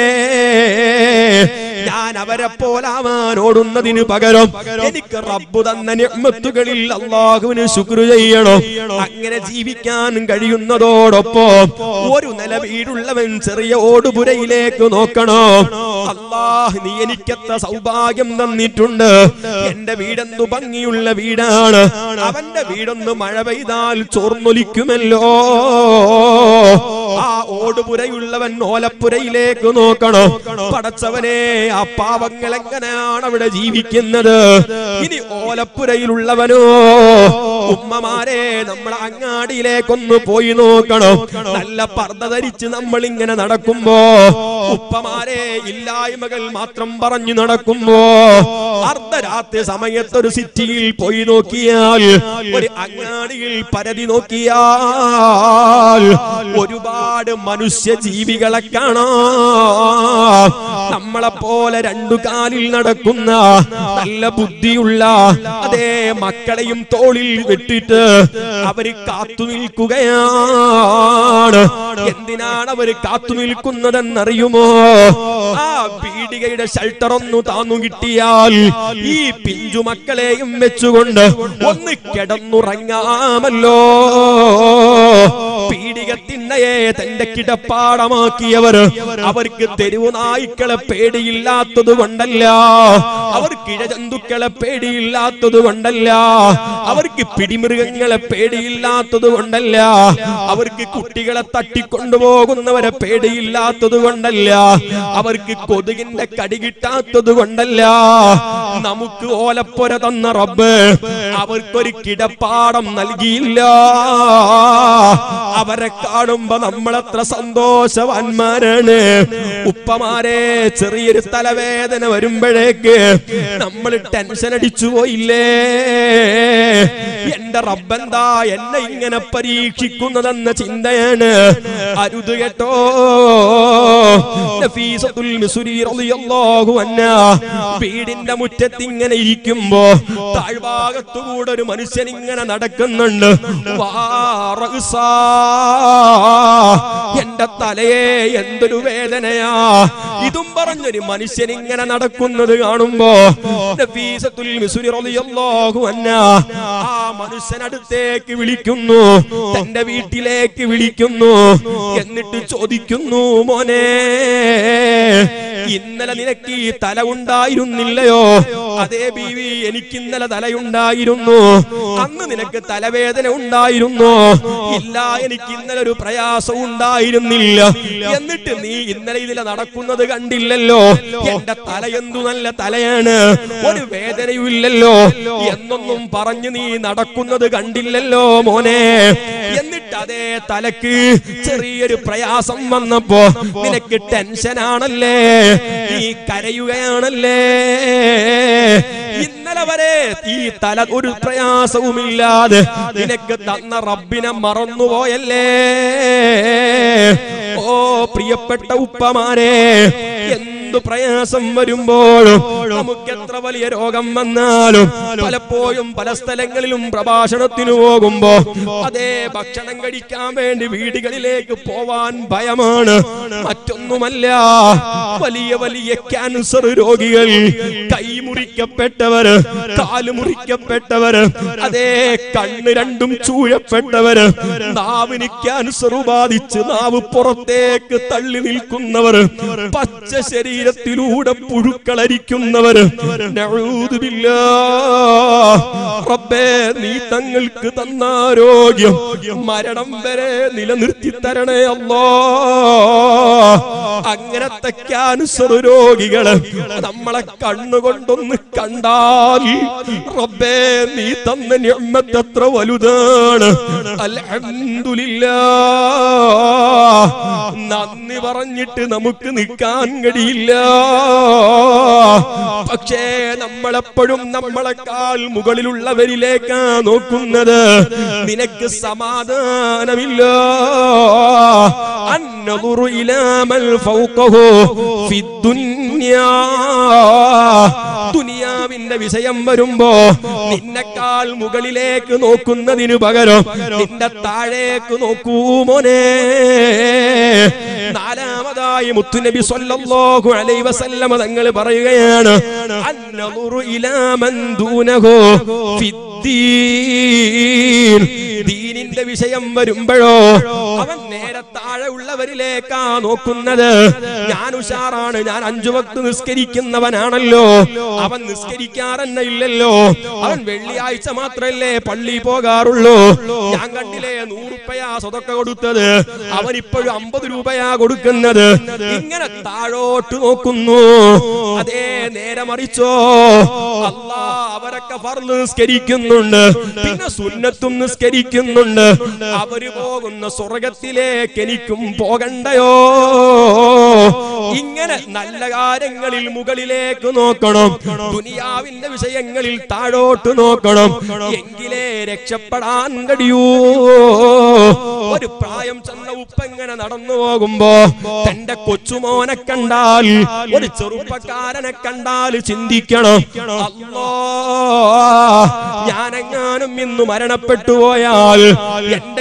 ഞാൻ അവരെ പോലാവാൻ ഓടുന്നതിന് പകരം എനിക്ക് റബ്ബു തന്ന നിഅ്മത്തുകളിൽ അള്ളാഹുവിന് ശുക്ർ ചെയ്യണം അങ്ങനെ ജീവിക്കാൻ കഴിയുന്നതോടൊപ്പം ഒരു നില വീടുള്ളവൻ ചെറിയ ഓടുപുരയിലേക്ക് നോക്കണോ അള്ളാഹ് നീ എനിക്കെത്ര സൗഭാഗ്യം തന്നിട്ടുണ്ട് എന്റെ വീടെന്തു ഭംഗിയുള്ള വീടാണ് അവന്റെ വീടൊന്ന് മഴ പെയ്താൽ ചോർന്നൊലിക്കുമല്ലോ ആ ഓടുപുരയുള്ളവൻ ഓലപ്പുരയിലേക്ക് നോക്കണം പടച്ചവനെ ആ പാവങ്ങൾ എങ്ങനെയാണ് അവിടെ ജീവിക്കുന്നത് ഇനി ഓലപ്പുരയിലുള്ളവനോ ഉമ്മമാരെ നമ്മൾ അങ്ങാടിയിലേക്കൊന്ന് പോയി നോക്കണം നല്ല പർദ്ദ ധരിച്ച് നമ്മൾ ഇങ്ങനെ നടക്കുമ്പോ ഉപ്പമാരെ ഇല്ലായ്മകൾ മാത്രം പറഞ്ഞു നടക്കുമ്പോ അർദ്ധരാത്രി സമയത്ത് ഒരു സിറ്റിയിൽ പോയി നോക്കിയാൽ ഒരു അങ്ങാടിയിൽ പരതി നോക്കിയാൽ ഒരുപാട് മനുഷ്യ ജീവികളെ കാണാം നമ്മളെ പോലെ രണ്ടു കാലിൽ നടക്കുന്ന നല്ല ബുദ്ധിയുള്ള അതേ മക്കളെയും തോളിൽ വെട്ടിട്ട് അവര് കാത്തു നിൽക്കുകയാണ് എന്തിനാണ് അവര് കാത്തു നിൽക്കുന്നതെന്നറിയുമോ ആ പീടികയുടെ ഷെൽട്ടർ ഒന്ന് താന്നു കിട്ടിയാൽ ഈ പിഞ്ചു മക്കളെയും വെച്ചുകൊണ്ട് ഒന്ന് കിടന്നുറങ്ങാമല്ലോ പീഡികത്തിന്റെ തിണ്ണയെ തന്റെ കിടപ്പാടമാക്കിയവർ അവർക്ക് തെരുവു നായ്ക്കളെ പേടിയില്ലാത്തത് കൊണ്ടല്ല അവർക്ക് ഇഴജന്തുക്കളെ പേടിയില്ലാത്തത് കൊണ്ടല്ല അവർക്ക് പിടിമൃഗങ്ങളെ പേടിയില്ലാത്തത് കൊണ്ടല്ല അവർക്ക് കുട്ടികളെ തട്ടിക്കൊണ്ടുപോകുന്നവരെ പേടിയില്ലാത്തത് കൊണ്ടല്ല അവർക്ക് കൊതുകിന്റെ കടി കിട്ടാത്തത് കൊണ്ടല്ല നമുക്ക് ഓലപ്പൊര തന്ന റബ്ബ് അവർക്കൊരു കിടപ്പാടം നൽകിയില്ല അവരെ കാണുമ്പോ നമ്മളെത്ര സന്തോഷവാന്മാരാണ് ഉപ്പമാരെ ചെറിയൊരു തലവേദന വരുമ്പോഴേക്ക് നമ്മൾ ടെൻഷൻ അടിച്ചു പോയില്ലേ എന്റെ റബ്ബെന്താ എന്നെ ഇങ്ങനെ പരീക്ഷിക്കുന്നതെന്ന ചിന്തയാണ് അരുത് കേട്ടോ നഫീസത്തുൽ മിസ്രി റളിയല്ലാഹു അൻഹാ വീടിന്റെ മുറ്റത്ത് ഇങ്ങനെ ഇരിക്കുമ്പോ താഴ്ഭാഗത്തുകൂടെ ഒരു മനുഷ്യൻ ഇങ്ങനെ നടക്കുന്നുണ്ട് വാറസാ. എന്റെ തലയെ എന്തൊരു വേദനയാ ഇതും പറഞ്ഞൊരു മനുഷ്യൻ ഇങ്ങനെ നടക്കുന്നത് കാണുമ്പോ നഫീസത്തുൽ മിസ്രി റളിയല്ലാഹു അൻഹാ ആ മനുഷ്യനടുത്തേക്ക് വിളിക്കുന്നു തന്റെ വീട്ടിലേക്ക് വിളിക്കുന്നു എന്നിട്ട് ചോദിക്കുന്നു മോനെ ഇന്നലെ നിനക്ക് ഈ തല ഉണ്ടായിരുന്നില്ലയോ അതേ ബീവി എനിക്ക് ഇന്നലെ തലയുണ്ടായിരുന്നു അന്ന് നിനക്ക് തലവേദന ഉണ്ടായിരുന്നു ഇല്ല എനിക്ക് ഇന്നലെ ഒരു പ്രയാസം ഉണ്ടായിരുന്നില്ല എന്നിട്ട് നീ ഇന്നലെ ഇതിലെ നടക്കുന്നത് കണ്ടില്ലല്ലോ എന്റെ തല എന്തു നല്ല തലയാണ് ഒരു വേദനയും ഇല്ലല്ലോ എന്നൊന്നും പറഞ്ഞു നീ നടക്കുന്നത് കണ്ടില്ലല്ലോ മോനെ എന്നിട്ട് അതേ തലക്ക് ചെറിയൊരു പ്രയാസം വന്നപ്പോ നിനക്ക് ടെൻഷനാണല്ലേ നീ കരയുകയാണല്ലേ ഇന്നലെ വരെ ഈ തല ഒരു പ്രയാസവുമില്ലാതെ നിനക്ക് തന്ന റബ്ബിനെ മറന്നുപോയല്ലേ ഓ പ്രിയപ്പെട്ട ഉപ്പമാരെ എന്തു പ്രയാസം വരുമ്പോഴും നമുക്ക് എത്ര വലിയ രോഗം വന്നാലും പലപ്പോഴും പല സ്ഥലങ്ങളിലും പ്രഭാഷണത്തിന് പോകുമ്പോ അതേ ഭക്ഷണം കഴിക്കാൻ വേണ്ടി വീടുകളിലേക്ക് പോവാൻ ഭയമാണ് മറ്റൊന്നുമല്ല വലിയ വലിയ ക്യാൻസർ രോഗികൾ കൈ മുറിക്കപ്പെട്ടവര് കാല് മുറിക്കപ്പെട്ടവര് അതേ കണ്ണ് രണ്ടും ചൂഴപ്പെട്ടവര് നാവിന് ക്യാൻസർ ബാധിച്ച് നാവ് പുറത്തേക്ക് തള്ളി നിൽക്കുന്നവർ പച്ച ശരീരത്തിലൂടെ പുഴുക്കളരിക്കുന്നവര് നഊദുബില്ലാ. റബ്ബേ നീ തങ്ങൾക്ക് തന്ന ആരോഗ്യം മരണം വരെ നിലനിർത്തി തരണേ അല്ലോ അങ്ങനത്തെ ക്യാൻസർ രോഗികള് നമ്മളെ കണ്ണുകൊണ്ടൊന്ന് കണ്ടാൽ റബ്ബേ നീ തന്ന ഞമ്മത്ത് എത്ര വലുതാണ് അൽഹംദുലില്ലാ നന്ദി പറഞ്ഞിട്ട് നമുക്ക് നിൽക്കാൻ കഴിയില്ല പക്ഷേ നമ്മളെപ്പോഴും നമ്മളെക്കാൾ മുകളിലുള്ളവരിലേക്കാ നോക്കുന്നത് നിനക്ക് സമാധാനമില്ല അന്നദുറു ഇലാ മൽ ഫൗഖഹു ഫിദ്ദുന്യാ ദുനിയാവിന്റെ വിഷയം വരുമ്പോ നിന്നെക്കാൾ മുകളിലേക്ക് നോക്കുന്നതിനു പകരം നിന്റെ താഴേക്ക് നോക്കൂ മോനെ നാലാമതായി മുത്തുനബി സല്ലല്ലാഹു അലൈഹി വസല്ലമ തങ്ങൾ പറയുകയാണ് അന്നദുറു ഇലാ മൻ ദൂനഹു ഫിദ്ദീൻ ദീനിന്റെ വിഷയം വരുമ്പോഴോ അവൻ നേരെ താഴെ ഉള്ളവരിലേക്കാ നോക്കുന്നത് ഞാൻ ഉഷാറാണ് ഞാൻ അഞ്ചു വക്ത് നിസ്കരിക്കുന്നവനാണല്ലോ അവൻ നിസ്കരിക്കാറന്നെ ഇല്ലല്ലോ അവൻ വെള്ളിയാഴ്ച മാത്രല്ലേ പള്ളി പോകാറുള്ളൂ ഞാൻ കണ്ടില്ലേ നൂറുപ്പയാ സ്വതൊക്ക കൊടുത്തത് അവൻ ഇപ്പോഴും അമ്പത് രൂപയാ കൊടുക്കുന്നത് ഇങ്ങനെ താഴോട്ട് നോക്കുന്നു അതേ നേരെ മറിച്ചോ അല്ലാ അവരൊക്കെ ഫർള് നിസ്കരിക്കുന്നുണ്ട് പിന്നെ സുന്നത്തും നിസ്കരിക്കുന്നുണ്ട് അവര് പോകുന്ന സ്വർഗത്തിലേക്ക് എനിക്കും പോകണ്ടയോ ഇങ്ങനെ നല്ല കാര്യങ്ങളിൽ മുകളിലേക്ക് നോക്കണം ദുനിയാവിന്റെ വിഷയങ്ങളിൽ താഴോട്ട് നോക്കണം എങ്കിലേ രക്ഷപ്പെടാൻ കഴിയൂ ഒരു പ്രായം ചെന്ന ഉപ്പെങ്ങനെ നടന്നു പോകുമ്പോ തന്റെ കൊച്ചുമോനെ കണ്ടാൽ ഒരു ചെറുപ്പക്കാരനെ കണ്ടാൽ ചിന്തിക്കണം അല്ലോ ഞാനെങ്ങാനും ഇന്ന് മരണപ്പെട്ടു പോയാൽ എന്റെ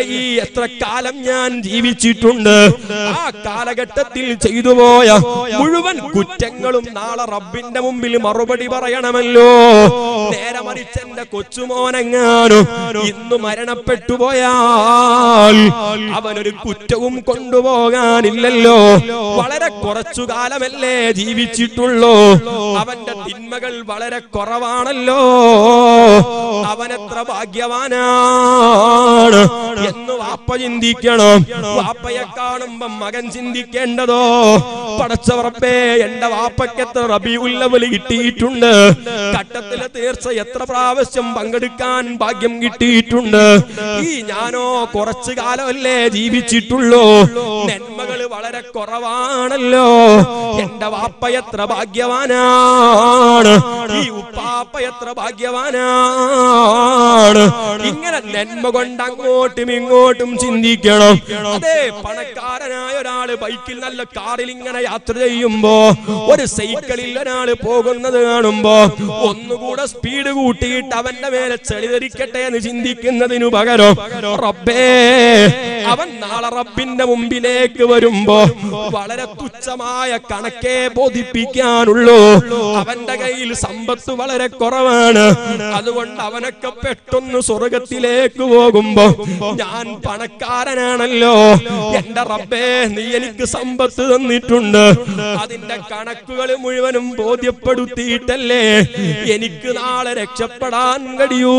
എന്റെ ഈ എത്ര കാലം ഞാൻ ജീവിച്ചിട്ടുണ്ട് ആ കാലഘട്ടത്തിൽ ചെയ്തു പോയ മുഴുവൻ കുറ്റങ്ങളും നാളെ റബ്ബിന്റെ മുമ്പിൽ മറുപടി പറയണമല്ലോ നേരെ മറിച്ച് എന്റെ കൊച്ചുമോനെങ്ങാനും ഇന്ന് മരണപ്പെട്ടു പോയാൽ അവനൊരു കുറ്റവും കൊണ്ടുപോകാനില്ലല്ലോ വളരെ കുറച്ചു കാലമല്ലേ ജീവിച്ചിട്ടുള്ളൂ അവന്റെ തിന്മകൾ വളരെ കുറവാണല്ലോ അവനെത്ര ഭാഗ്യവാനാണ് എന്ന് വാപ്പ ചിന്തിക്കണം വാപ്പയെ കാണുമ്പോ മകൻ ചിന്തിക്കേണ്ടതോ പടച്ചവറപ്പേ എന്റെ വാപ്പയ്ക്ക് എത്ര റബി ഉല്ലവല് കിട്ടിയിട്ടുണ്ട് ഘട്ടത്തിലെ തീർച്ച എത്ര പ്രാവശ്യം പങ്കെടുക്കാൻ ഭാഗ്യം കിട്ടിയിട്ടുണ്ട് ഈ ഞാനോ കുറച്ചു കാലമല്ലേ ജീവിച്ചിട്ടുള്ളൂ നന്മകൾ വളരെ കുറവാണല്ലോ എന്റെ വാപ്പ എത്ര ഭാഗ്യവാനാണ് ഈ ഉപ്പാപ്പ എത്ര ഭാഗ്യവാനാണ് ഇങ്ങനെ നന്മ കൊണ്ട് അങ്ങോട്ടും ഇങ്ങോട്ടും ചിന്തിക്കണം അതെ പണക്കാരനായ ഒരാള് ബൈക്കിൽ നല്ല കാറിൽ ഇങ്ങനെ യാത്ര ചെയ്യുമ്പോ ഒരു സൈക്കിളിൽ ഒരാള് പോകുന്നത് കാണുമ്പോ ഒന്നുകൂടെ സ്പീഡ് കൂട്ടിയിട്ട് അവന്റെ മേലെ ചെളി തെറിക്കട്ടെ എന്ന് ചിന്തിക്കുന്നതിനു പകരം റബ്ബേ അവൻ നാളെ റബ്ബിന്റെ മുമ്പിലേക്ക് വരുമ്പോ വളരെ തുച്ഛമായ കണക്കേ ബോധിപ്പിക്കാനുള്ളൂ അവന്റെ കയ്യിൽ സമ്പത്ത് വളരെ കുറവാണ് അതുകൊണ്ട് അവനൊക്കെ പെട്ടെന്ന് സ്വർഗത്തിലേക്ക് പോകുമ്പോ ഞാൻ പണക്കാരനാണല്ലോ എന്റെ റബ്ബേ നീ എനിക്ക് സമ്പത്ത് തന്നിട്ടുണ്ട് അതിന്റെ കണക്കുകൾ മുഴുവനും ബോധ്യപ്പെടുത്തിയിട്ടല്ലേ എനിക്ക് നാളെ രക്ഷപ്പെടാൻ കഴിയൂ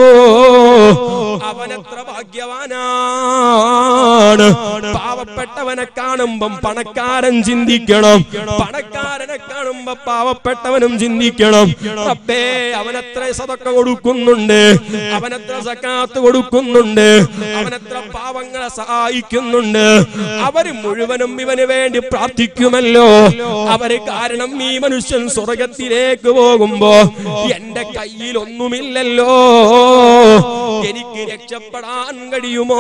അവനെത്ര ഭാഗ്യവാനാണ് പാവപ്പെട്ടവനെ കാണുമ്പം പണക്കാരൻ ചിന്തിക്കണം പണക്കാരനെ കാണുമ്പോ പാവപ്പെട്ടവനും ചിന്തിക്കണം റബ്ബേ അവനെത്ര സതക്ക കൊടുക്കുന്നുണ്ട് അവനെത്ര സക്കാത്ത് കൊടുക്കുന്നുണ്ട് അവനെത്ര പാവങ്ങളെ സഹായിക്കുന്നുണ്ട് അവര് മുഴുവനും ഇവന് വേണ്ടി പ്രാർത്ഥിക്കുമല്ലോ അവര് കാരണം ഈ മനുഷ്യൻ സ്വർഗത്തിലേക്ക് പോകുമ്പോ എന്റെ കയ്യിൽ ഒന്നുമില്ലല്ലോ എനിക്ക് രക്ഷപ്പെടാൻ കഴിയുമോ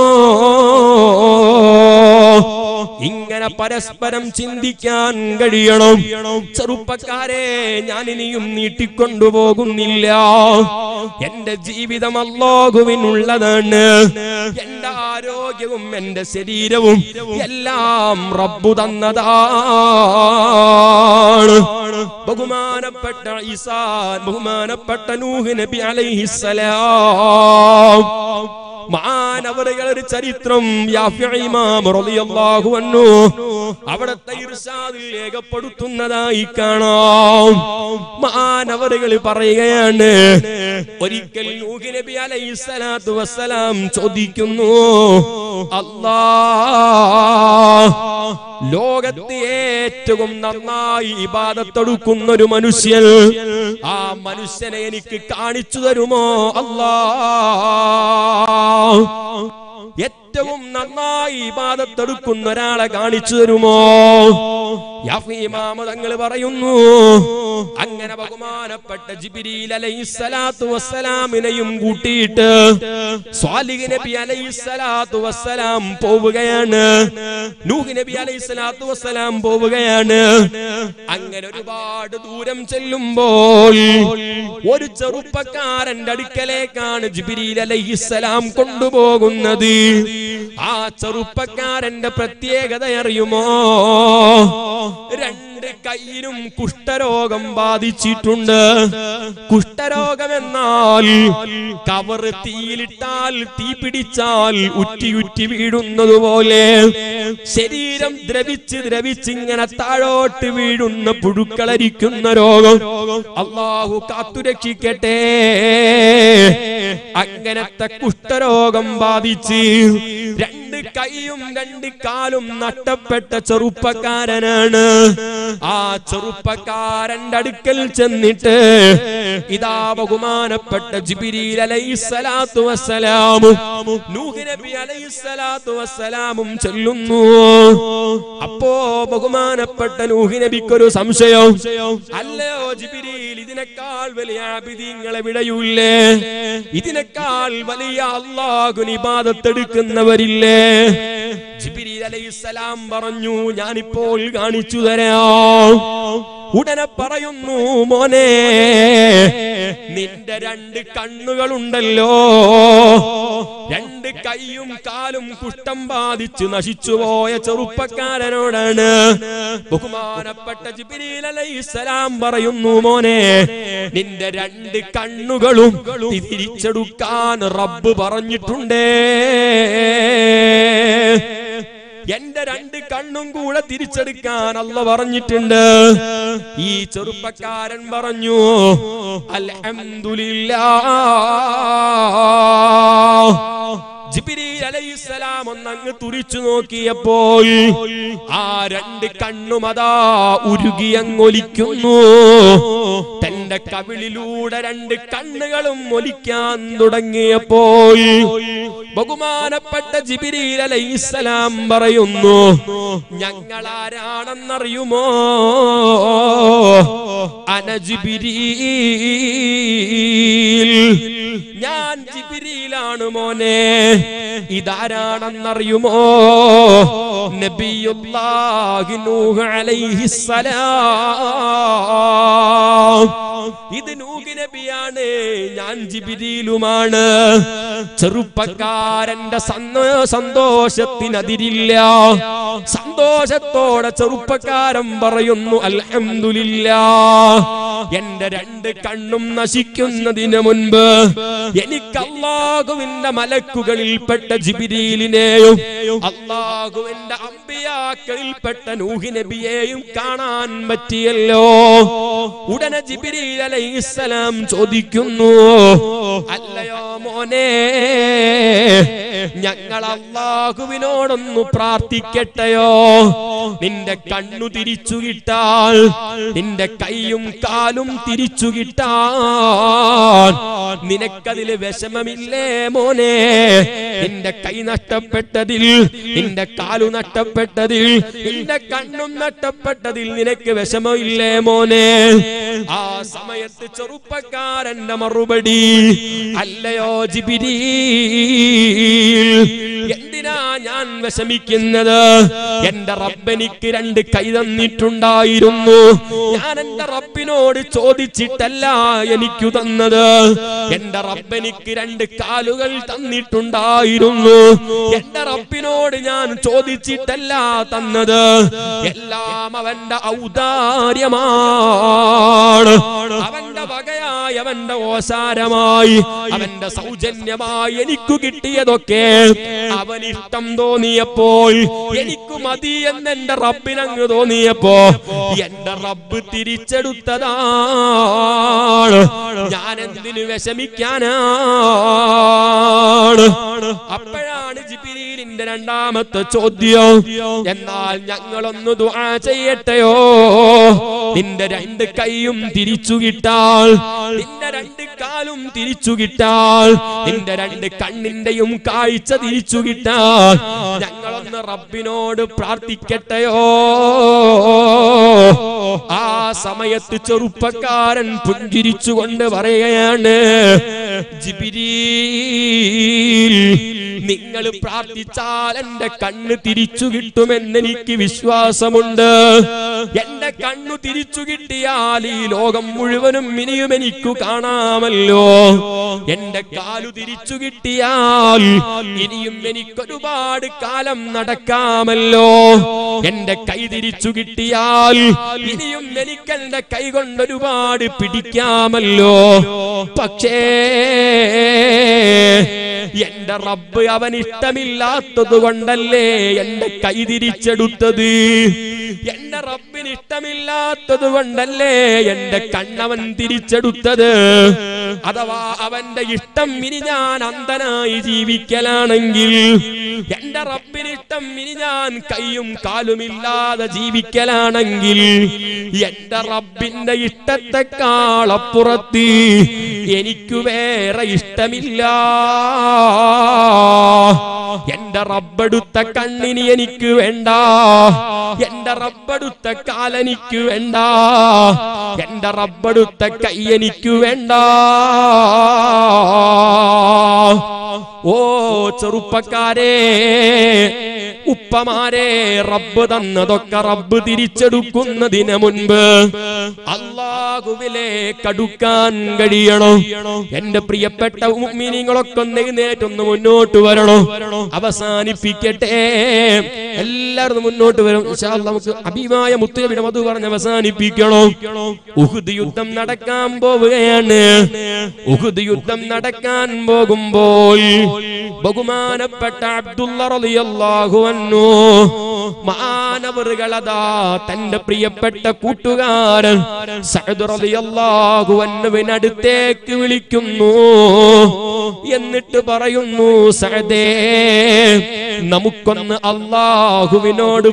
ഇങ്ങനെ പരസ്പരം ചിന്തിക്കാൻ കഴിയണം ചെറുപ്പക്കാരെ ഞാൻ ഇനിയും നീട്ടിക്കൊണ്ടുപോകുന്നില്ല എന്റെ ജീവിതം അല്ലാഹുവിനുള്ളതാണ് എന്റെ ആരോഗ്യവും എന്റെ ശരീരവും എല്ലാം റബ്ബു തന്നതാണ് ബഹുമാനപ്പെട്ട ഈസാ ബഹുമാനപ്പെട്ട നൂഹ് നബി അലൈഹിസ്സലാം മഹാനവറുകൾ ഒരു ചരിത്രം യാഫ്യ ഇമാം റളിയല്ലാഹു അൻഹു അവിടത്തെ ഇർഷാദിൽ രേഖപ്പെടുത്തുന്നതായി കാണാം മഹാനവറുകൾ പറയുകയാണ് ഒരിക്കൽ നൂഹ് നബി അലൈഹി സ്വലാത്തു വസ്സലാം ചോദിക്കുന്നു അല്ലാ ലോകത്ത് ഏറ്റവും നന്നായി ഇബാദത്തെടുക്കുന്ന ഒരു മനുഷ്യൻ ആ മനുഷ്യനെ എനിക്ക് കാണിച്ചു തരുമോ അല്ലാ ഏറ്റവും നന്നായി ഇബാദത്തെടുക്കുന്ന ഒരാളെ കാണിച്ചു തരുമോ തങ്ങൾ പറയുന്നു അങ്ങനെ ബഹുമാനപ്പെട്ട ജിബിരിൽ അലൈഹിസ്സലാത്തു വസ്സലാമിനെയും കൂട്ടിയിട്ട് സ്വാലിഹ് നബി അലൈഹിസ്സലാത്തു വസ്സലാം പോവുകയാണ് നൂഹ് നബി അലൈഹിസ്സലാത്തു വസ്സലാം പോവുകയാണ് അങ്ങനെ ഒരുപാട് ദൂരം ചെല്ലുമ്പോൾ ഒരു ചെറുപ്പക്കാരന്റെ അടുക്കലേക്കാണ് ജിബിരിൽ അലൈഹിസ്സലാം കൊണ്ടുപോകുന്നത് ആ ചെറുപ്പക്കാരന്റെ പ്രത്യേകത അറിയുമോ രണ്ട് കയ്യിലും കുഷ്ഠരോഗം ബാധിച്ചിട്ടുണ്ട് കുഷ്ഠരോഗം എന്നാൽ കവറ് തീയിലിട്ടാൽ തീ പിടിച്ചാൽ ഉറ്റി ഉറ്റി വീഴുന്നത് പോലെ ശരീരം ദ്രവിച്ച് ദ്രവിച്ച് ഇങ്ങനെ താഴോട്ട് വീഴുന്ന പുഴുക്കളരിക്കുന്ന രോഗം അള്ളാഹു കാത്തുരക്ഷിക്കട്ടെ അങ്ങനത്തെ കുഷ്ഠരോഗം ബാധിച്ച് രണ്ട് കൈയും രണ്ട് കാലും നട്ടപ്പെട്ട ചെറുപ്പക്കാരനാണ് ആ ചെറുപ്പക്കാരന്റെ അടുക്കൽ ചെന്നിട്ട് ഇതാ ബഹുമാനപ്പെട്ട ജിബിരിൽ അലൈഹിസ്സലാത്തു വസ്സലാമും നൂഹ് നബി അലൈഹിസ്സലാത്തു വസ്സലാമും ചെല്ലുന്നു അപ്പോ ബഹുമാനപ്പെട്ട നൂഹ് നബിക്കൊരു സംശയം അല്ലയോ ജിബിരിൽ ഇതിനേക്കാൾ വലിയ ആബിദീങ്ങളെ വിടയൂല്ലേ ഇതിനേക്കാൾ വലിയ അള്ളാഹുനി ഇബാദത്തെടുക്കുന്നവരില്ലേ ജിബിരിൽ അലൈഹിസ്സലാം പറഞ്ഞു ഞാനിപ്പോൾ കാണിച്ചു തരാം ഉടനെ പറയുന്നു മോനെ നിന്റെ രണ്ട് കണ്ണുകളുണ്ടല്ലോ രണ്ട് രണ്ട് കൈയും കാലും കുഷ്ഠം ബാധിച്ച് നശിച്ചുപോയ ചെറുപ്പക്കാരനോടാണ് ബഹുമാനപ്പെട്ട ജിബ്രീൽ അലൈഹിസ്സലാം പറയുന്നു മോനെ നിന്റെ രണ്ട് കണ്ണുകളും തിരിച്ചെടുക്കാൻ റബ്ബ് പറഞ്ഞിട്ടുണ്ടേ എന്റെ രണ്ട് കണ്ണും കൂടെ തിരിച്ചെടുക്കാൻ അല്ല പറഞ്ഞിട്ടുണ്ട് ഈ ചെറുപ്പക്കാരൻ പറഞ്ഞു അൽഹംദുലില്ലാ ജിബ്രീൽ അലൈഹിസ്സലാം ഒന്നങ്ങ് തുറിച്ചു നോക്കിയപ്പോൾ ആ രണ്ട് കണ്ണും അതാ ഉരുകിയങ്ങൊലിക്കുന്നു തന്റെ കവിളിലൂടെ രണ്ട് കണ്ണുകളും ഒലിക്കാൻ തുടങ്ങിയപ്പോൾ ബഹുമാനപ്പെട്ട ജിബിരിൽ അലൈഹിസ്സലാം പറയുന്നു ഞങ്ങൾ ആരാണെന്നറിയുമോ അനജിബിരീൽ ഞാൻ ജിബിരിയിലാണ് മോനെ ഇതാരാണെന്നറിയുമോ നബിയുല്ലാഹി നൂഹ് അലൈഹിസ്സലാം ഇത് നൂഹ് നബിയാണ് ഞാൻ ജിബിരിയിലുമാണ് ചെറുപ്പക്കാരന്റെ സന്ന- സന്തോഷത്തിനതിരില്ല സന്തോഷത്തോടെ ചെറുപ്പക്കാരൻ പറയുന്നു അൽഹംദുലില്ലാ എന്റെ രണ്ട് കണ്ണും നശിക്കുന്നതിന് മുൻപ് എനിക്ക് അള്ളാഹുവിന്റെ മലക്കുകളിൽപ്പെട്ട ജിബിരിയിലിനെയും അള്ളാഹുവിന്റെ അമ്പിയാക്കളിൽപ്പെട്ട നൂഹി നബിയെയും കാണാൻ പറ്റിയല്ലോ ഉടനെ ജിബിരിൽ അലൈഹിസ്സലാം ചോദിക്കുന്നു അല്ലയോ മോനെ ഞങ്ങൾ അള്ളാഹുവിനോടൊന്ന് പ്രാർത്ഥിക്കട്ടെയോ നിന്റെ കണ്ണു തിരിച്ചു കിട്ടാൽ നിന്റെ കൈയും കാലും തിരിച്ചു കിട്ടാൻ നിനക്കതിൽ വിഷമമില്ലേ മോനെ നിന്റെ കൈ നഷ്ടപ്പെട്ടതിൽ നിന്റെ കാലു നഷ്ടപ്പെട്ടതിൽ നിന്റെ കണ്ണും നഷ്ടപ്പെട്ടതിൽ നിനക്ക് വിഷമമില്ലേ മോനെ ആ സമയത്ത് ചെറുപ്പക്കാരന്റെ മറുപടി അല്ലയോ ജിബിരി എന്തിനാ ഞാൻ വിഷമിക്കുന്നത് എന്റെ റബ്ബെനിക്ക് രണ്ട് കൈ തന്നിട്ടുണ്ടായിരുന്നു ഞാൻ എന്റെ റബ്ബിനോട് ചോദിച്ചിട്ടല്ല എനിക്കു തന്നത് എന്റെ റബ്ബെനിക്ക് രണ്ട് കാലുകൾ തന്നിട്ടുണ്ടായിരുന്നു എന്റെ റബ്ബിനോട് ഞാൻ ചോദിച്ചിട്ടല്ല തന്നത് എല്ലാം അവന്റെ ഔദാര്യമാണ് അവന്റെ വകയായി അവന്റെ ഓശാരമായി അവന്റെ സൗജന്യമായി എനിക്കു കിട്ടിയതൊക്കെ അവനിഷ്ടം തോന്നിയപ്പോൾ എനിക്കു മതി എന്ന് എന്റെ റബ്ബിനങ്ങ് തോന്നിയപ്പോ എന്റെ റബ്ബ് തിരിച്ചെടുത്തതാണ് ഞാൻ എന്തിനു വിഷമിക്കാനാണ് അപ്പോഴാണ് ജിബിരിലിന്റെ രണ്ടാമത്തെ ചോദ്യം എന്നാൽ ഞങ്ങളൊന്ന് ദുആ ചെയ്യട്ടെയോ നിന്റെ രണ്ട് കൈയും തിരിച്ചു കിട്ടാൽ നിന്റെ രണ്ട് കാലും തിരിച്ചു കിട്ടാൽ നിന്റെ രണ്ട് കണ്ണിന്റെയും കാഴ്ച തിരിച്ചു കിട്ടാൽ ഞങ്ങളൊന്ന് റബ്ബിനോട് പ്രാർത്ഥിക്കട്ടെയോ ആ സമയത്ത് ചെറുപ്പക്കാരൻ പുഞ്ചിരിച്ചുകൊണ്ട് പറയുകയാണ് ജിബിരീൽ നിങ്ങൾ പ്രാർത്ഥിച്ചാൽ എന്റെ കണ്ണ് തിരിച്ചു കിട്ടുമെന്ന് എനിക്ക് വിശ്വാസമുണ്ട് എന്റെ കണ്ണു തിരിച്ചു കിട്ടിയാൽ ഈ ലോകം മുഴുവനും ഇനിയും എനിക്കു കാണാമല്ലോ എന്റെ കാലു തിരിച്ചു കിട്ടിയാൽ ഇനിയും എനിക്കൊരുപാട് കാലം നടക്കാമല്ലോ എന്റെ കൈ തിരിച്ചു കിട്ടിയാൽ ഇനിയും എനിക്ക് എന്റെ കൈ കൊണ്ട് ഒരുപാട് പിടിക്കാമല്ലോ പക്ഷേ എന്റെ റബ്ബ് അവൻ ഇഷ്ടമില്ലാത്തത് കൊണ്ടല്ലേ എന്റെ കൈ തിരിച്ചെടുത്തത് എന്റെ റബ്ബിന് ഇഷ്ടമില്ലാത്തത് കൊണ്ടല്ലേ എന്റെ കണ്ണവൻ തിരിച്ചെടുത്തത് അഥവാ അവന്റെ ഇഷ്ടം ഇനി ഞാൻ അന്ധനായി ജീവിക്കലാണെങ്കിൽ എന്റെ റബ്ബിന് ഇഷ്ടം ഇനി ഞാൻ കൈയും കാലുമില്ലാതെ ജീവിക്കലാണെങ്കിൽ എന്റെ റബ്ബിന്റെ ഇഷ്ടത്തെക്കാളപ്പുറത്ത് എനിക്ക് വേറെ ഇഷ്ടമില്ല എന്റെ റബ്ബെടുത്ത കണ്ണിന് എനിക്ക് വേണ്ട എന്റെ റബ്ബെടുത്ത കാലെനിക്ക് വേണ്ട എന്റെ റബ്ബെടുത്ത കൈ എനിക്ക് വേണ്ട ഓ ചെറുപ്പക്കാരെ ഉപ്പമാരെ റബ്ബ് തന്നതൊക്കെ റബ്ബ് തിരിച്ചെടുക്കുന്നതിന് മുൻപ് അള്ളാഹുവിലെ കടുക്കാൻ കഴിയണോ എന്റെ പ്രിയപ്പെട്ട ഉമ്മിനിങ്ങളൊക്കെ ഒന്ന് എഴുന്നേറ്റൊന്ന് മുന്നോട്ട് വരണോ അവസാനിപ്പിക്കട്ടെ എല്ലാവരും മുന്നോട്ട് വരും ഇൻഷാ അല്ലാ നമുക്ക് അഭിമായ മുത്തുനബിയുടെ മധു പറഞ്ഞ് അവസാനിപ്പിക്കണോ ഉഹുദ് യുദ്ധം നടക്കാൻ പോവുകയാണ് ഉഹുദ് യുദ്ധം നടക്കാൻ പോകുമ്പോൾ ബഹുമാനപ്പെട്ട അബ്ദുള്ള റളിയല്ലാഹു അൻഹു മാനവറുകളതാ തന്റെ പ്രിയപ്പെട്ട കൂട്ടുകാരൻ സഅദ് റളിയല്ലാഹു അൻഹുവിനടുത്തേക്ക് വിളിക്കുന്നു എന്നിട്ട് പറയുന്നു സഅദേ നമുക്കൊന്ന് അള്ളാഹുവിനോട്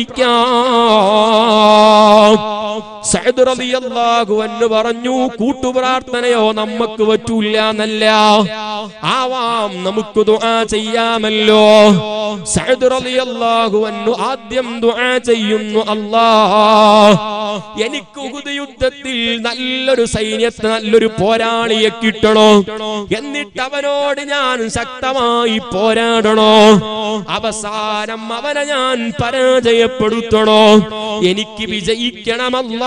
പ്രാർത്ഥിക്കാം സഅദ് റളിയല്ലാഹു അൻഹു പറഞ്ഞു കൂട്ടുപ്രാർത്ഥനയോ നമുക്ക് പറ്റൂല എന്നല്ല ആവാം നമുക്ക് ദുആ ചെയ്യാമല്ലോ സഅദ് റളിയല്ലാഹു അൻഹു ആദ്യം ദുആ ചെയ്യുന്നു അല്ലാ എനിക്ക് ഉഹുദ് യുദ്ധത്തിൽ നല്ലൊരു സൈന്യത്തെ നല്ലൊരു പോരാളിയെ കിട്ടണോ എന്നിട്ട് അവനോട് ഞാൻ ശക്തമായി പോരാടണോ അവസാനം അവനെ ഞാൻ പരാജയപ്പെടുത്തണോ എനിക്ക് വിജയിക്കണമല്ല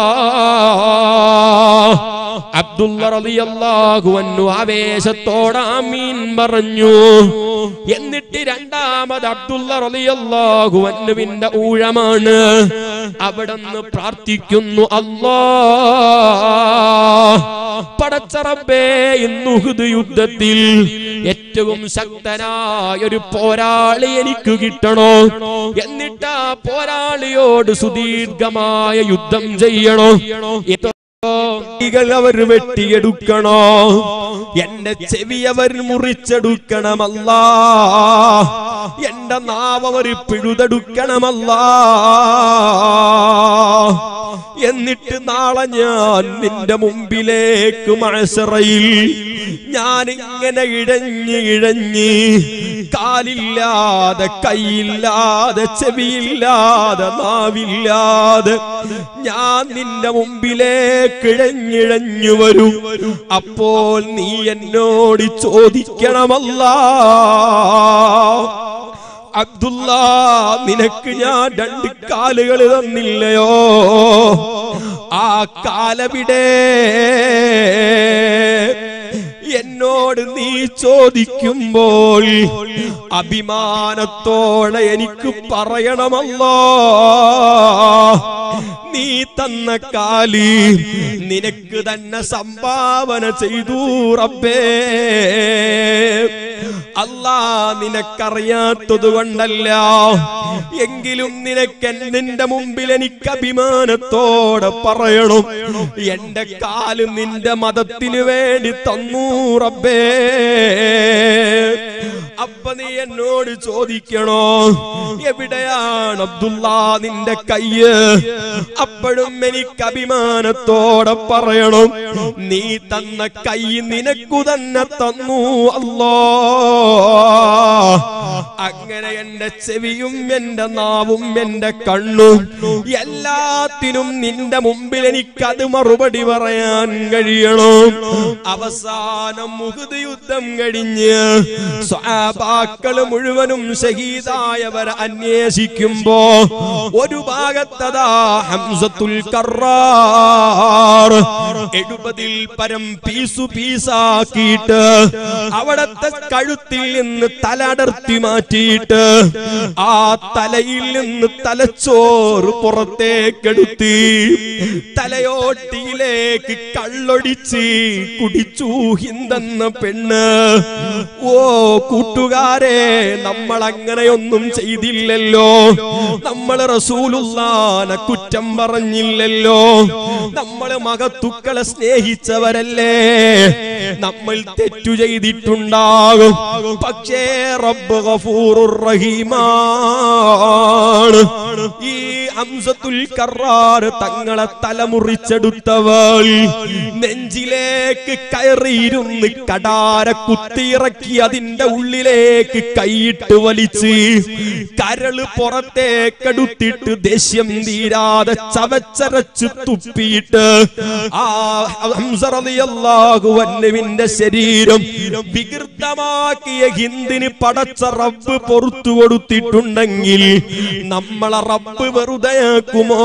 അബ്ദുള്ള റളിയല്ലാഹു അൻഹു ആവേശത്തോടെ ആമീൻ പറഞ്ഞു എന്നിട്ട് രണ്ടാമത് അബ്ദുള്ള റളിയല്ലാഹു അൻഹുവിന്റെ ഊഴമാണ് അവിടുന്ന് പ്രാർത്ഥിക്കുന്നു അല്ലാ പടച്ചറബേ ഇന്ന് ഉഹുദ് യുദ്ധത്തിൽ ഏറ്റവും ശക്തനായ ഒരു പോരാളി എനിക്ക് കിട്ടണോ എന്നിട്ട് ആ പോരാളിയോട് സുദീർഘമായ യുദ്ധം ചെയ്യണോ അവർ വെട്ടിയെടുക്കണോ എന്റെ ചെവി അവർ മുറിച്ചെടുക്കണമല്ല എന്റെ നാവർ പിഴുതെടുക്കണമല്ല എന്നിട്ട് നാളെ ഞാൻ നിന്റെ മുമ്പിലേക്ക് മഴസറയിൽ ഞാൻ ഇങ്ങനെ ഇഴഞ്ഞ് ഇഴഞ്ഞ് കാലില്ലാതെ കൈയില്ലാതെ ചെവിയില്ലാതെ നാവില്ലാതെ ഞാൻ നിന്റെ മുമ്പിലേക്ക് ഇഴഞ്ഞിഴഞ്ഞു വരും അപ്പോൾ നീ എന്നോട് ചോദിക്കണമല്ല അബ്ദുള്ള നിനക്ക് ഞാൻ രണ്ട് കാലുകൾ തന്നില്ലയോ ആ കാലവിടെ എന്നോട് നീ ചോദിക്കുമ്പോൾ അഭിമാനത്തോടെ എനിക്ക് പറയണമല്ലോ നീ തന്ന കാലി നിനക്ക് തന്നെ സംഭാവന ചെയ്തു റബ്ബേ അല്ലാ നിനക്കറിയാത്തത് കൊണ്ടല്ല എങ്കിലും നിനക്ക് നിന്റെ മുമ്പിൽ എനിക്ക് അഭിമാനത്തോടെ പറയണം എന്റെ കാല് നിന്റെ മതത്തിന് വേണ്ടി തന്നു റബ്ബേ അപ്പൊ നീ എന്നോട് ചോദിക്കണോ എവിടെയാണ് അബ്ദുള്ള നിന്റെ കയ്യ് അപ്പോഴും എനിക്ക് അഭിമാനത്തോടെ പറയണം നീ തന്ന കൈ നിനക്കു തന്നെ തന്നു അല്ലോ അങ്ങനെ എന്റെ ചെവിയും എന്റെ നാവും എന്റെ കണ്ണും എല്ലാത്തിനും നിന്റെ മുമ്പിൽ എനിക്കത് മറുപടി പറയാൻ കഴിയണം അവസാനം മുഹുദ് യുദ്ധം കഴിഞ്ഞ് സ്വഹാബാക്കള് മുഴുവനും ഷഹീദായവരെ അന്വേഷിക്കുമ്പോ ഒരു ഭാഗത്തതാ ഹംസത്തുൽ കറാർ എഴുപതിൽ പരം പീസു പീസാക്കിയിട്ട് അവിടത്തെ കഴുത്തിൽ നിന്ന് തലടർത്തി മാറ്റിയിട്ട് ആ തലയിൽ നിന്ന് തലച്ചോറ് പുറത്തേക്കെടുത്തി തലയോട്ടിയിലേക്ക് കള്ളൊടിച്ച് കുടിച്ചു ഹിന്ദെന്ന പെണ്ണ് ഓ കൂട്ടുകാരെ നമ്മൾ അങ്ങനെയൊന്നും ചെയ്തില്ലല്ലോ നമ്മൾ റസൂലുള്ളാനെ കുറ്റം പറഞ്ഞില്ലല്ലോ നമ്മൾ മകത്തുക്കളെ സ്നേഹിച്ചവരല്ലേ നമ്മൾ തെറ്റു ചെയ്തിട്ടുണ്ടാകും പക്ഷേ റബ്ബ് ഗഫൂറുർ റഹീമാണ് ഈ അംസത്തുൽ കറാർ തങ്ങളെ തലമുറിച്ചെടുത്തവൾ നെഞ്ചിലേക്ക് കയറിയിരുന്ന് കടാര കുത്തിയിറക്കി അതിന്റെ ഉള്ളിലെ ഉള്ളിലേക്ക് കൈയിട്ട് വലിച്ച് കരള് പുറത്തേക്കെടുത്തിട്ട് ദേഷ്യം തീരാതെ ചവച്ചരച്ച് തുപ്പിയിട്ട് ആ ഹംസ റളിയല്ലാഹു അൻഹുവിന്റെ ശരീരം വികൃതമാക്കിയ ഹിന്ദിന് പടച്ച റബ്ബ് പൊറത്തു കൊടുത്തിട്ടുണ്ടെങ്കിൽ നമ്മളെ റബ്ബ് വെറുതെയാക്കുമോ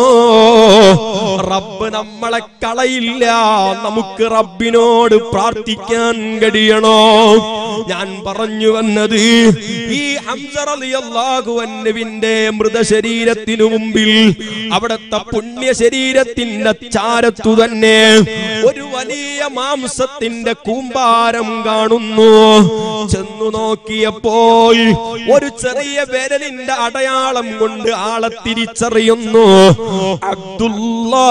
റബ്ബ് നമ്മളെ കളയില്ല നമുക്ക് റബ്ബിനോട് പ്രാർത്ഥിക്കാൻ കഴിയണോ ഞാൻ പറഞ്ഞു വന്നത് ഈ ഹംസ റളിയല്ലാഹു അൻഹുവിന്റെ മൃതശരീരത്തിനു മുമ്പിൽ അവിടത്തെ പുണ്യ ശരീരത്തിന്റെ ചാരത്തു തന്നെ ഒരു വലിയ മാംസത്തിന്റെ കൂമ്പാരം കാണുന്നു ചെന്നു നോക്കിയപ്പോൾ ഒരു ചെറിയ വിരലിന്റെ അടയാളം കൊണ്ട് ആളെ തിരിച്ചറിയുന്നു അബ്ദുല്ലാ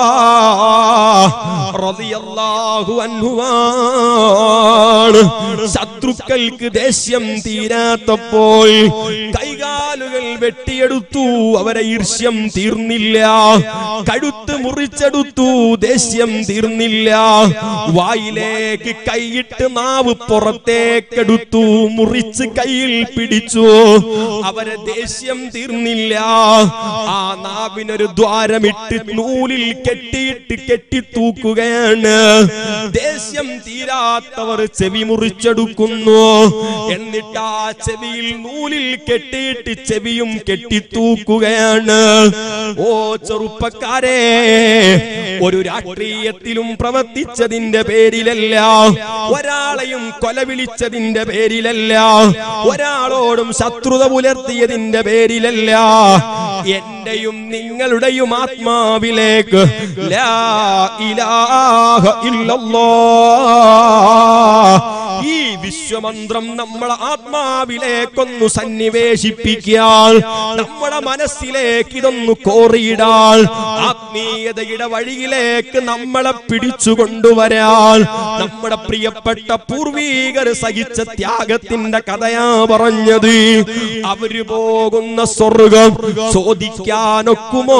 റളിയല്ലാഹു അൻഹുവാണ് ശത്രുക്കൾക്ക് ദേഷ്യം തീരാത്തപ്പോൾ കൈകാലുകൾ വെട്ടിയെടുത്തു അവരെ ഈർഷ്യം തീർന്നില്ല കഴുത്ത് മുറിച്ചെടുത്തു ദേഷ്യം തീർന്നില്ല വായിലേക്ക് കൈയിട്ട് നാവ് പുറത്തേക്കെടുത്തു മുറിച്ച് കയ്യിൽ പിടിച്ചു അവരെ ദേഷ്യം തീർന്നില്ല ആ നാവിനൊരു ദ്വാരമിട്ട് നൂലിൽ കെട്ടിയിട്ട് കെട്ടിത്തൂക്കുകയാണ് ദേഷ്യം തീരാത്തവർ ചെവി മുറിച്ചെടുക്കുന്നു എന്നിട്ട് ആ ചെവിയിൽ നൂലിൽ കെട്ടിയിട്ട് ചെവിയും കെട്ടിത്തൂക്കുകയാണ് ഓ ചെറുപ്പക്കാരെ ഒരു രാഷ്ട്രീയത്തിലും പ്രവർത്തിച്ചതിന്റെ പേരിലല്ല ഒരാളെയും കൊല വിളിച്ചതിന്റെ പേരിലല്ല ഒരാളോടും ശത്രുത പുലർത്തിയതിന്റെ പേരിലല്ല എന്റെയും നിങ്ങളുടെയും ആത്മാവിലേക്ക് ലാ ഇലാഹ ഇല്ലല്ലാഹ് ഈ വിശ്വമന്ത്രം നമ്മളെ ആത്മാവിലേക്കൊന്നു സന്നിവേശിപ്പിക്കാൻ നമ്മുടെ മനസ്സിലേക്ക് ഇതൊന്നു കോറിയിടാൻ ആത്മീയതയുടെ വഴിയിലേക്ക് നമ്മളെ പിടിച്ചു കൊണ്ടുവരാൻ നമ്മുടെ പ്രിയപ്പെട്ട പൂർവീകർ സഹിച്ച ത്യാഗത്തിന്റെ കഥയാ പറഞ്ഞത് അവര് പോകുന്ന സ്വർഗം ചോദിക്കാനൊക്കുമോ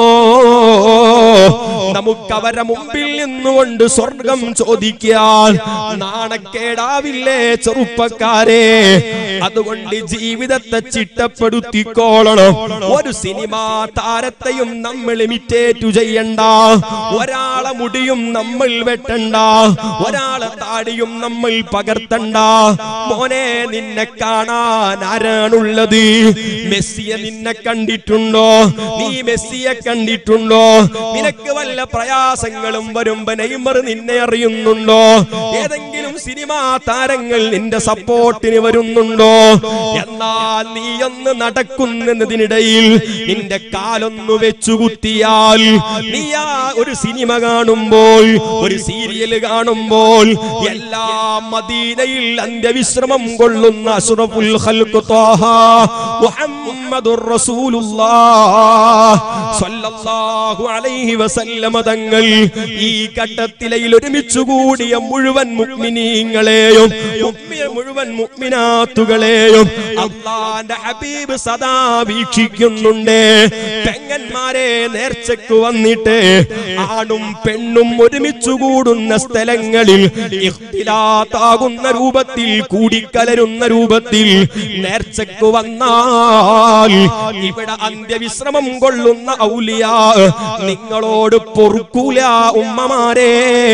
നമുക്കവരെ മുമ്പിൽ നിന്നുകൊണ്ട് സ്വർഗം ചോദിക്കാൻ നാണക്കേടാവില്ലേ ചെറുപ്പക്കാരെ അതുകൊണ്ട് ജീവിതത്തെ ചിട്ടപ്പെടുത്തിക്കോളണം ഒരു സിനിമാ താരത്തെയും നമ്മൾ ഇമിറ്റേറ്റ് ചെയ്യണ്ട ഒരാളെ മുടിയും നമ്മൾ വെട്ടണ്ട ഒരാളെ താടിയും നമ്മൾ പകർത്തണ്ട മോനെ നിന്നെ കാണാൻ ആരാണുള്ളത് മെസ്സിയെ നിന്നെ കണ്ടിട്ടുണ്ടോ നീ മെസ്സിയെ കണ്ടിട്ടുണ്ടോ നിനക്ക് വല്ല പ്രയാസങ്ങളും വരുമ്പോ നെയ്മർ നിന്നെ അറിയുന്നുണ്ടോ ഏതെങ്കിലും സിനിമാ താരങ്ങൾ നിന്റെ സപ്പോർട്ടിന് വരുന്നുണ്ടോ എന്നാൽ നീ ഒന്ന് നടക്കുന്നതിനിടയിൽ നിന്റെ കാലൊന്നു വെച്ചുകുത്തിയാൽ നീ ആ ഒരു സിനിമ കാണുമ്പോൾ ഒരു സീരിയൽ കാണുമ്പോൾ എല്ലാ മദീനയിൽ അന്ത്യവിശ്രമം കൊള്ളുന്ന അഷ്റഫുൽ ഖൽഖ് ത്വാഹ മുഹമ്മദുർ റസൂലുള്ളാഹ് സ്വല്ലല്ലാഹു അലൈഹി വസല്ലമ തങ്ങൾ ഈ ഘട്ടത്തിലയിൽ ഒരുമിച്ച് കൂടിയ മുഴുവൻ മുഅ്മിനീങ്ങളെയും മുഅ്മിന മുഴുവൻ മുഅ്മിനാത്തുകളെയും അള്ളാന്റെ ഹബീബ് സദാ വീക്ഷിക്കുന്നുണ്ട് പെങ്ങന്മാരെ നേർച്ചക്ക് വന്നിട്ട് ആണും പെണ്ണും ഒരുമിച്ച് കൂടുന്ന സ്ഥലങ്ങളിൽ ഇഖ്തിലാത്താകുന്ന രൂപത്തിൽ കൂടിക്കലരുന്ന രൂപത്തിൽ നേർച്ചക്ക് വന്നാൽ ഇവിടെ അന്ത്യവിശ്രമം കൊള്ളുന്ന ഔലിയ നിങ്ങളോട് പൊറുക്കൂല ഉമ്മമാരെ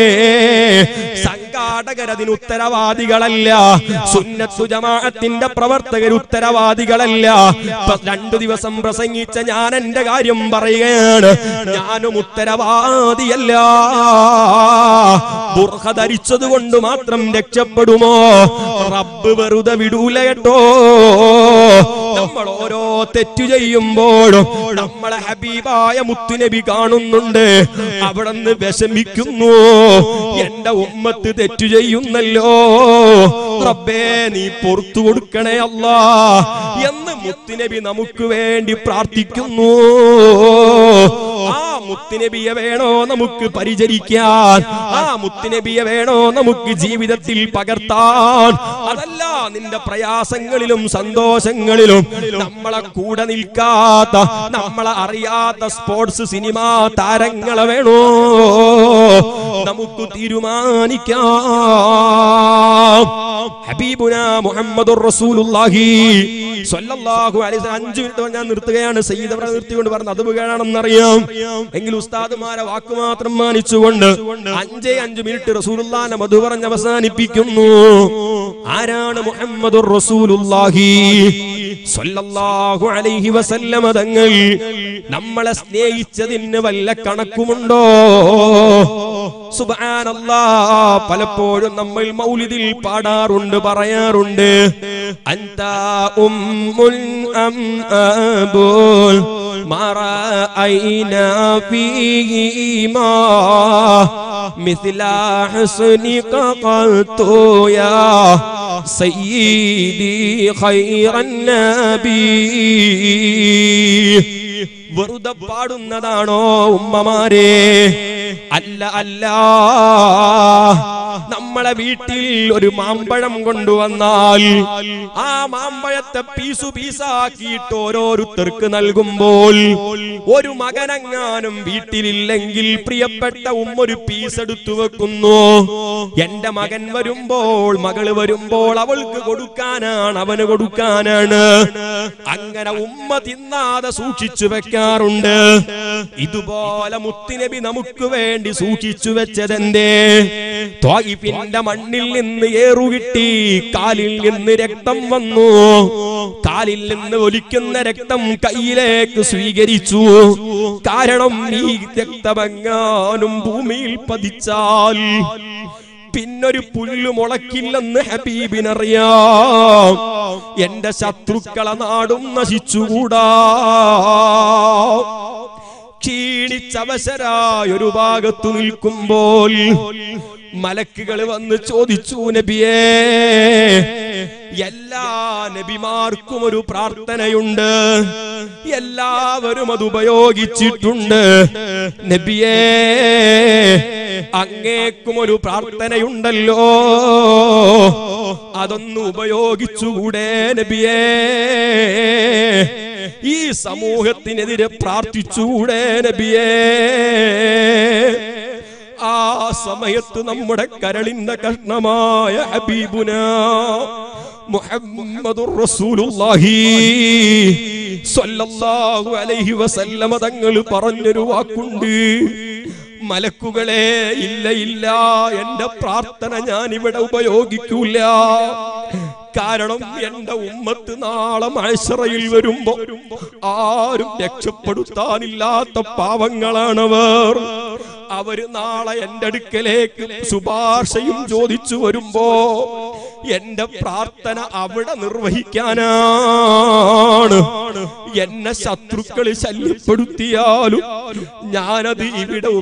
സംഘാടകരതിന് ഉത്തരവാദികളല്ല സുന്നത്തു ജമാഅത്തിന്റെ പ്രവർത്തകർ ഉത്തരവാദികളല്ല ഇപ്പൊ രണ്ടു ദിവസം പ്രസംഗിച്ച ഞാൻ എന്റെ കാര്യം പറയുകയാണ് ഞാനും ഉത്തരവാദിയല്ല ബുർഹ ധരിച്ചത് കൊണ്ട് മാത്രം രക്ഷപ്പെടുമോ റബ്ബ് വെറുതെ വിടൂല കേട്ടോ നമ്മൾ ഓരോ തെറ്റു ചെയ്യുമ്പോഴും നമ്മളെ ഹബീബായ മുത്തുനബി കാണുന്നുണ്ട് അവിടെ നിന്ന് വിഷമിക്കുന്നു എന്റെ ഉമ്മത്ത് തെറ്റു ചെയ്യുന്നല്ലോ റബ്ബേ നീ പുറത്തു കൊടുക്കണേ അല്ല എന്ന് മുത്തുനബി നമുക്ക് വേണ്ടി പ്രാർത്ഥിക്കുന്നു ആ മുത്തുനബിയെ വേണോ നമുക്ക് പരിചരിക്കാൻ ആ മുത്തുനബിയെ വേണോ നമുക്ക് ജീവിതത്തിൽ പകർത്താൻ അതല്ല നിന്റെ പ്രയാസങ്ങളിലും സന്തോഷങ്ങളിലും നമ്മളെ കൂടെ നിൽക്കാത്ത നമ്മളെ അറിയാത്ത സ്പോർട്സ് സിനിമാ താരങ്ങളെ വേണോ നമുക്ക് തീരുമാനിക്കാം ഹബീബുന മുഹമ്മദുർ റസൂലുള്ളാഹി സ്വല്ലല്ലാഹു അലൈഹി വസല്ലം അഞ്ച് മിനിറ്റ് ഞാൻ നിർത്തുകയാണ് സയ്യിദ് അവരെ നിർത്തിക്കൊണ്ട് പറഞ്ഞ അത് കേടാണെന്നറിയാം എങ്കിൽ ഉസ്താദുമാരെ വാക്ക് മാത്രം മാനിച്ചുകൊണ്ട് അഞ്ചേ അഞ്ച് മിനിറ്റ് റസൂലുള്ളാഹിനെ മധു പറഞ്ഞ് അവസാനിപ്പിക്കുന്നു ആരാണ് മുഹമ്മദുർ റസൂലുള്ളാഹി സ്വല്ലല്ലാഹു അലൈഹി വസല്ലമ തങ്ങൾ നമ്മളെ സ്നേഹിച്ചതിന് വല്ല കണക്കുമുണ്ടോ സുബ്ഹാനല്ലാ പലപ്പോഴും നമ്മൾ മൗലിദിൽ പാടാറുണ്ട് പറയാറുണ്ട് അന്ത ഉമ്മുൽ അം അബുൽ മറഅയ്നാ ഫീഹിമാ مثل حسنك قلت يا سيدي خير النبي വെറുതെ പാടുന്നതാണോ ഉമ്മമാരെ അല്ല അല്ല നമ്മളെ വീട്ടിൽ ഒരു മാമ്പഴം കൊണ്ടുവന്നാൽ ആ മാമ്പഴത്തെ പീസു പീസാക്കിയിട്ട് ഓരോരുത്തർക്ക് നൽകുമ്പോൾ ഒരു മകനെങ്ങാനും വീട്ടിലില്ലെങ്കിൽ പ്രിയപ്പെട്ട ഉമ്മ ഒരു പീസ് എടുത്തു വെക്കുന്നു എന്റെ മകൻ വരുമ്പോൾ മകള് വരുമ്പോൾ അവൾക്ക് കൊടുക്കാനാണ് അവന് കൊടുക്കാനാണ് അങ്ങനെ ഉമ്മ തിന്നാതെ സൂക്ഷിച്ചു വെക്കാറുണ്ട് ഇതുപോലെ മുത്തുനബി നമുക്ക് വേണ്ടി സൂക്ഷിച്ചു വെച്ചതെന്തേ ത്വായിഫിന്റെ മണ്ണിൽ നിന്ന് ഏറുകിട്ടി കാലിൽ നിന്ന് രക്തം വന്നു കാലിൽ നിന്ന് ഒലിക്കുന്ന രക്തം കയ്യിലേക്ക് സ്വീകരിച്ചു കാരണം ഈ രക്തമെങ്ങാനും ഭൂമിയിൽ പതിച്ചാൽ പിന്നൊരു പുല്ല് മുളക്കില്ലെന്ന് ഹബീബിനറിയാം എന്റെ ശത്രുക്കളെ നാടും നശിച്ചുകൂടാ ക്ഷീണിച്ചവശരായ ഒരു ഭാഗത്തു നിൽക്കുമ്പോൾ മലക്കുകൾ വന്ന് ചോദിച്ചു നബിയേ എല്ലാ നബിമാർക്കും ഒരു പ്രാർത്ഥനയുണ്ട് എല്ലാവരും അത് ഉപയോഗിച്ചിട്ടുണ്ട് നബിയേ അങ്ങേക്കും ഒരു പ്രാർത്ഥനയുണ്ടല്ലോ അതൊന്ന് ഉപയോഗിച്ചുകൂടെ നബിയേ ഈ സമൂഹത്തിനെതിരെ പ്രാർത്ഥിച്ചുകൂടെ നബിയേ ആ സമയത്ത് നമ്മുടെ കരളിന്റെ കഷ്ണമായ ഹബീബുന മുഹമ്മദുർ റസൂലുള്ളാഹി സ്വല്ലല്ലാഹു അലൈഹി വസല്ലമ തങ്ങൾ പറഞ്ഞൊരു വാക്കുണ്ട് മലക്കുകളെ ഇല്ല ഇല്ല എന്റെ പ്രാർത്ഥന ഞാൻ ഇവിടെ ഉപയോഗിക്കൂല കാരണം എന്റെ ഉമ്മത്ത് നാളെ മത്സറയിൽ വരുമ്പോ ആരും രക്ഷപ്പെടുത്താനില്ലാത്ത പാവങ്ങളാണവർ അവര് നാളെ എന്റെ അടുക്കലേക്ക് ശുപാർശയും ചോദിച്ചു വരുമ്പോ എന്റെ പ്രാർത്ഥന അവിടെ നിർവഹിക്കാനാണ് എന്നെ ശത്രുക്കൾ ശല്യപ്പെടുത്തിയാലും ഞാനത് ഇവിടെ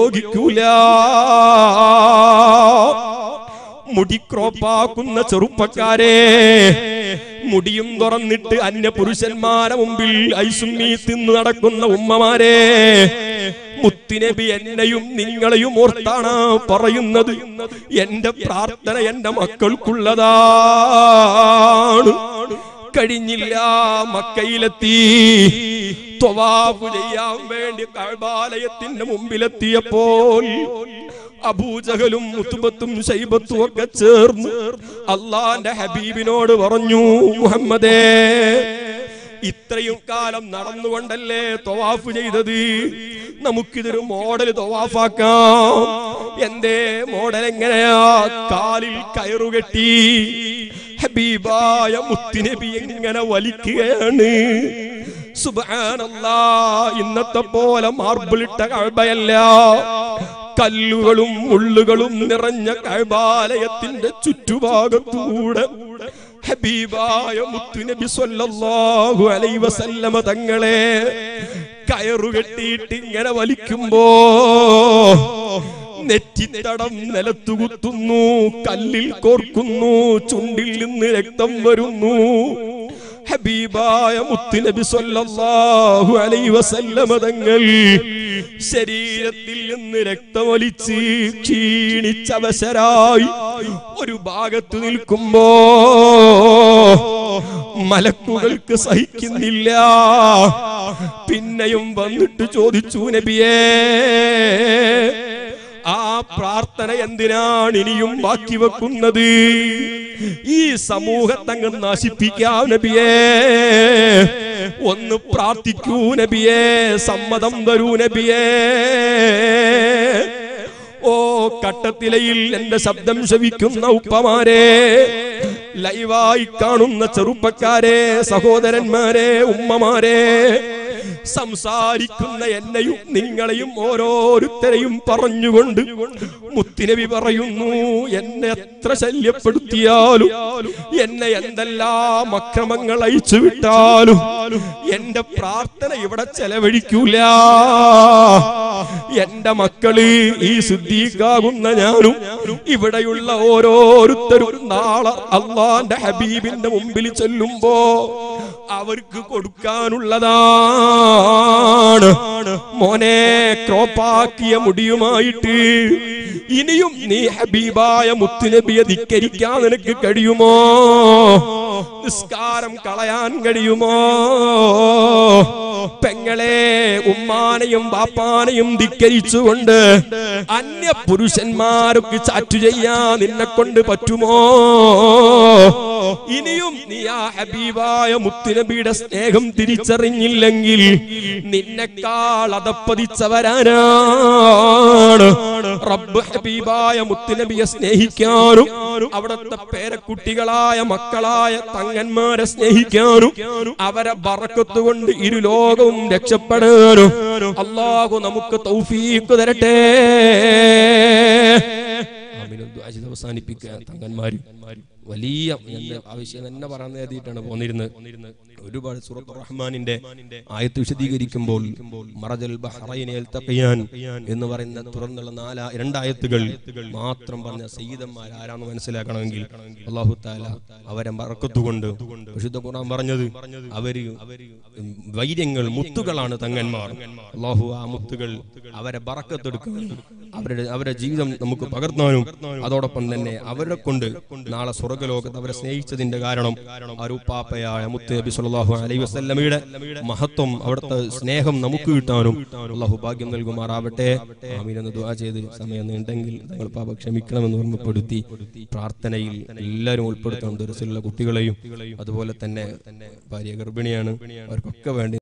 ഉപയോഗിക്കൂല മുടി ക്രോപ്പാക്കുന്ന ചെറുപ്പക്കാരെ മുടിയും തുറന്നിട്ട് അന്യ പുരുഷന്മാരെ മുമ്പിൽ ഐസുമ്മി തിന്ന് നടക്കുന്ന ഉമ്മമാരെ മുത്തിനബി എന്നെയും നിങ്ങളെയും ഓർത്താണ് പറയുന്നത് എന്റെ പ്രാർത്ഥന എന്റെ മക്കൾക്കുള്ളതാണ് കഴിഞ്ഞില്ല മക്കയിലെത്തി ത്വവാഫ് ചെയ്യാൻ വേണ്ടി കഴബാലയത്തിന്റെ മുമ്പിലെത്തിയപ്പോൾ അബൂജഹലും മുത്തുബത്തും ശൈബത്തും ഒക്കെ ചേർന്ന് അള്ളാന്റെ ഹബീബിനോട് പറഞ്ഞു മുഹമ്മദേ ഇത്രയും കാലം നടന്നുകൊണ്ടല്ലേ തൊവാഫ് ചെയ്തത് നമുക്കിതൊരു മോഡൽ തൊവാഫാക്കാം എന്തേ മോഡൽ എങ്ങനെയാ കാലിൽ കയറുകെട്ടി ഹബീബായ മുത്തുനബി എങ്ങനെ വലിക്കുകയാണ് സുബാനല്ലാ ഇന്നത്തെ പോലെ മാർബിളിട്ട കഴബയല്ല കല്ലുകളും മുള്ളുകളും നിറഞ്ഞ കഴബാലയത്തിന്റെ ചുറ്റുഭാഗത്തൂടെ ഹബീബായ മുത്തുനബി സ്വല്ലല്ലാഹു അലൈഹി വസല്ലമ തങ്ങളെ കയറുകെട്ടിയിട്ട് ഇങ്ങനെ വലിക്കുമ്പോ നെറ്റിത്തടം നിലത്തുകുത്തുന്നു കല്ലിൽ കോർക്കുന്നു ചുണ്ടിൽ നിന്ന് രക്തം വരുന്നു ഹബീബായ മുത്തുനബി സ്വല്ലല്ലാഹു അലൈഹി വസല്ലമ തങ്ങൾ ശരീരത്തിൽ നിന്ന് രക്തമൊലിച്ച് ക്ഷീണിച്ചവശരായി ഒരു ഭാഗത്ത് നിൽക്കുമ്പോ മലക്കുകൾക്ക് സഹിക്കുന്നില്ല പിന്നെയും വന്നിട്ട് ചോദിച്ചു നബിയേ ആ പ്രാർത്ഥന എന്തിനാണ് ഇനിയും ബാക്കി വെക്കുന്നത് ഈ സമൂഹത്തങ്ങ് നശിപ്പിക്കാം നബിയേ ഒന്ന് പ്രാർത്ഥിക്കൂ നബിയേ സമ്മതം വരൂ നബിയേ ഓ കട്ടത്തിലയിൽ എന്റെ ശബ്ദം ശവിക്കുന്ന ഉപ്പമാരെ ലൈവായി കാണുന്ന ചെറുപ്പക്കാരെ സഹോദരന്മാരെ ഉമ്മമാരെ സംസാരിക്കുന്ന എന്നെയും നിങ്ങളെയും ഓരോരുത്തരെയും പറഞ്ഞുകൊണ്ട് മുത്തിനബി പറയുന്നു എന്നെ എത്ര ശല്യപ്പെടുത്തിയാലും എന്നെ എന്തെല്ലാം അക്രമങ്ങൾ അയച്ചു വിട്ടാലും എന്റെ പ്രാർത്ഥന ഇവിടെ ചെലവഴിക്കൂല എന്റെ മക്കള് ഈ സിദ്ധീകാകുന്ന ഞാനും ഇവിടെയുള്ള ഓരോരുത്തരും നാളെ അള്ളാന്റെ ഹബീബിന്റെ മുമ്പിൽ ചെല്ലുമ്പോ അവർക്ക് കൊടുക്കാനുള്ളതാണ് മോനെ ക്രോപ്പാക്കിയ മുടിയുമായിട്ട് ഇനിയും നീ ഹബീബായ മുത്തുനബിയെ ധിക്കരിക്കാൻ നിനക്ക് കഴിയുമോ നിസ്കാരം കളയാൻ കഴിയുമോ പെങ്ങളെ ഉമ്മാനെയും ബാപ്പാനെയും ധിക്കരിച്ചുകൊണ്ട് അന്യ പുരുഷന്മാരൊക്കെ ചാറ്റു ചെയ്യാൻ നിന്നെ കൊണ്ട് പറ്റുമോ ഇനിയും നീ ആ ഹബീബായ മുത്തുനബിയുടെ സ്നേഹം തിരിച്ചറിഞ്ഞില്ലെങ്കിൽ നിന്നെക്കാൾ അതപ്പതിച്ചവരാനാണ് റബ്ബ് ഹബീബായ മുത്തുനബിയെ സ്നേഹിക്കാനും അവിടുത്തെ പേരക്കുട്ടികളായ മക്കളായ തങ്ങന്മാരെ സ്നേഹിക്കാനും അവരെ ബറക്കത്ത് കൊണ്ട് ഇരു ലോകവും രക്ഷപ്പെടാനും അള്ളാഹു നമുക്ക് തൗഫീഖ് തരട്ടെ ആമീൻ. ദുആ ചെയ്ത് അവസാനിപ്പിക്കുക തങ്ങന്മാര് വലിയ എന്റെ ആവശ്യം തന്നെ പറയാൻ എഴുതിയിട്ടാണ് പോന്നിരുന്നത് ഒരുപാട് സൂറത്ത് റഹ്മാനിന്റെ ആയത്ത് വിശദീകരിക്കുമ്പോൾ മറജൽ ബഹ്റൈനെ യൽതഖിയാൻ എന്ന് പറയുന്ന തുറന്നുള്ള നാലാ രണ്ടായത്തുകൾ മാത്രം പറഞ്ഞ സയ്യിദന്മാർ ആരാന്ന് മനസ്സിലാക്കണമെങ്കിൽ അള്ളാഹു താല അവരെ മറക്കത്തുകൊണ്ട് വിശുദ്ധ ഖുർആൻ പറഞ്ഞത് അവര് വൈര്യങ്ങൾ മുത്തുകളാണ് തങ്ങന്മാർ അള്ളാഹു ആ മുത്തുകൾ അവരെ ബറക്കത്തെടുക്കാനും അവരുടെ അവരുടെ ജീവിതം നമുക്ക് പകർത്താനും അതോടൊപ്പം തന്നെ അവരെ കൊണ്ട് നാളെ സ്വർഗ്ഗലോകത്ത് അവരെ സ്നേഹിച്ചതിന്റെ കാരണം അരുപ്പാപ്പയായ മുത്ത് നബി സല്ലല്ലാഹു അലൈഹി വസല്ലമയുടെ മഹത്വം അവിടുത്തെ സ്നേഹം നമുക്ക് കിട്ടാനും അള്ളാഹു ഭാഗ്യം നൽകുമാറാവട്ടെ ആമീൻ എന്ന് ദുആ ചെയ്ത് സമയം നീണ്ടെങ്കിൽ നിങ്ങൾ പാപ ക്ഷമിക്കണമെന്ന് ഓർമ്മപ്പെടുത്തി പ്രാർത്ഥനയിൽ എല്ലാവരും ഉൾപ്പെടുത്തണം ദർസിലുള്ള കുട്ടികളെയും അതുപോലെ തന്നെ ഭാര്യ ഗർഭിണിയാണ് അവർക്കൊക്കെ വേണ്ടി